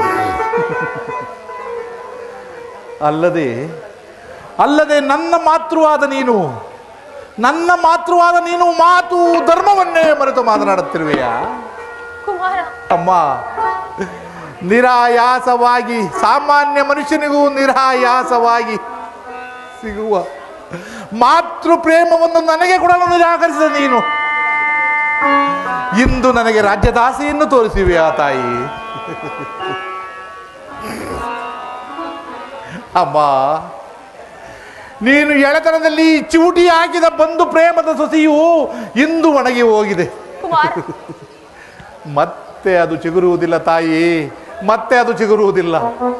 ಅಲ್ಲದೆ ಅಲ್ಲದೆ ನನ್ನ ಮಾತೃವಾದ ನೀನು ನನ್ನ ಮಾತೃವಾದ ನೀನು ಮಾತು ಧರ್ಮವನ್ನೇ ಮರೆತು ಮಾತನಾಡುತ್ತಿರುವೆಯಾ ಕುಮಾರ ಅಮ್ಮ ನಿರಾಯಾಸವಾಗಿ ಸಾಮಾನ್ಯ ಮನುಷ್ಯನಿಗೂ ನಿರಾಯಾಸವಾಗಿ ಸಿಗುವ ಮಾತೃ ಪ್ರೇಮವನ್ನು ನನಗೆ ಕೊಡಲು ನಿರಾಕರಿಸಿದ ನೀನು ಇಂದು ನನಗೆ ರಾಜ್ಯದಾಸೆಯನ್ನು ತೋರಿಸಿವೆಯಾ ತಾಯಿ ಅಮ್ಮ ನೀನು ಎಳೆತನದಲ್ಲಿ ಚೂಟಿ ಹಾಕಿದ ಬಂಧು ಪ್ರೇಮದ ಸೊಸೆಯು ಇಂದು ಒಣಗಿ ಹೋಗಿದೆ ಕುಮಾರ ಮತ್ತೆ ಅದು ಚಿಗುರುವುದಿಲ್ಲ ತಾಯಿ ಮತ್ತೆ ಅದು ಚಿಗುರುವುದಿಲ್ಲ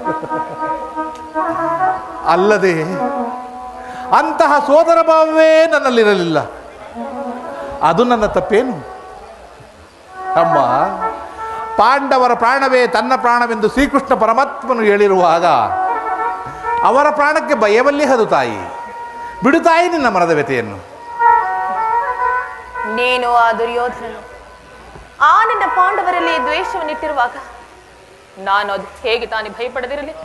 ಅಲ್ಲದೆ ಅಂತಹ ಸೋದರ ಭಾವವೇ ನನ್ನಲ್ಲಿರಲಿಲ್ಲ ಅದು ನನ್ನ ತಪ್ಪೇನು ಅಮ್ಮ ಪಾಂಡವರ ಪ್ರಾಣವೇ ತನ್ನ ಪ್ರಾಣವೆಂದು ಶ್ರೀಕೃಷ್ಣ ಪರಮಾತ್ಮನು ಹೇಳಿರುವಾಗ ಅವರ ಪ್ರಾಣಕ್ಕೆ ಭಯವಲ್ಲಿ ಹದು ತಾಯಿ ಬಿಡು ತಾಯಿ ನಿನ್ನ ಮನದ ವ್ಯತೆಯನ್ನು ನೀನು ಆ ದುರ್ಯೋಧನನು ಆ ನಿನ್ನ ಪಾಂಡವರಲ್ಲಿ ದ್ವೇಷವನ್ನಿಟ್ಟಿರುವಾಗ ನಾನು ಅದು ಹೇಗೆ ತಾನೇ ಭಯಪಡದಿರಲಿ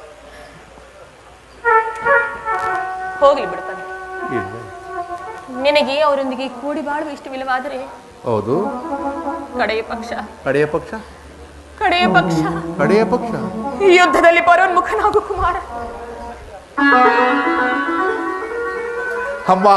ಹೋಗ್ಲಿ ಬಿಡು ತಂದೆ ನಿನಗೆ ಅವರೊಂದಿಗೆ ಕೂಡಿ ಬಾಳುವ ಇಷ್ಟವಿಲ್ಲವಾದರೆ ಹೌದು ಕಡೆಯ ಪಕ್ಷ ಕಡೆಯ ಪಕ್ಷ ಕಡೆಯ ಪಕ್ಷ ಕಡೆಯ ಪಕ್ಷ ಈ ಯುದ್ಧದಲ್ಲಿ ಪರೋನ್ಮುಖನಾಗು ಕುಮಾರ ಅಮ್ಮ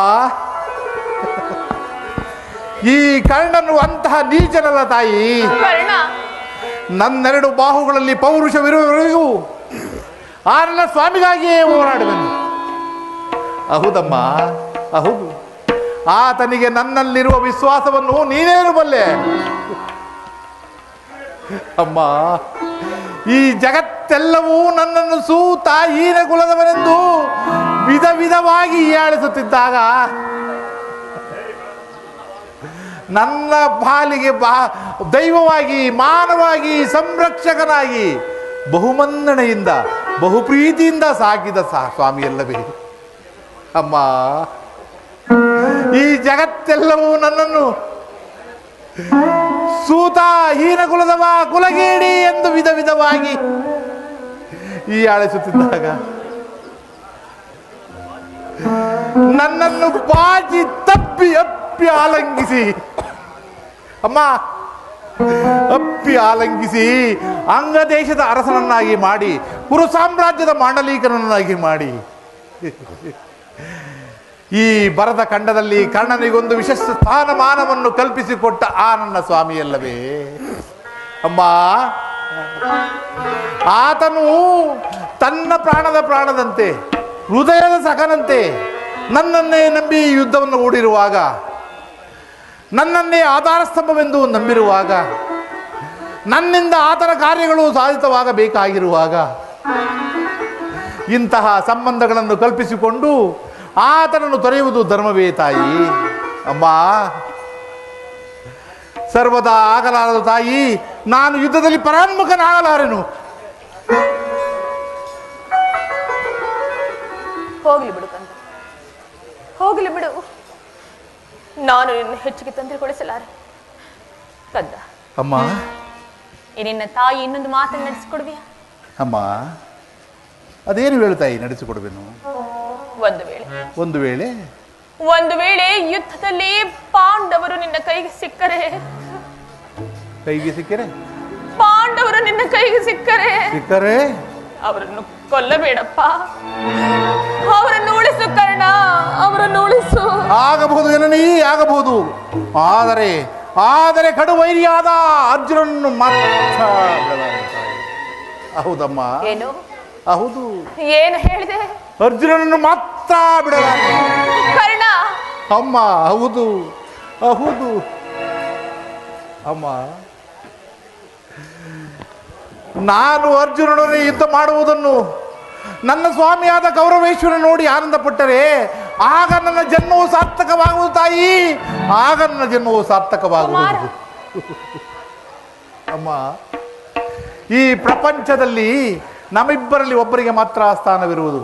ಈ ಕರ್ಣನು ಅಂತಹ ನೀಚನಲ್ಲ ತಾಯಿ ಕರ್ಣ ನನ್ನೆರಡು ಬಾಹುಗಳಲ್ಲಿ ಪೌರುಷವಿರುವವರೆಗೂ ಆ ನನ್ನ ಸ್ವಾಮಿಗಾಗಿಯೇ ಹೋರಾಡುವೆನು ಹೌದಮ್ಮ ಹೌದು ಆತನಿಗೆ ನನ್ನಲ್ಲಿರುವ ವಿಶ್ವಾಸವನ್ನು ನೀನೇನು ಬಲ್ಲೆ ಅಮ್ಮ ಈ ಜಗತ್ತೆಲ್ಲವೂ ನನ್ನನ್ನು ಸೂತ ಹೀನ ಕುಲದವನೆಂದು ವಿಧ ವಿಧವಾಗಿ ಹೀಯಾಳಿಸುತ್ತಿದ್ದಾಗ ನನ್ನ ಪಾಲಿಗೆ ಬಾ ದೈವವಾಗಿ ಮಾನವಾಗಿ ಸಂರಕ್ಷಕನಾಗಿ ಬಹುಮನ್ನಣೆಯಿಂದ ಬಹುಪ್ರೀತಿಯಿಂದ ಸಾಕಿದ ಸಾ ಸ್ವಾಮಿಯಲ್ಲವೇ ಅಮ್ಮ ಈ ಜಗತ್ತೆಲ್ಲವೂ ನನ್ನನ್ನು ಸೂತ ಹೀನ ಕುಲದವ ಕುಲಗೇಡಿ ಎಂದು ವಿಧ ವಿಧವಾಗಿ ಈ ಆಳಿಸುತ್ತಿದ್ದಾಗ ನನ್ನನ್ನು ಬಾಚಿ ತಪ್ಪಿ ಅಪ್ಪಿ ಆಲಂಗಿಸಿ ಅಮ್ಮ ಅಪ್ಪಿ ಆಲಂಗಿಸಿ ಅಂಗದೇಶದ ಅರಸನನ್ನಾಗಿ ಮಾಡಿ ಕುರು ಸಾಮ್ರಾಜ್ಯದ ಮಾಂಡಲೀಕರನನ್ನಾಗಿ ಮಾಡಿ ಈ ಬರದ ಖಂಡದಲ್ಲಿ ಕರ್ಣನಿಗೊಂದು ವಿಶೇಷ ಸ್ಥಾನಮಾನವನ್ನು ಕಲ್ಪಿಸಿಕೊಟ್ಟ ಆ ನನ್ನ ಸ್ವಾಮಿಯಲ್ಲವೇ ಅಮ್ಮ ಆತನು ತನ್ನ ಪ್ರಾಣದ ಪ್ರಾಣದಂತೆ ಹೃದಯದ ಸಖನಂತೆ ನನ್ನನ್ನೇ ನಂಬಿ ಈ ಯುದ್ಧವನ್ನು ಹೂಡಿರುವಾಗ ನನ್ನನ್ನೇ ಆಧಾರ ಸ್ತಂಭವೆಂದು ನಂಬಿರುವಾಗ ನನ್ನಿಂದ ಆತನ ಕಾರ್ಯಗಳು ಸಾಧಿತವಾಗಬೇಕಾಗಿರುವಾಗ ಇಂತಹ ಸಂಬಂಧಗಳನ್ನು ಕಲ್ಪಿಸಿಕೊಂಡು ಆತನನ್ನು ತೊರೆಯುವುದು ಧರ್ಮವೇ ತಾಯಿ ಅಮ್ಮ ಸರ್ವದಾ ಆಗಲಾರದು ತಾಯಿ ನಾನು ಯುದ್ಧದಲ್ಲಿ ಪರಾನ್ಮುಖನಾಗಲಾರೆನು ಹೋಗ್ಲಿ ಬಿಡು ಕಂದ ಹೋಗ್ಲಿ ಬಿಡು ನಾನು ನಿನ್ನ ಹೆಚ್ಚಿಗೆ ತೊಂದರೆಗೊಳಿಸಲಾರೆ ಕಂದ ಅಮ್ಮ ಈ ನಿನ್ನ ತಾಯಿ ಇನ್ನೊಂದು ಮಾತನ್ನು ನಡೆಸಿಕೊಡುವಿಯಾ ಅಮ್ಮ ಅದೇನು ಹೇಳು ತಾಯಿ ನಡೆಸಿಕೊಡುವೆನು ಒಂದು ವೇಳೆ ಒಂದು ವೇಳೆ ಒಂದು ವೇಳೆ ಯುದ್ಧದಲ್ಲಿ ಪಾಂಡವರು ನಿನ್ನ ಕೈಗೆ ಸಿಕ್ಕರೆ ಕೈಗೆ ಸಿಕ್ಕರೆ ಪಾಂಡವರು ನಿನ್ನ ಕೈಗೆ ಸಿಕ್ಕರೆ ಸಿಕ್ಕರೆ ಅವರನ್ನು ಕೊಲ್ಲಬೇಡಪ್ಪ ಅವರನ್ನು ಉಳಿಸು ಕರ್ಣ ಅವರನ್ನು ಉಳಿಸು ಆಗಬಹುದು ಜನನೀ ಆಗಬಹುದು ಆದರೆ ಆದರೆ ಕಡುವೈರಿಯಾದ ಅರ್ಜುನನ್ನು ಮಾತ್ರ ಬಿಡಲಾರೆ ತಾಯಿ. ಹೌದಮ್ಮ ಏನು ಹೌದು ಏನು ಹೇಳಿದೆ ಅರ್ಜುನನನ್ನು ಮಾತ್ರ ಬಿಡಲಾರೆ ಕರ್ಣ ಅಮ್ಮ ಹೌದು ಹೌದು ಅಮ್ಮ ನಾನು ಅರ್ಜುನನೊಡನೆ ಯುದ್ಧ ಮಾಡುವುದನ್ನು ನನ್ನ ಸ್ವಾಮಿಯಾದ ಗೌರವೇಶ್ವರ ನೋಡಿ ಆನಂದಪಟ್ಟರೆ ಆಗ ನನ್ನ ಜನ್ಮವು ಸಾರ್ಥಕವಾಗುವುದು ತಾಯಿ ಆಗ ನನ್ನ ಜನ್ಮವು ಸಾರ್ಥಕವಾಗುವುದು ಅಮ್ಮ ಈ ಪ್ರಪಂಚದಲ್ಲಿ ನಮ್ಮಿಬ್ಬರಲ್ಲಿ ಒಬ್ಬರಿಗೆ ಮಾತ್ರ ಸ್ಥಾನವಿರುವುದು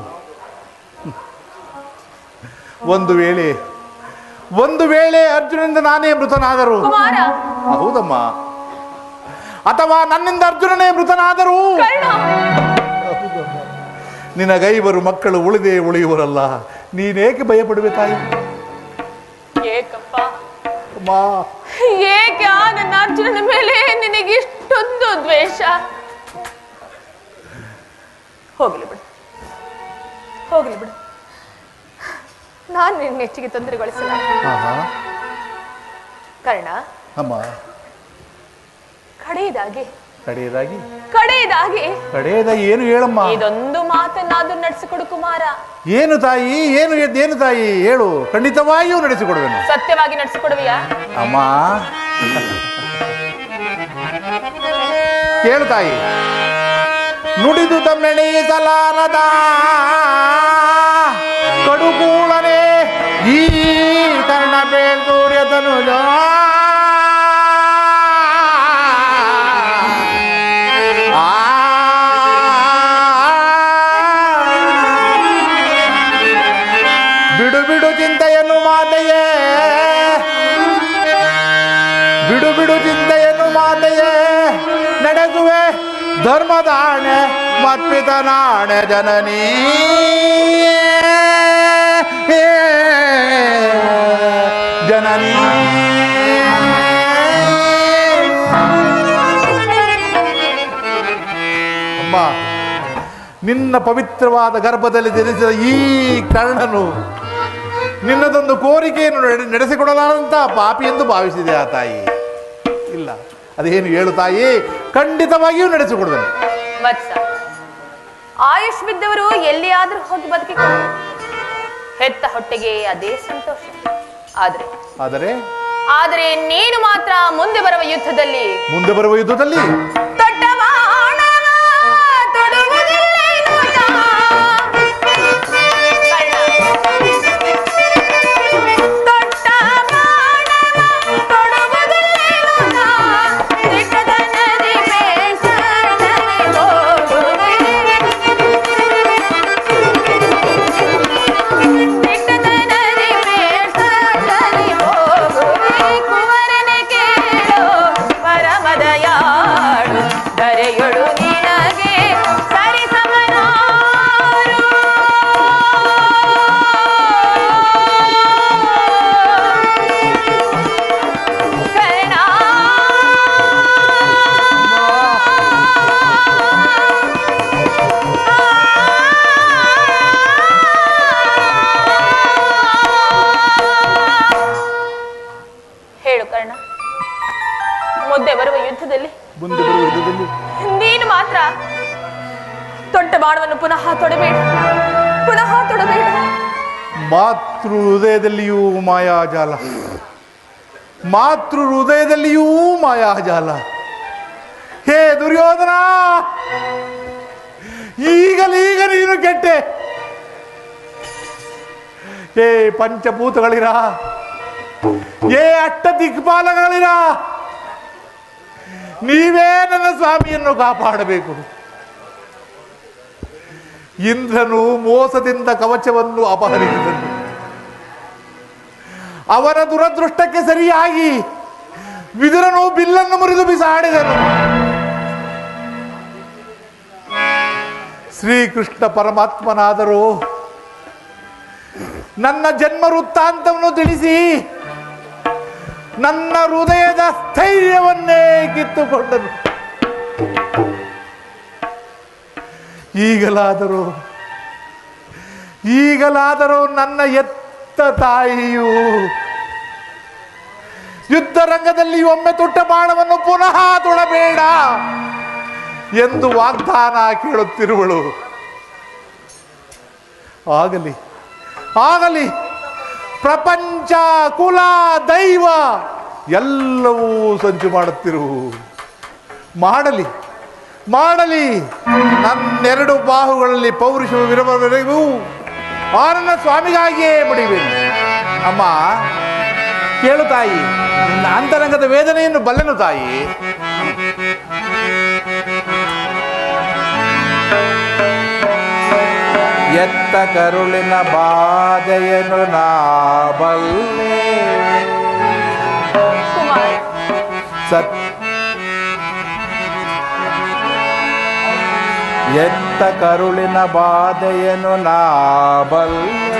ಒಂದು ವೇಳೆ ಒಂದು ವೇಳೆ ಅರ್ಜುನನಿಂದ ನಾನೇ ಮೃತನಾದರು ಕುಮಾರ ಹೌದಮ್ಮ ಅಥವಾ ನನ್ನಿಂದ ಅರ್ಜುನನೇ ಮೃತನಾದರೂ ಕರ್ಣ ನಿನಗೈವರು ಮಕ್ಕಳು ಉಳಿದೇ ಉಳಿಯುವರಲ್ಲ ನೀನೇಕೆ ಭಯಪಡುವೆ ತಾಯಿ ಏಕಪ್ಪ ಅಮ್ಮ ಏಕೆ ಆ ನನ್ನ ಅರ್ಜುನನ ಮೇಲೆ ನಿನಗೆ ಇಷ್ಟೊಂದು ದ್ವೇಷ ಹೋಗಲಿ ಬಿಡು ಹೋಗಲಿ ಬಿಡು ನಾನು ನಿನ್ನ ಹೆಚ್ಚಿಗೆ ತೊಂದರೆಗೊಳಿಸಲ್ಲ ಆಹಾ, ಕರ್ಣ ಅಮ್ಮ ಕಡೆಯದಾಗಿ ಕಡೆಯದಾಗಿ ಕಡೆಯದಾಗಿ ಕಡೆಯದಾಗಿ ಏನು ಹೇಳಮ್ಮ ಇದೊಂದು ಮಾತನ್ನಾದ್ರೂ ನಡೆಸಿಕೊಡು ಕುಮಾರ ಏನು ತಾಯಿ ಏನು ಏನು ತಾಯಿ ಹೇಳು ಖಂಡಿತವಾಗಿಯೂ ನಡೆಸಿಕೊಡುವೆನು ಸತ್ಯವಾಗಿ ನಡೆಸಿಕೊಡುವಿಯಾ ಅಮ್ಮ ಕೇಳು ತಾಯಿ ನುಡಿದು ತಮ್ಮೆಣೀಸಲಾರದ ಕಡುಗೂಳನೆ ಈ ಕರ್ಣ ಬೇಲ್ದೂರ್ಯತನು ಬಿಡು ಬಿಡು ಚಿಂತೆಯನ್ನು ಮಾತೆಯೇ ಬಿಡು ಬಿಡು ಚಿಂತೆಯನ್ನು ಮಾತೆಯೇ ನಡೆಸುವೆ ಧರ್ಮದಾಣೆ ಮತ್ಪಿತನಾಣೆ ಜನನೀ ಜನನೀ ಅಮ್ಮ ನಿನ್ನ ಪವಿತ್ರವಾದ ಗರ್ಭದಲ್ಲಿ ಜನಿಸಿದ ಈ ಕರ್ಣನು ನಿನ್ನದೊಂದು ಕೋರಿಕೆಯನ್ನು ನಡೆ- ನಡೆಸಿಕೊಡಲಾರಂತ ಪಾಪಿ ಎಂದು ಭಾವಿಸಿದೆ ಆ ತಾಯಿ ಇಲ್ಲ ಅದೇನು ಹೇಳು ತಾಯಿ ಖಂಡಿತವಾಗಿಯೂ ನಡೆಸಿಕೊಡುವೆನು ವತ್ಸ ಆಯುಷ್ ಬಿದ್ದವರು ಎಲ್ಲಿಯಾದ್ರೂ ಹೋಗಿ ಬದುಕಿಕೊಂಡು ಹೆತ್ತ ಹೊಟ್ಟೆಗೆ ಅದೇ ಸಂತೋಷ ಆದ್ರೆ ಆದರೆ ಆದರೆ ನೀನು ಮಾತ್ರ ಮುಂದೆ ಬರುವ ಯುದ್ಧದಲ್ಲಿ ಮುಂದೆ ಬರುವ ಯುದ್ಧದಲ್ಲಿ ತೊಟ್ಟ ಬಾಣವ ತೊಡುವುದಿಲ್ಲೇನು ತಾ? ಕಳ್ಳ. ತೊಟ್ಟ ಬಾಣವ ತೊಡುವುದಿಲ್ಲೇನು ತಾ? ದಿಟ್ಟದ ನದಿ ಬೇಸರದಲ್ಲಿ ಹೋಗುವೆ. ದಿಟ್ಟದ ನದಿ ಬೇಸರದಲ್ಲಿ ಹೋಗುವೆ. ಕುವರನೆ ಕೇಳೋ ಪರಮದಯಾಳು ಧರೆಯೊಳು ನಿನಗೆ ಸರಿಸಮನಾರು ಕರ್ಣ ಹೇಳು ಕರ್ಣ ಮುಂದೆ ಬರುವ ಯುದ್ಧದಲ್ಲಿ ಮುಂದೆ ಬರುವ ಯುದ್ಧದಲ್ಲಿ ನೀನು ಮಾತ್ರ ದೊಡ್ಡ ಬಾಣವನ್ನು ಪುನಃ ತೊಡಬೇಡ ಪುನಃ ತೊಡಬೇಡ ಮಾತೃ ಹೃದಯದಲ್ಲಿಯೂ ಮಾಯಾಜಾಲ ಮಾತೃ ಹೃದಯದಲ್ಲಿಯೂ ಮಾಯಾಜಾಲ ಹೇ ದುರ್ಯೋಧನ ಈಗಲೀಗ ನೀನು ಕೆಟ್ಟೆ ಏ ಪಂಚಭೂತಗಳಿರ ಏ ಅಟ್ಟ ದಿಕ್ಪಾಲಗಳಿರ ನೀವೇ ನನ್ನ ಸ್ವಾಮಿಯನ್ನು ಕಾಪಾಡಬೇಕು ಇಂದ್ರನು ಮೋಸದಿಂದ ಕವಚವನ್ನು ಅಪಹರಿಸಿದನು ಅವನ ದುರದೃಷ್ಟಕ್ಕೆ ಸರಿಯಾಗಿ ವಿದುರನು ಬಿಲ್ಲನ್ನು ಮುರಿದು ಬಿಸಾಡಿದನು ಶ್ರೀಕೃಷ್ಣ ಪರಮಾತ್ಮನಾದರೂ ನನ್ನ ಜನ್ಮ ವೃತ್ತಾಂತವನ್ನು ತಿಳಿಸಿ ನನ್ನ ಹೃದಯದ ಸ್ಥೈರ್ಯವನ್ನೇ ಕಿತ್ತುಕೊಂಡನು ಈಗಲಾದರೂ ಈಗಲಾದರೂ ನನ್ನ ಎತ್ತ ತಾಯಿಯು ಯುದ್ಧ ರಂಗದಲ್ಲಿ ಒಮ್ಮೆ ತೊಟ್ಟ ಬಾಣವನ್ನು ಪುನಃ ತೊಡಬೇಡ ಎಂದು ವಾಗ್ದಾನ ಕೇಳುತ್ತಿರುವಳು ಆಗಲಿ ಆಗಲಿ ಪ್ರಪಂಚ ಕುಲ ದೈವ ಎಲ್ಲವೂ ಸಂಚು ಮಾಡುತ್ತಿರುವು ಮಾಡಲಿ ಮಾಡಲಿ ನನ್ನೆರಡು ಬಾಹುಗಳಲ್ಲಿ ಪೌರುಷವು ವಿರಮವರೆಗೂ ಆ ನನ್ನ ಸ್ವಾಮಿಗಾಗಿಯೇ ಬಡಿಬೇನು ಅಮ್ಮ ಕೇಳು ತಾಯಿ ನಿನ್ನ ಅಂತರಂಗದ ವೇದನೆಯನ್ನು ಬಲ್ಲೆನು ತಾಯಿ ಎತ್ತ ಕರುಳಿನ ಬಾಧೆಯನ್ನು ನಾ ಬಲ್ಲೆ ಕುಮಾರ ಸತ್ ಎತ್ತ ಕರುಳಿನ ಬಾಧೆಯನ್ನು ನಾ ಬಲ್ಲೆ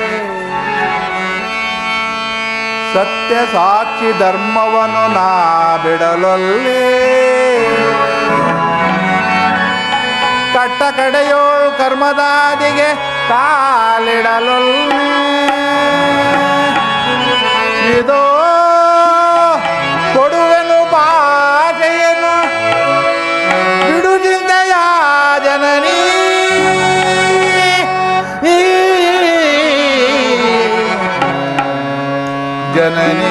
ಸತ್ಯ ಸಾಕ್ಷಿ ಧರ್ಮವನ್ನು ನಾ ಬಿಡಲೊಲ್ಲೆ ಕಟ್ಟ ಕಡೆಯೋಳು ಕರ್ಮದಾದಿಗೆ ಕಾಲಿಡಲೊಲ್ಲೆ ಇದೋ ಕೊಡುವೆನು ಭಾಷೆಯನ್ನು ಬಿಡು ಚಿಂತೆಯ ಜನನೀ ಜನನೀ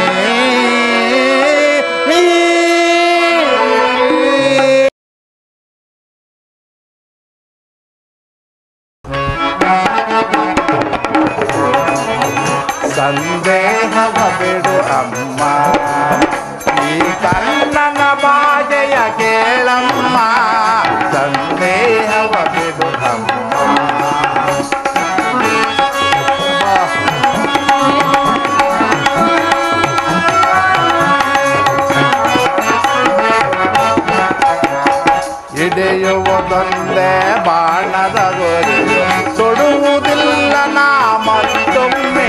ಸಂದೇಹವ ಬಿಡು ಅಮ್ಮ ಈ ಕಣ್ಣನ ಬಾಜೆಯ ಕೇಳಮ್ಮ ಸಂದೇಹವ ಬಿಡು ಅಮ್ಮ ಹಿಡಿಯುವುದೊಂದೇ ಬಾಣದ ಗುರಿ ತೊಡುವುದಿಲ್ಲ ನಾ ಮತ್ತೊಮ್ಮೆ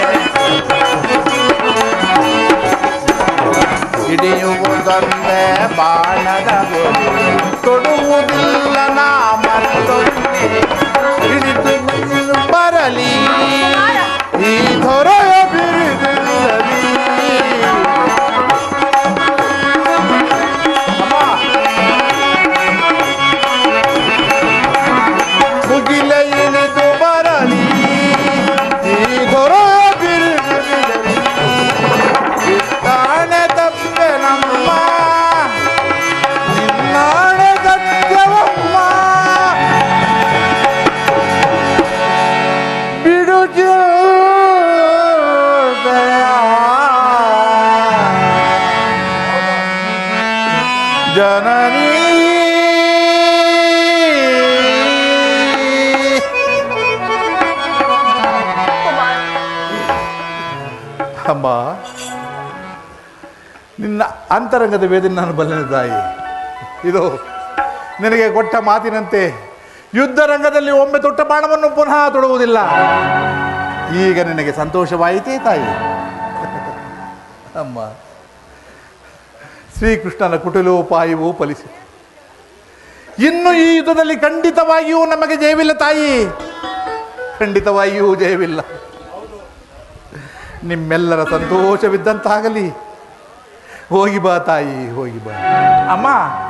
ಹಿಡಿಯುವುದೊಂದೇ ಬಾಣದ ಗುರಿ ತೊಡುವುದಿಲ್ಲ ನಾ ಮತ್ತೊಮ್ಮೆ ಹಿಡಿದು ಬರಲಿ ಈ ದೊರೆಯ ಬಿರುದಿರಲಿ ಮುಗಿಲ ಇಳಿದು ಬರಲಿ ಈ ದೊರೆಯ ಬಿರುದಿರಲಿ ಇತ್ತಾಣೆ ತಪ್ಪೆ ನಮ್ಮ ನಿನ್ನಾಣೆ ಸತ್ಯವಮ್ಮ ಬಿಡು ಜನನೀ ಕುಮಾರ್ ಅಮ್ಮ ನಿನ್ನ ಅಂತರಂಗದ ವೇದನೆ ನಾನು ಬಲ್ಲನೆ ತಾಯಿ ಇದು ನಿನಗೆ ಕೊಟ್ಟ ಮಾತಿನಂತೆ ಯುದ್ಧ ರಂಗದಲ್ಲಿ ಒಮ್ಮೆ ತೊಟ್ಟ ಬಾಣವನ್ನು ಪುನಃ ತೊಡುವುದಿಲ್ಲ ಈಗ ನಿನಗೆ ಸಂತೋಷವಾಯಿತೇ ತಾಯಿ ಅಮ್ಮ ಶ್ರೀಕೃಷ್ಣನ ಕುಟಿಲೋಪಾಯವೂ ಫಲಿಸಿತು ಇನ್ನು ಈ ಯುದ್ಧದಲ್ಲಿ ಖಂಡಿತವಾಗಿಯೂ ನಮಗೆ ಜಯವಿಲ್ಲ ತಾಯಿ ಖಂಡಿತವಾಗಿಯೂ ಜಯವಿಲ್ಲ ನಿಮ್ಮೆಲ್ಲರ ಸಂತೋಷವಿದ್ದಂತಾಗಲಿ ಹೋಗಿ ಬಾ ತಾಯಿ ಹೋಗಿ ಬಾ ಅಮ್ಮ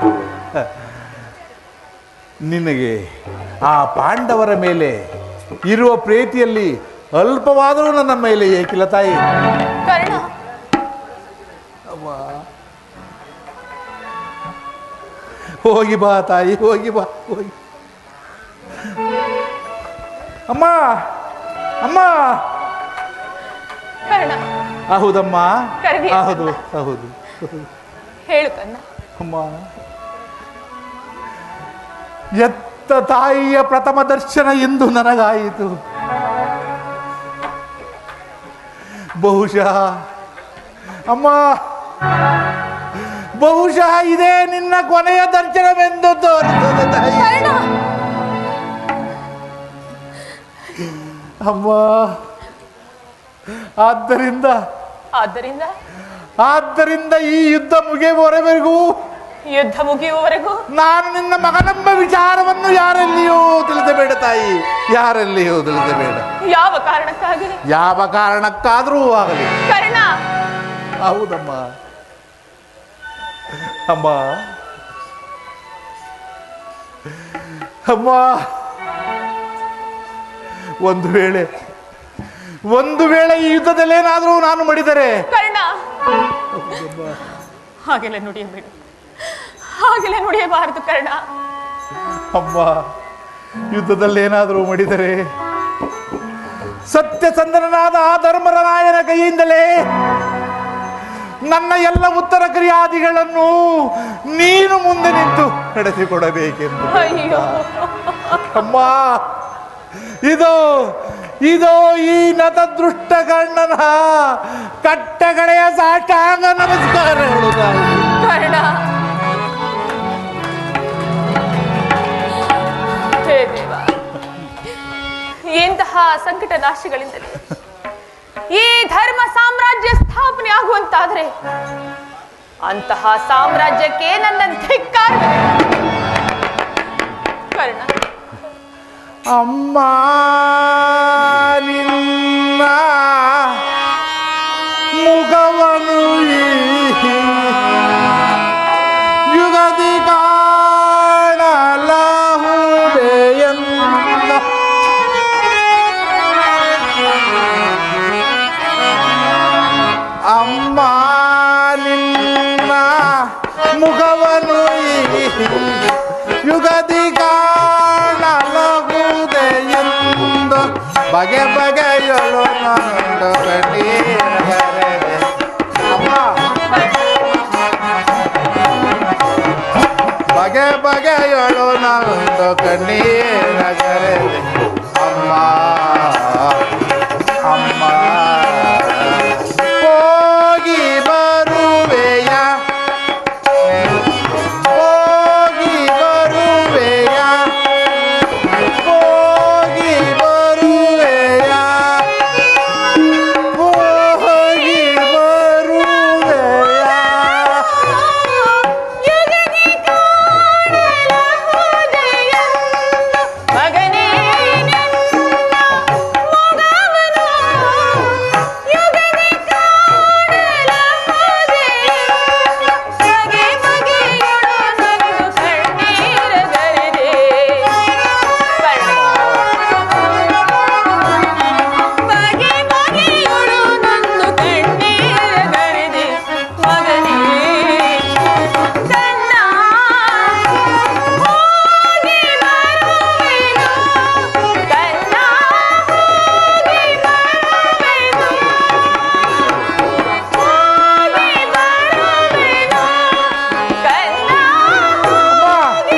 ನಿನಗೆ ಆ ಪಾಂಡವರ ಮೇಲೆ ಇರುವ ಪ್ರೀತಿಯಲ್ಲಿ ಅಲ್ಪವಾದರೂ ನನ್ನ ಮೇಲೆ ಏಕಿಲ್ಲ ತಾಯಿ ಕರ್ಣ ಹೋಗಿ ಬಾ ತಾಯಿ ಹೋಗಿ ಬಾ ಹೋಗಿ ಅಮ್ಮ ಅಮ್ಮ ಕರ್ಣ ಹೌದಮ್ಮ ಕರೆದಿಯಾ? ಹೌದು ಹೌದು ಹೇಳು ಕರ್ಣ ಅಮ್ಮ ಎತ್ತ ತಾಯಿಯ ಪ್ರಥಮ ದರ್ಶನ ಎಂದು ನನಗಾಯಿತು ಬಹುಶಃ ಅಮ್ಮ ಬಹುಶಃ ಇದೇ ನಿನ್ನ ಕೊನೆಯ ದರ್ಶನವೆಂದು ತೋರುತ್ತದೆ ತಾಯಿ ಕರ್ಣ ಅಮ್ಮ ಆದ್ದರಿಂದ ಆದ್ದರಿಂದ ಆದ್ದರಿಂದ ಈ ಯುದ್ಧ ಮುಗಿಯುವವರೆಗೂ ಯುದ್ಧ ಮುಗಿಯುವವರೆಗೂ ನಾನು ನಿನ್ನ ಮಗನೆಂಬ ವಿಚಾರವನ್ನು ಯಾರಲ್ಲಿಯೂ ತಿಳಿಸಬೇಡ ತಾಯಿ ಯಾರಲ್ಲಿಯೂ ತಿಳಿಸಬೇಡ ಯಾವ ಕಾರಣಕ್ಕಾಗಲಿ ಯಾವ ಕಾರಣಕ್ಕಾದರೂ ಆಗಲಿ ಕರ್ಣ ಹೌದಮ್ಮ ಅಮ್ಮ ಅಮ್ಮ ಒಂದು ವೇಳೆ ಒಂದು ವೇಳೆ ಈ ಯುದ್ಧದಲ್ಲೇನಾದರೂ ನಾನು ಮಡಿದರೆ ಕರ್ಣ ಹಾಗೆಲ್ಲ ನುಡಿಯಬೇಡ ಹಾಗೆಲ್ಲ ನುಡಿಯಬಾರದು ಕರ್ಣ ಅಮ್ಮ ಯುದ್ಧದಲ್ಲೇನಾದರೂ ಮಡಿದರೆ ಸತ್ಯಚಂದ್ರನಾದ ಆ ಧರ್ಮರಾಯನ ಕೈಯಿಂದಲೇ ನನ್ನ ಎಲ್ಲ ಉತ್ತರ ಕ್ರಿಯಾದಿಗಳನ್ನು ನೀನು ಮುಂದೆ ನಿಂತು ನಡೆಸಿಕೊಡಬೇಕೆಂದು ಅಯ್ಯೋ ಅಮ್ಮ ಇದು ಇದು ಈ ನತದೃಷ್ಟ ಕಣ್ಣನ ಕಟ್ಟಗಡೆಯ ಸಾಷ್ಟಾಂಗ ನಮಸ್ಕಾರಗಳು ತಾಯಿ. ಕರ್ಣ ಹೇ ಸಂಕಟ ನಾಶಗಳಿಂದಲೇ ಈ ಧರ್ಮ ಸಾಮ್ರಾಜ್ಯ ಸ್ಥಾಪನೆ ಆಗುವಂತಾದ್ರೆ ಅಂತಹ ಸಾಮ್ರಾಜ್ಯಕ್ಕೆ ನನ್ನ ಧಿಕ್ಕಾರ ಕರ್ಣ ಅಮ್ಮ ನಿನ್ನ ಮುಖವನು ಈ ಯುಗದಿ ಕಾಣಲಹುದೆಯನ್ನ ಅಮ್ಮ ನಿನ್ನ ಮುಖವನು ಈ ಯುಗದಿ ಕಾಣಲಹುದೆಯೆಂದು ಬಗೆ ಬಗೆಯೊಳು ನಂದು ಕಣ್ಣೀರಗರೆದೆ. ಅಮ್ಮ ಬಗೆ ಬಗೆಯೊಳು ನಂದು ಕಣ್ಣೀರಗರೆದೆ ಅಮ್ಮ ಅಮ್ಮ ಹೋಗಿ ಬರುವೆಯ ಹೋಗಿ ಬರುವೆಯ ಹೋಗಿ ಬರುವೆಯ ಹೋಗಿ ಬರುವೆಯ ಯುಗದಿ ಕಾಣಲಹುದೆಯೆಂದು ಮಗನೇ ನಿನ್ನ ಮೊಗವನು ಯುಗದಿ ಕಾಣಲಹುದೆಯೆಂದು ಬಗೆ ಬಗೆಯೊಳು ನಗು ಕಣ್ಣೀರಗರೆದೆ. ಬಗೆ ಬಗೆಯೊಳು ನಂದು ಕಣ್ಣೀರಗರೆದೆ. ಮಗನೇ ಕಣ್ಣ ಹೋಗಿ ಬರುವೆನು ಕಣ್ಣ ಹೋಗಿ ಬರುವೆನು ಹೋಗಿ ಬರುವೆನು ಕಣ್ಣ ಹೋಗಿ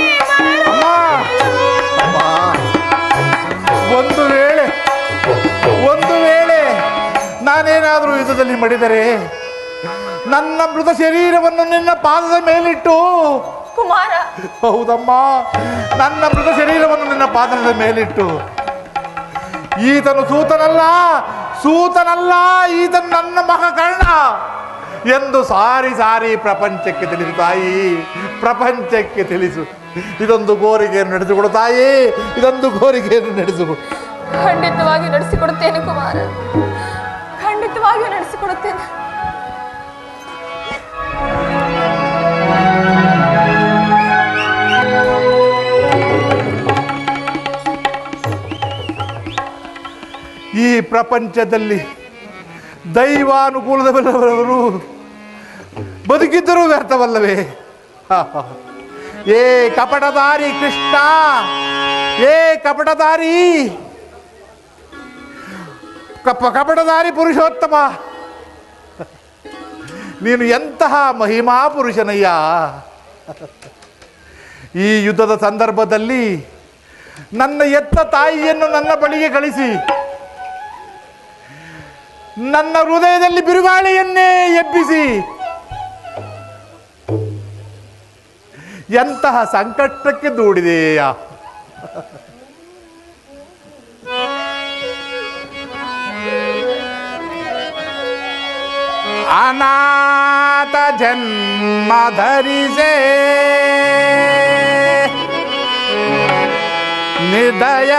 ಅಮ್ಮ ಒಂದು ವೇಳೆ ಒಂದು ವೇಳೆ ನಾನೇನಾದರೂ ಯುದ್ಧದಲ್ಲಿ ಮಡಿದರೆ ನನ್ನ ಮೃತ ಶರೀರವನ್ನು ನಿನ್ನ ಪಾದದ ಮೇಲಿಟ್ಟು ಕುಮಾರ ಹೌದಮ್ಮ ನನ್ನ ಮೃತ ಶರೀರವನ್ನು ನಿನ್ನ ಪಾದದ ಮೇಲಿಟ್ಟು ಈತನು ಸೂತನಲ್ಲ ಸೂತನಲ್ಲ ಈತನು ನನ್ನ ಮಗ ಕರ್ಣ ಎಂದು ಸಾರಿ ಸಾರಿ ಪ್ರಪಂಚಕ್ಕೆ ತಿಳಿಸು ತಾಯಿ ಪ್ರಪಂಚಕ್ಕೆ ತಿಳಿಸು ಇದೊಂದು ಕೋರಿಕೆಯನ್ನು ನಡೆಸಿಕೊಡು ತಾಯಿ ಇದೊಂದು ಕೋರಿಕೆಯನ್ನು ನಡೆಸಿಕೊಡು ಖಂಡಿತವಾಗಿ ನಡೆಸಿಕೊಡುತ್ತೇನೆ ಕುಮಾರ ಖಂಡಿತವಾಗಿಯೂ ನಡೆಸಿಕೊಡುತ್ತೇನೆ ಈ ಪ್ರಪಂಚದಲ್ಲಿ ದೈವಾನುಕೂಲದವರವರು ಬದುಕಿದ್ದರೂ ವ್ಯರ್ಥವಲ್ಲವೇ ಏ ಕಪಟದಾರಿ ಕೃಷ್ಣ ಏ ಕಪಟದಾರಿ ಕಪ ಕಪಟದಾರಿ ಪುರುಷೋತ್ತಮ ನೀನು ಎಂತಹ ಮಹಿಮಾ ಪುರುಷನಯ್ಯ ಈ ಯುದ್ಧದ ಸಂದರ್ಭದಲ್ಲಿ ನನ್ನ ಎತ್ತ ತಾಯಿಯನ್ನು ನನ್ನ ಬಳಿಗೆ ಕಳಿಸಿ ನನ್ನ ಹೃದಯದಲ್ಲಿ ಬಿರುಗಾಳಿಯನ್ನೇ ಎಬ್ಬಿಸಿ ಎಂತಹ ಸಂಕಷ್ಟಕ್ಕೆ ದೂಡಿದೆಯ ಅನಾಥ ಜನ್ಮ ಧರಿಸೆ ನಿರ್ದಯ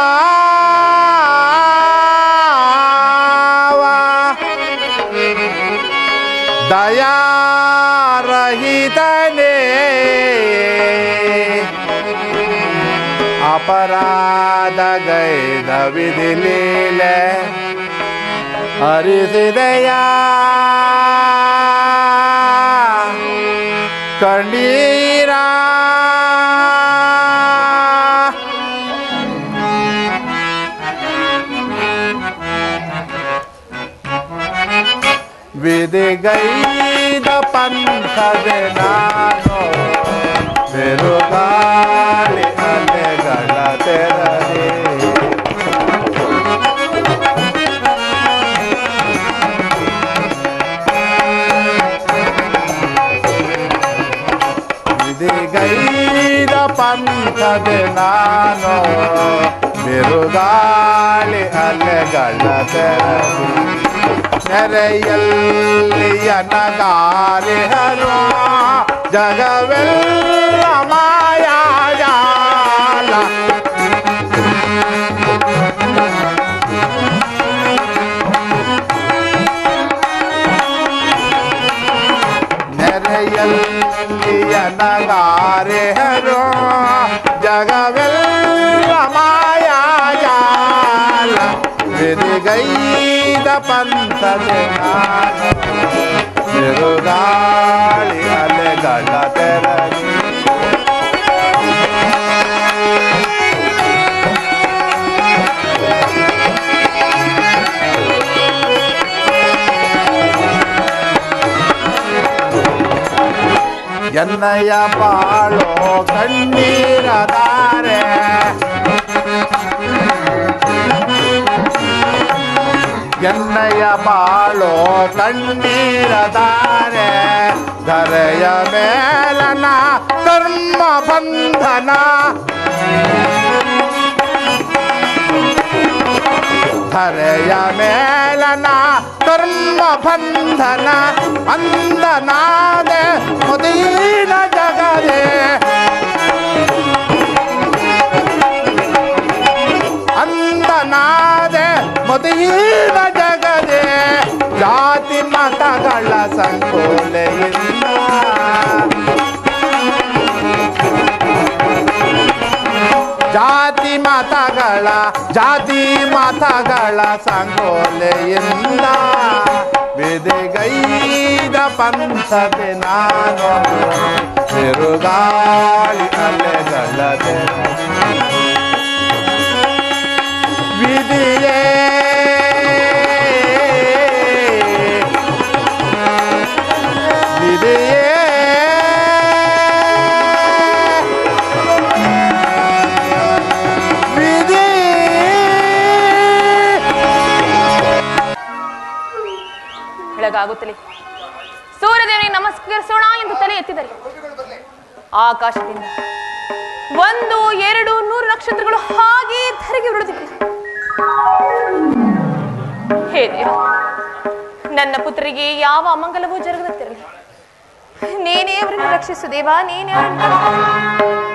ಭಾವ ದಯಾರಹಿತನೇ ಅಪರಾಧ ಗೈದ ವಿಧಿ ಲೀಲೆ ಹರಿಸಿದೆಯ ಕಣ್ಣೀರ ವಿಧಿಗೈದ ಪಂಥದೆ ನಾನು ಬಿರುಗಾಳಿ ಅಲೆಗಳ ತೆರಲಿ ವಿಧಿಗೈದ ಪಂಥದೆ ನಾನು ಬಿರುಗಾಳಿ ಅಲೆಗಳ ತೆರವು ನೆರೆಯಲ್ಲಿ ಅನಗಾರಿಹರು ಜಗವೆಲ್ಲ ಮಾಯಾಜಾಲ ನೆರೆಯಲ್ಲಿ ಅನಗಾರಿಹರು ಜಗವೆಲ್ಲ ಮಾಯಾಜಾಲ ಬಿರುಗೈದ ಪಂಥದೆ ನಾನು ಬಿರುಗಾಳಿ ಅಲೆಗಳ ತೆರಗಿ ಎನ್ನಯ್ಯ ಬಾಳೋ ಕಣ್ಣೀರ ತಾರೆ ಎನ್ನಯ್ಯ ಬಾಳೋ ಕಣ್ಣೀರ ತಾರೆ ಧರೆಯ ಮೇಲನ ಕರ್ಮ ಬಂಧನ ಧರೆಯ ಮೇಲನ ಕರ್ಮ ಬಂಧನ ಅಂದನಾದೆ ಮುದೀನ ಜಗದೆ ಅಂದನಾದೆ ಮುದೀನ ಜಗದೆ ಜಾತಿ ಮತಗಳ ಸಂಕೋಲೆಯಿಂದ ಜಾತಿ ಮತಗಳ ಜಾತಿ ಮತಗಳ ಸಂಗೋಲೆಯಿಂದ ವಿಧಿಗೈದ ಪಂಥದೆ ನಾನು ತಿರುಗಾಳಿ ಅಲೆಗಳ ವಿಧಿಯೇ ವಿಧಿಯೇ ವಿಧಿ ಬೆಳಗಾಗುತ್ತಲೇ ಸೂರ್ಯದೇವನಿಗೆ ನಮಸ್ಕರಿಸೋಣ ಎಂದು ತಲೆ ಎತ್ತಿದರು ಆಕಾಶದಿಂದ ಒಂದು ಎರಡು ನೂರು ನಕ್ಷತ್ರಗಳು ಹಾಗೆ ಧರೆಗೆ ಉರುಳಿದಿವೆ ಹೇ ದೇವ ನನ್ನ ಪುತ್ರರಿಗೆ ಯಾವ ಅಮಂಗಲವೂ ಜರುಗದಂತಿರಲಿ ನೀನೇ ಅವರನ್ನು ರಕ್ಷಿಸು ದೇವ ನೀನೇ ಅವರನ್ನು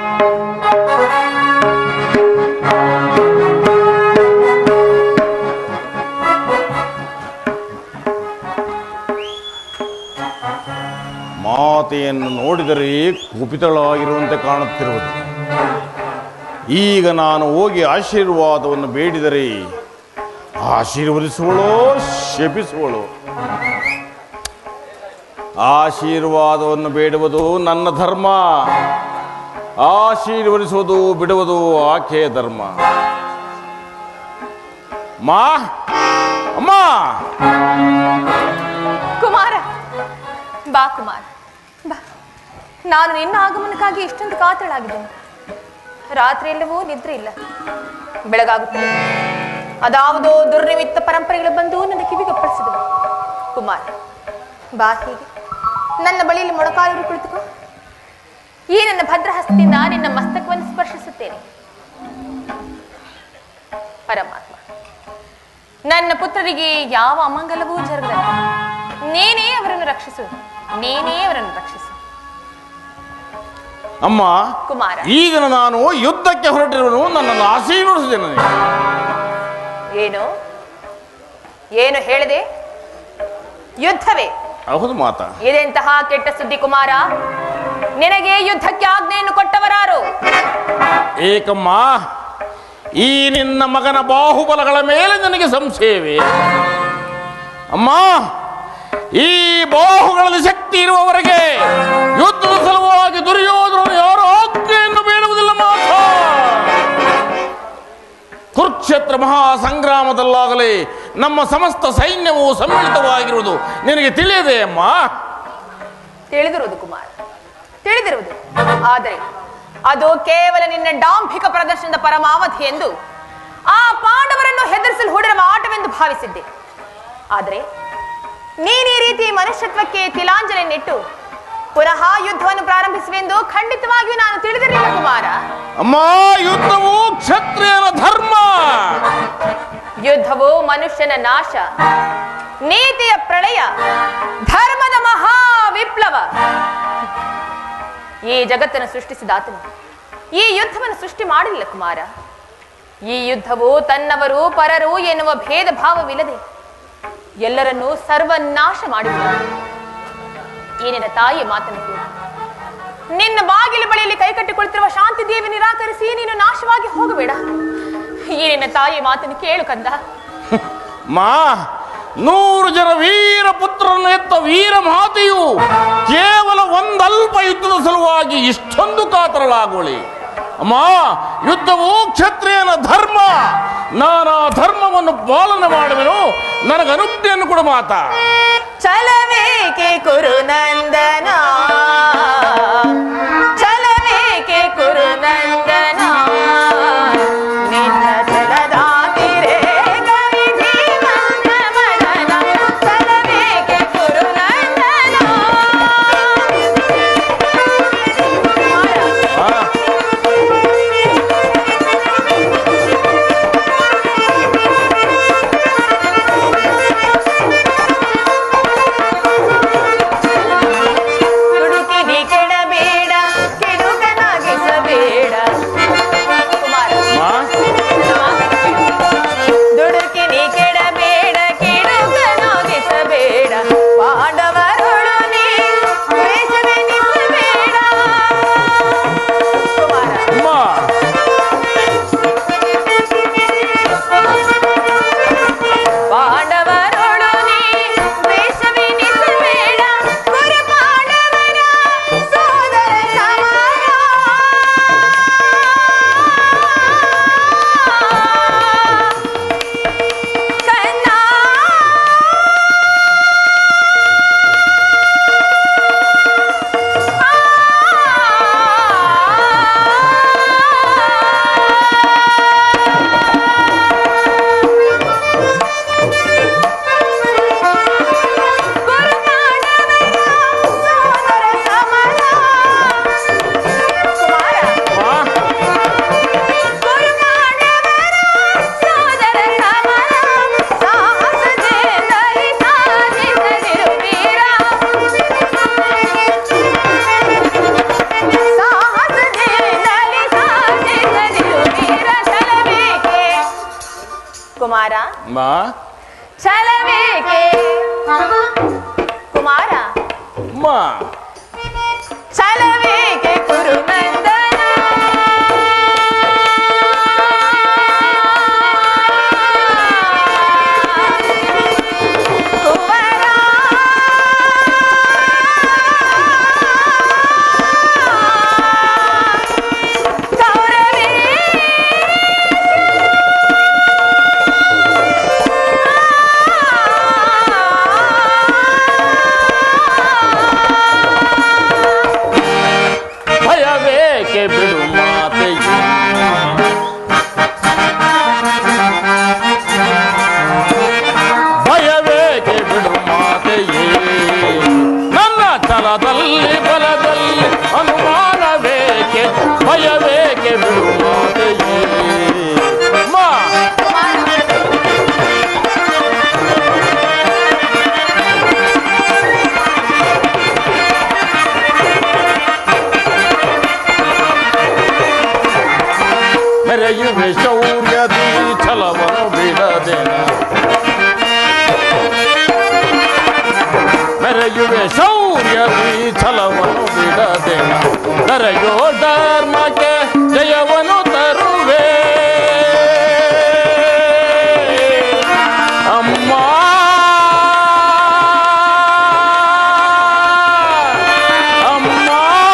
ಮಾತೆಯನ್ನು ನೋಡಿದರೆ ಕುಪಿತಳಾಗಿರುವಂತೆ ಕಾಣುತ್ತಿರುವುದು ಈಗ ನಾನು ಹೋಗಿ ಆಶೀರ್ವಾದವನ್ನು ಬೇಡಿದರೆ ಆಶೀರ್ವದಿಸುವಳೋ ಶಪಿಸುವಳು ಆಶೀರ್ವಾದವನ್ನು ಬೇಡುವುದು ನನ್ನ ಧರ್ಮ ಆಶೀರ್ವದಿಸುವುದು ಬಿಡುವುದು ಆಕೆಯ ಧರ್ಮ ಮಾ ಅಮ್ಮ ಕುಮಾರ ಬಾ ಕುಮಾರ ಬಾ ನಾನು ನಿನ್ನ ಆಗಮನಕ್ಕಾಗಿ ಇಷ್ಟೊಂದು ಕಾತಳಾಗಿದ್ದೇನೆ ರಾತ್ರಿಯೆಲ್ಲವೂ ನಿದ್ರೆ ಇಲ್ಲ ಬೆಳಗಾಗುತ್ತದೆ ಅದಾವುದೋ ದುರ್ನಿಮಿತ್ತ ಪರಂಪರೆಗಳು ಬಂದು ನನ್ನ ಕಿವಿಗಪ್ಪಳಿಸಿದವು ಕುಮಾರ ಬಾ ಹೀಗೆ ನನ್ನ ಬಳಿಯಲ್ಲಿ ಮೊಣಕಾಲೂರು ಕುಳಿತುಕೋ ಈ ನನ್ನ ಭದ್ರಹಸ್ತದಿಂದ ನಿನ್ನ ಮಸ್ತಕವನ್ನು ಸ್ಪರ್ಶಿಸುತ್ತೇನೆ ಪರಮಾತ್ಮ ನನ್ನ ಪುತ್ರರಿಗೆ ಯಾವ ಅಮಂಗಲವೂ ಜರುಗದಂತೆ ನೀನೇ ಅವರನ್ನು ರಕ್ಷಿಸು ನೀನೇ ಅವರನ್ನು ರಕ್ಷಿಸು ಅಮ್ಮ ಕುಮಾರ ಈಗ ನಾನು ಯುದ್ಧಕ್ಕೆ ಹೊರಟಿರುವನು ನನ್ನನ್ನು ಆಶೀರ್ವದಿಸಿದ್ದೇನೆ ಏನು ಏನು ಹೇಳಿದೆ ಯುದ್ಧವೇ ಹೌದು ಮಾತಾ ಇದೆಂತಹ ಕೆಟ್ಟ ಸುದ್ದಿ ಕುಮಾರ ನಿನಗೆ ಯುದ್ಧಕ್ಕೆ ಆಜ್ಞೆಯನ್ನು ಕೊಟ್ಟವರಾರು ಏಕಮ್ಮ ಈ ನಿನ್ನ ಮಗನ ಬಾಹುಬಲಗಳ ಮೇಲೆ ನನಗೆ ಸಂಶಯವೇ ಅಮ್ಮ ಈ ಬಾಹುಗಳಲ್ಲಿ ಶಕ್ತಿ ಇರುವವರೆಗೆ ಯುದ್ಧದ ಸಲುವಾಗಿ ದುರ್ಯೋಧನನು ಯಾರು ಆಜ್ಞೆಯನ್ನು ಬೇಡುವುದಿಲ್ಲ ಮಾತ ಕುರುಕ್ಷೇತ್ರ ಮಹಾ ಸಂಗ್ರಾಮದಲ್ಲಾಗಲೇ ನಮ್ಮ ಸಮಸ್ತ ಸೈನ್ಯವು ಸಮ್ಮಿಳಿತವಾಗಿರುವುದು ನಿನಗೆ ತಿಳಿಯದೆ ಅಮ್ಮ ತಿಳಿದಿರುವುದು ಕುಮಾರ ತಿಳಿದಿರುವುದು ಆದರೆ ಅದು ಕೇವಲ ನಿನ್ನ ಡಾಂಭಿಕ ಪ್ರದರ್ಶನದ ಪರಮಾವಧಿ ಎಂದು ಆ ಪಾಂಡವರನ್ನು ಹೆದರಿಸಲು ಹೂಡಿರುವ ಆಟವೆಂದು ಭಾವಿಸಿದ್ದೆ ಆದರೆ ನೀನು ಈ ರೀತಿ ಮನುಷ್ಯತ್ವಕ್ಕೆ ತಿಲಾಂಜಲಿಯನ್ನಿಟ್ಟು ಪುನಃ ಯುದ್ಧವನ್ನು ಪ್ರಾರಂಭಿಸುವೆಂದು ಖಂಡಿತವಾಗಿಯೂ ನಾನು ತಿಳಿದಿರಲಿಲ್ಲ ಕುಮಾರ ಅಮ್ಮ ಯುದ್ಧವು ಕ್ಷತ್ರಿಯನ ಧರ್ಮ ಯುದ್ಧವು ಮನುಷ್ಯನ ನಾಶ ನೀತಿಯ ಪ್ರಳಯ ಧರ್ಮದ ಮಹಾ ವಿಪ್ಲವ ಈ ಜಗತ್ತನ್ನು ಸೃಷ್ಟಿಸಿದ ಆತನು ಈ ಯುದ್ಧವನ್ನು ಸೃಷ್ಟಿ ಮಾಡಲಿಲ್ಲ ಕುಮಾರ ಈ ಯುದ್ಧವು ತನ್ನವರು ಪರರು ಎನ್ನುವ ಭೇದ ಭಾವವಿಲ್ಲದೆ ಎಲ್ಲರನ್ನೂ ಸರ್ವನಾಶ ಮಾಡಿಬಿಡುವುದು ಈ ನಿನ್ನ ತಾಯಿಯ ಮಾತನ್ನು ಕೇಳು ನಿನ್ನ ಬಾಗಿಲು ಬಳಿಯಲ್ಲಿ ಕೈಕಟ್ಟಿ ಕುಳಿತಿರುವ ಶಾಂತಿ ದೇವಿ ನಿರಾಕರಿಸಿ ನೀನು ನಾಶವಾಗಿ ಹೋಗಬೇಡ ಈ ನಿನ್ನ ತಾಯಿಯ ಮಾತನ್ನು ಕೇಳು ಕಂದ ಮಾ ನೂರು ಜನ ವೀರ ಪುತ್ರರನ್ನು ಎತ್ತ ವೀರ ಮಾತೆಯು ಕೇವಲ ಒಂದಲ್ಪ ಯುದ್ಧದ ಸಲುವಾಗಿ ಇಷ್ಟೊಂದು ಕಾತರಳಾಗೋಳಿ ಅಮ್ಮ ಯುದ್ಧವು ಕ್ಷತ್ರಿಯನ ಧರ್ಮ ನಾನು ಆ ಧರ್ಮವನ್ನು ಪಾಲನೆ ಮಾಡುವೆನು ನನಗೆ ಅನುಜ್ಞೆಯನ್ನು ಕೊಡು ಮಾತಾ ಚಲವೇಕೆ ಕುರು ನಂದನ ಚಲವೇಕೆ ಕುರು ನಂದನ ನಿನ್ನ ಚಲದಾತಿರೆ ಕವಿಧಿ ಮಂದಮದನ ಚಲವೇಕೆ ಕುರು ನಂದನ ಆ, ಹುಡುಕಿನಿ ಕೆಡಬೇಡ ಕೆಡುಕನಾಗಿಸಬೇಡ ಕುಮಾರ ಮಾ ದುಡುಕಿನಿ ಕೆಡಬೇಡ ಕೆಡುಕನಾಗಿಸಬೇಡ ಪಾಂಡವರೊಳು ನೀ ದ್ವೇಷವೆನಿಸಬೇಡ ಕುಮಾರ ಅಮ್ಮ ಪಾಂಡವರೊಳು ನೀ ದ್ವೇಷವೆನಿಸಬೇಡ ಗುರು ಪಾಂಡವರ ಸೋದರ ಸಮಾನ ಕನ್ನ ಸೋದರ ಸಮಾನ ಕುಮಾರ ಮಾ ಸೋದರ ಸಮಾನ ಸಾಹಸದಿಂದಲೇ ಸಾಧಿಸದಿರು ವೀರ ಸಾಹಸದಿಂದಲೇ ಸಾಧಿಸದಿರು ವೀರ ಛಲಬೇಕೆ ಕುಮಾರ ಮಾ ಛಲಬೇಕೆ ಕುಮಾರ ಅಮ್ಮ ಛಲಬೇಕೆ ಕುರುನಂದನ ಕುವರ ಕೌರವೇ ಭಯವೇಕೆ ಬಿಡು ಮಾತೆಯು ಭಯವೇಕೆ ಬಿಡು ಮಾತೆಯೇ ನನ್ನ ಛಲದಲ್ಲಿ ಬಲದಲ್ಲಿ ಅನುಮಾನವೇಕೆ ಭಯವೇಕೆ ಬಿಡು ಮಾತೆಯೇ ಮಾ ಮೆರೆಯುವೆ ಶೌರ್ಯದಿ ಛಲವನ್ನು ಬಿಡದೆನ ಮೆರೆಯುವೆ ಶೌರ್ಯದಿ ಛಲವನ್ನು ಬಿಡದೆನ ಕರೆಯೋ ಧರ್ಮಕ್ಕೆ ಜಯವನ್ನು ತರುವೆ ಅಮ್ಮ ಅಮ್ಮ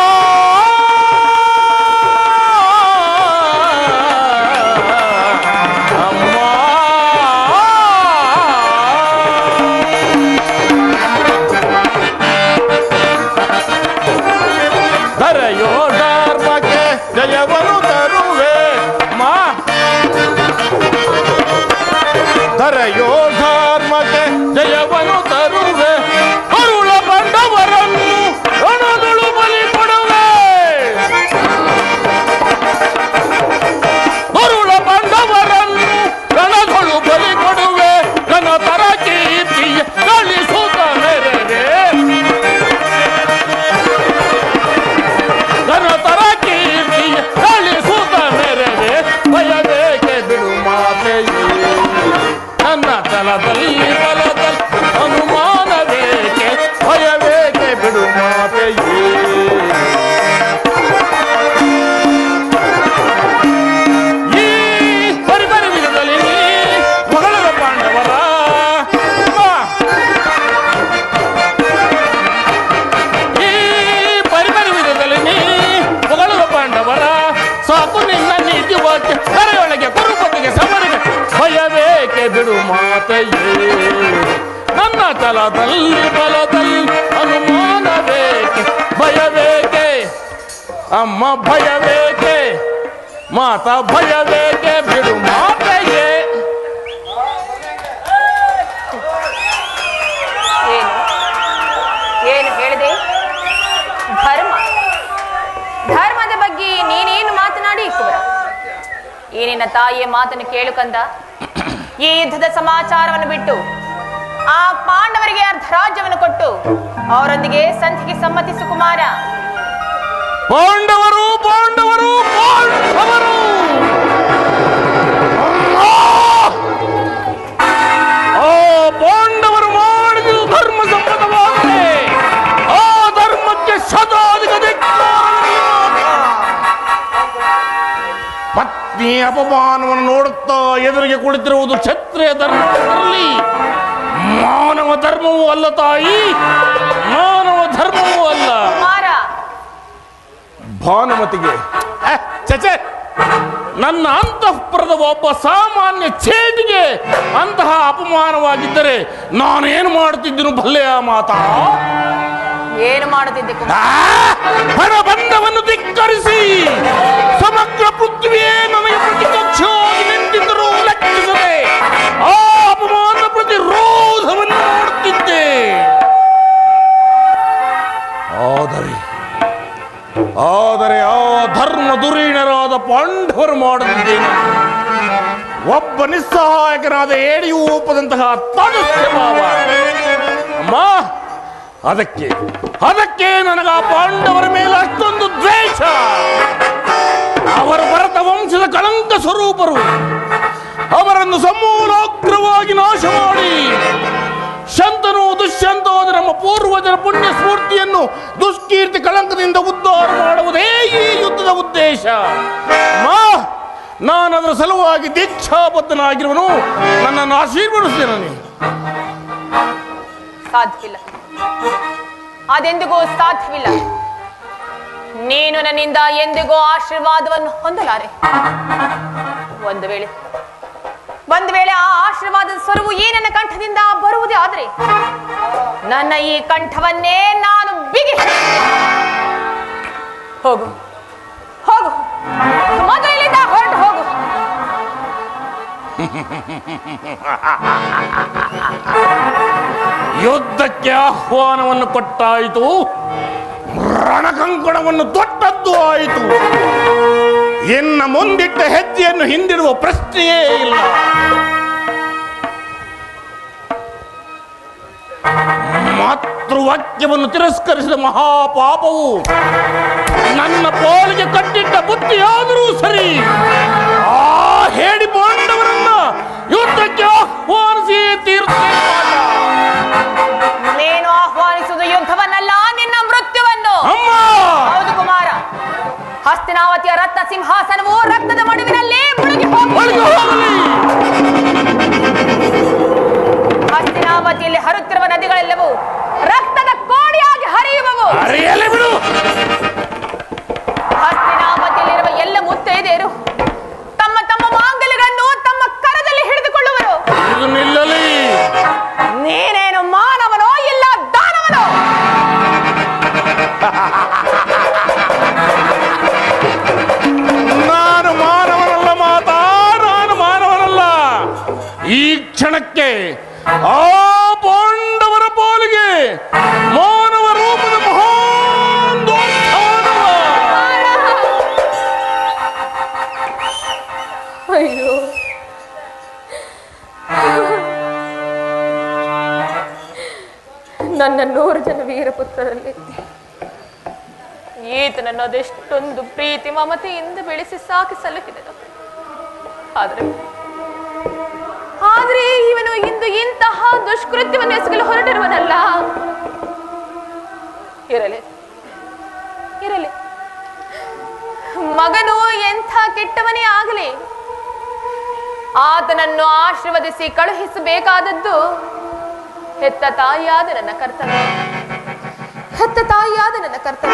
ಧರೆಯೋ ಧರ್ಮಕ್ಕೆ ಜಯವನ್ನು ತರುವೆ ಮಾ ಧರೆಯೋ ಧರ್ಮಕ್ಕೆ ಜಯವನ್ನು ತರುವೆ ಅರುಳ ಬಂಡವರನ್ನು ರಣದುಳು ಬಲಿ ಕೊಡುವೆ ತಲದಲ್ಲಿ ಬಲದಲ್ಲಿ ಅನುಮಾನವೇಕೆ ಭಯವೇಕೆ ಬಿಡು ಮಾತೆಯೇ ಈ ಪರಿಪರಿವಿಧದಲ್ಲಿ ಮಗಳರ ಪಾಂಡವರ ಬಾ. ಈ ಪರಿಪರಿವಿಧದಲ್ಲಿ ನೀ ಮಗಳರ ಪಾಂಡವರ ಸಾಕು ನಿನ್ನ ನೀತಿ ವಾಕ್ಯ ಕರೆಯೊಳಗೆ ಕುರುಪತಿಗೆ ಸಮರಿಗೆ ಭಯವೇಕೆ ಬಿಡು ಮಾತೆಯೇ ನನ್ನ ತಲದಲ್ಲಿ ಬಲದಲ್ಲಿ ಅನುಮಾನವೇಕೆ ಭಯವೇಕೆ ಅಮ್ಮ ಭಯವೇಕೆ ಮಾತಾ ಭಯವೇಕೆ ಬಿಡು ಮಾತೆಯೇ ಏನು ಏನು ಹೇಳಿದೆ ಧರ್ಮ ಧರ್ಮದ ಬಗ್ಗೆ ನೀನೇನು ಮಾತನಾಡಿ ಕುವರ ಈ ನಿನ್ನ ತಾಯಿಯ ಮಾತನ್ನು ಕೇಳು ಕಂದ ಈ ಯುದ್ಧದ ಸಮಾಚಾರವನ್ನು ಬಿಟ್ಟು ಆ ಪಾಂಡವರಿಗೆ ಅರ್ಧ ರಾಜ್ಯವನ್ನು ಕೊಟ್ಟು ಅವರೊಂದಿಗೆ ಸಂಧಿಗೆ ಸಮ್ಮತಿಸು ಕುಮಾರ ಪಾಂಡವರು ಪಾಂಡವರು ಪಾಂಡವರು ಆ ಪಾಂಡವರು ಮಾಡಿದ ಧರ್ಮ ಸಮ್ಮತವಾದರೆ ಆ ಧರ್ಮಕ್ಕೆ ಸದಾಧಿಕ ಪತ್ನಿ ಅಪಮಾನವನ್ನು ನೋಡುತ್ತಾ ಎದುರಿಗೆ ಕುಳಿತಿರುವುದು ಕ್ಷತ್ರಿಯ ಧರ್ಮದಲ್ಲಿ ಮಾನವ ಧರ್ಮವೂ ಅಲ್ಲ ತಾಯಿ ಮಾನವ ಧರ್ಮವೂ ಅಲ್ಲ ಕುಮಾರ ಭಾನುಮತಿಗೆ ಅಹ್, ಚಚೆ ನನ್ನ ಅಂತಃಪುರದ ಒಬ್ಬ ಸಾಮಾನ್ಯ ಚೇಟಿಗೆ ಅಂತಹ ಅಪಮಾನವಾಗಿದ್ದರೆ ನಾನೇನು ಮಾಡುತ್ತಿದ್ದನು ಭಲ್ಲೆಯ ಮಾತಾ ಏನು ಮಾಡುತ್ತಿದ್ದೆ ಕುಮಾರ ಆ, ಹಣ ಬಂಧವನ್ನು ಧಿಕ್ಕರಿಸಿ ಸಮಗ್ರ ಪೃಥ್ವಿಯೇ ನನಗೆ ಪ್ರತಿಪಕ್ಷವಾಗಿ ನಿಂತಿದ್ದರೂ ಲೆಕ್ಕಿಸದೆ ಆ ಅಪಮಾನ ಪ್ರತಿರೋಧವನ್ನು ಮಾಡುತ್ತಿದ್ದೆ ಆದರೆ ಆದರೆ ಆ ಧರ್ಮ ದುರೀಣರಾದ ಪಾಂಡವರು ಮಾಡದಿದ್ದೇನೆ ಒಬ್ಬ ನಿಸ್ಸಹಾಯಕನಾದ ಏಡಿಯು ಒಪ್ಪದಂತಹ ತಟಸ್ಥ ಭಾವ ಅಮ್ಮ ಅದಕ್ಕೆ ಅದಕ್ಕೆ ನನಗ ಆ ಪಾಂಡವರ ಮೇಲೆ ಅಷ್ಟೊಂದು ದ್ವೇಷ ಅವರು ಭರತ ವಂಶದ ಕಳಂಕ ಸ್ವರೂಪರು ಅವರನ್ನು ಸಮೂಲಾಗ್ರವಾಗಿ ನಾಶ ಮಾಡಿ ಶಂತನು ದುಷ್ಯಂತವಾದ ನಮ್ಮ ಪೂರ್ವಜರ ಪುಣ್ಯ ಸ್ಫೂರ್ತಿಯನ್ನು ದುಷ್ಕೀರ್ತಿ ಕಳಂಕದಿಂದ ಉದ್ಧಾರ ಮಾಡುವುದೇ ಈ ಯುದ್ಧದ ಉದ್ದೇಶ ಮಾ ನಾನು ಅದರ ಸಲುವಾಗಿ ದೀಕ್ಷಾಬದ್ಧನಾಗಿರುವನು ನನ್ನನ್ನು ಆಶೀರ್ವದಿಸ್ತೇನೆ ನೀನು ಸಾಧ್ಯವಿಲ್ಲ ಅದೆಂದಿಗೂ ಸಾಧ್ಯವಿಲ್ಲ ನೀನು ನನ್ನಿಂದ ಎಂದಿಗೂ ಆಶೀರ್ವಾದವನ್ನು ಹೊಂದಲಾರೆ ಒಂದು ವೇಳೆ ಒಂದು ವೇಳೆ ಆ ಆಶೀರ್ವಾದದ ಸ್ವರವು ಈ ನನ್ನ ಕಂಠದಿಂದ ಬರುವುದೇ ಆದ್ರೆ ನನ್ನ ಈ ಕಂಠವನ್ನೇ ನಾನು ಬಿಗಿ ಹೋಗು ಹೋಗು ಮೊದಲಿನಿಂದ ಹೊರಟು ಹೋಗು ಯುದ್ಧಕ್ಕೆ ಆಹ್ವಾನವನ್ನು ಕೊಟ್ಟಾಯಿತು ರಣಕಂಕಣವನ್ನು ತೊಟ್ಟದ್ದು ಆಯಿತು ಇನ್ನ ಮುಂದಿಟ್ಟ ಹೆಜ್ಜೆಯನ್ನು ಹಿಂದಿಡುವ ಪ್ರಶ್ನೆಯೇ ಇಲ್ಲ ಮಾತೃವಾಕ್ಯವನ್ನು ತಿರಸ್ಕರಿಸಿದ ಮಹಾಪಾಪವು ನನ್ನ ಪಾಲಿಗೆ ಕಟ್ಟಿಟ್ಟ ಬುದ್ಧಿಯಾದರೂ ಸರಿ ಆ ಹೇಡಿ ಪಾಂಡವರನ್ನ ಯುದ್ಧಕ್ಕೆ ಆಹ್ವಾನಿಸಿ ತೀರುತ್ತೇನೆ ನೀನು ಆಹ್ವಾನಿಸುವುದು ಯುದ್ಧವನ್ನಲ್ಲ ನಿನ್ನ ಮೃತ್ಯುವನ್ನು ಅಮ್ಮ ಹೌದು ಕುಮಾರ ಹಸ್ತಿನಾವತಿಯ ರತ್ನ ಸಿಂಹಾಸನವು ರಕ್ತದ ಮಡುವಿನಲ್ಲಿ ಮುಳುಗಿ ಹೋಗಿ ಒಳಗೆ ಹೋಗಲಿ ಹಸ್ತಿನಾವತಿಯಲ್ಲಿ ಹರಿಯುತ್ತಿರುವ ನದಿಗಳೆಲ್ಲವೂ ರಕ್ತದ ಕೋಡಿಯಾಗಿ ಹರಿಯುವವು ಅರೆಯಲೇ ಬಿಡು ಹಸ್ತಿನಾವತಿಯಲ್ಲಿರುವ ಎಲ್ಲ ಮುತ್ತೈದೆಯರು ತಮ್ಮ ತಮ್ಮ ಮಾಂಗಲ್ಯಗಳನ್ನು ತಮ್ಮ ಕರದಲ್ಲಿ ಹಿಡಿದುಕೊಳ್ಳುವರು ಇದು ನಿಲ್ಲಲಿ ನೀನೇನು ಮಾನವನೋ ಇಲ್ಲ ದಾನವನೋ ನಾನು ಮಾನವನಲ್ಲ ಮಾತಾ ನಾನು ಮಾನವನಲ್ಲ ಈ ಕ್ಷಣಕ್ಕೆ ಆ ಪಾಂಡವರ ಪಾಲಿಗೆ ಮಾನವ ರೂಪದ ಮಹಾನ್ ದೋಷಾನವ. ಅಯ್ಯೋ ನನ್ನ ನೂರು ಜನ ವೀರಪುತ್ರರಲ್ಲಿ ಈತನನ್ನು ಅದೆಷ್ಟೊಂದು ಪ್ರೀತಿ ಮಮತೆಯಿಂದ ಬೆಳೆಸಿ ಸಾಕಿ ಸಲುಹಿದನು ಆದ್ರೆ ಆದ್ರೆ ಆದ್ರೆ ಇವನು ಇಂದು ಇಂತಹ ದುಷ್ಕೃತ್ಯವನ್ನು ಎಸಗಲು ಹೊರಟಿರುವನಲ್ಲ ಇರಲಿ ಇರಲಿ ಮಗನು ಎಂಥ ಕೆಟ್ಟವನೇ ಆಗಲಿ ಆತನನ್ನು ಆಶೀರ್ವದಿಸಿ ಕಳುಹಿಸಬೇಕಾದದ್ದು ಹೆತ್ತ ತಾಯಿಯಾದ ನನ್ನ ಕರ್ತವ್ಯ ಹೆತ್ತ ತಾಯಿಯಾದ ನನ್ನ ಕರ್ತವ್ಯ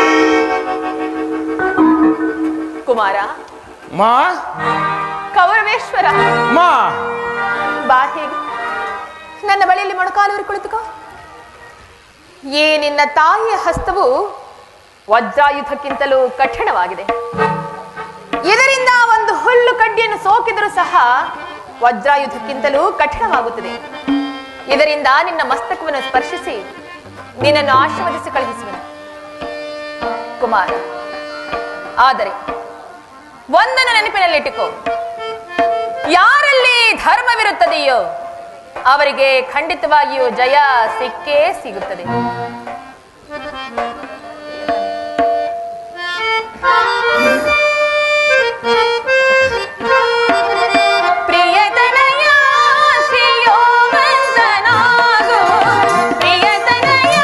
ಕುಮಾರ ಮಾ ಕೌರವೇಶ್ವರ ಮಾ ಬಾ ಹೀಗೆ ನನ್ನ ಬಳಿಯಲ್ಲಿ ಮೊಣಕಾಲೂರಿ ಕುಳಿತುಕೋ ಈ ನಿನ್ನ ತಾಯಿಯ ಹಸ್ತವು ವಜ್ರಾಯುಧಕ್ಕಿಂತಲೂ ಕಠಿಣವಾಗಿದೆ ಇದರಿಂದ ಒಂದು ಹುಲ್ಲು ಕಡ್ಡಿಯನ್ನು ಸೋಕಿದರೂ ಸಹ ವಜ್ರಾಯುಧಕ್ಕಿಂತಲೂ ಕಠಿಣವಾಗುತ್ತದೆ ಇದರಿಂದ ನಿನ್ನ ಮಸ್ತಕವನ್ನು ಸ್ಪರ್ಶಿಸಿ ನಿನ್ನನ್ನು ಆಶೀರ್ವದಿಸಿ ಕಳುಹಿಸುವನು ಕುಮಾರ ಆದರೆ ಒಂದನ್ನು ನೆನಪಿನಲ್ಲಿಟ್ಟುಕೋ ಯಾರಲ್ಲಿ ಧರ್ಮವಿರುತ್ತದೆಯೋ ಅವರಿಗೆ ಖಂಡಿತವಾಗಿಯೂ ಜಯ ಸಿಕ್ಕೇ ಸಿಗುತ್ತದೆ ಪ್ರಿಯತನಯ ಶ್ರೀಯೋವಂತನಾಗು ಪ್ರಿಯತನಯ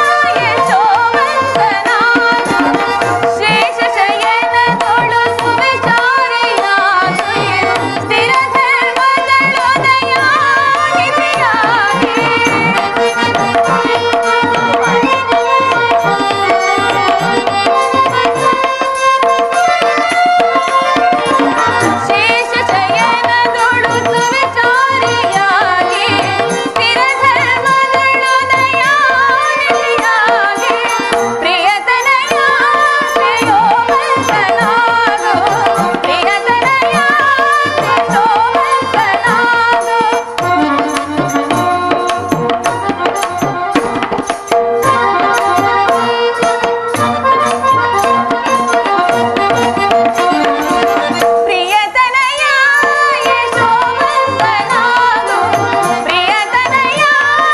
ಯಶೋವಂತನಾಗು ಶೇಷ ಶಯನ ತೊಳು ಸುವಿಚಾರಿಯಾಗು ಸ್ಥಿರ ಶೇಷ ಶಯನದೊಳು ಸುವಿಚಾರಿಯಾಗಿ ಸ್ಥಿರ ಧರ್ಮದೊಳು ದಯಾನಿಧಿಯಾಗಿ ಪ್ರಿಯತನಯ ಶ್ರೇಯೋವಂತನಾಗು ಪ್ರಿಯತನಯ ಯಶೋವಂತನಾಗು ಪ್ರಿಯತನಯ ಯಶೋವಂತನಾಗು ಪ್ರಿಯತನಯ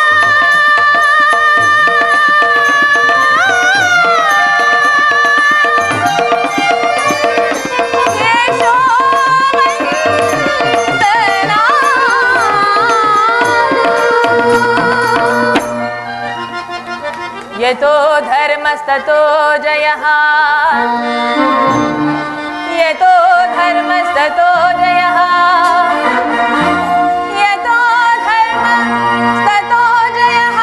यतो धर्मस्ततो जयः यतो धर्मस्ततो जयः यतो धर्मस्ततो जयः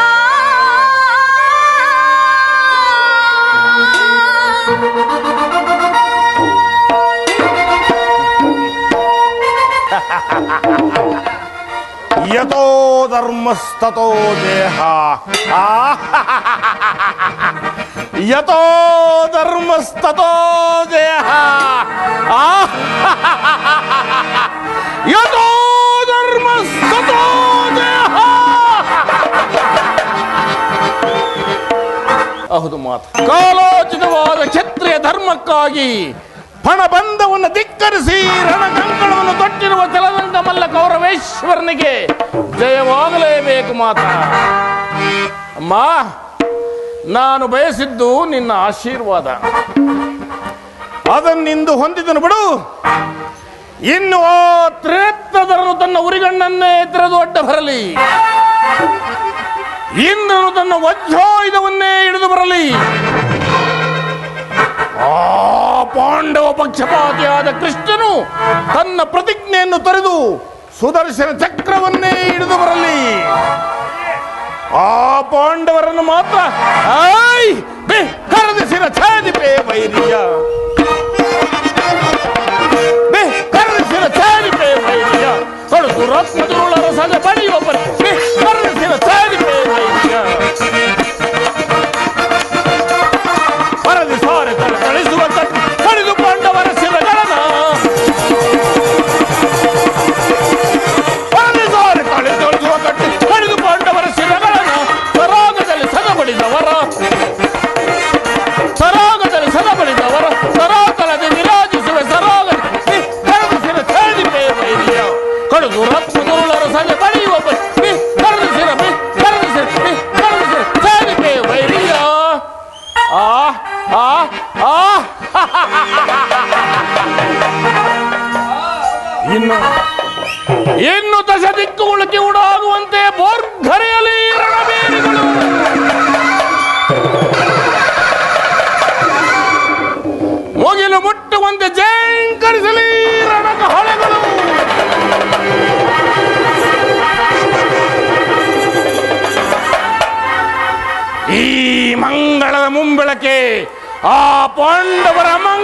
ಯಥೋ ಧರ್ಮಸ್ತೋ ದೇಹ ಯಥೋ ಧರ್ಮಸ್ತೋ ದೇಹ ಯಥೋ ಧರ್ಮಸ್ತೋ ದೇಹ ಹೌದು ಮಾತು ಕಾಲೋಚಿತವಾದ ಕ್ಷತ್ರಿಯ ಧರ್ಮಕ್ಕಾಗಿ ಪಣಬಂಧವನ್ನು ಧಿಕ್ಕರಿಸಿ ರಣಕಂಕಣವನ್ನು ತೊಟ್ಟಿರುವ ತೆಲದಂಕ ಮಲ್ಲ ಕೌರವೇಶ್ವರನಿಗೆ ಜಯವಾಗಲೇಬೇಕು ಮಾತ ಅಮ್ಮ ನಾನು ಬಯಸಿದ್ದು ನಿನ್ನ ಆಶೀರ್ವಾದ ಅದನ್ನಿಂದು ಹೊಂದಿದನು ಬಿಡು ಇನ್ನು ಆ ತ್ರೇತ್ರಧರನು ತನ್ನ ಉರಿಗಣ್ಣನ್ನೇ ತೆರೆದು ಅಡ್ಡ ಬರಲಿ ಇಂದ್ರನು ತನ್ನ ವಜ್ರಾಯುಧವನ್ನೇ ಹಿಡಿದು ಬರಲಿ ಆ ಪಾಂಡವ ಪಕ್ಷಪಾತಿಯಾದ ಕೃಷ್ಣನು ತನ್ನ ಪ್ರತಿಜ್ಞೆಯನ್ನು ತೊರೆದು ಸುದರ್ಶನ ಚಕ್ರವನ್ನೇ ಹಿಡಿದು ಬರಲಿ ಆ ಪಾಂಡವರನ್ನು ಮಾತ್ರ ಆಯ್ ಬೆ ಕರೆದಿಸಿನ ಛಾದಿಪೆ ವೈರಿಯ ಬೆ ಕರೆದಿಸಿನ ಛಾದಿಪೆ ವೈರಿಯ ತೊಡಗು ರತ್ನದುರುಳ ರಸದ ಬಳಿಯುವ ಬರೆ ಬೆ ಕರೆದಿಸಿನ ಛಾದಿಪೆ ವೈರಿಯ ಪರದಿ ಸಾರೆ ತಲೆ ಕಳಿಸುವ ಕಟ್ಟು ಕಡಿದು ಪಾಂಡವರ ಶಿರಗಳನ ಪರದಿ ಸಾರೆ ತಲೆ ಕಳಿಸುವ ಕಟ್ಟು ಕಡಿದು ಪಾಂಡವರ ಶಿರಗಳನ ಸರಾಗದಲ್ಲಿ ಸದಬಡಿದವರ ಸರಾಗದಲ್ಲಿ ಸದಬಡಿದವರ ಸರಾಗಲದೆ ವಿರಾಜಿಸುವೆ ಸರಾಗ ಕರದಿಸಿರ ಛೇದಿಪೆ ವೈರಿಯ ಕಡುಗು ರತ್ನದುರುಳರ ಸದೆ ಬಳಿಯುವ ಬ- ಕರದಿಸಿರ ಬೆ ಈ ಮಂಗಳದ ಮುಂಬೆಳಕೆ ಆ ಪಾಂಡವರ ಮಂಗಳ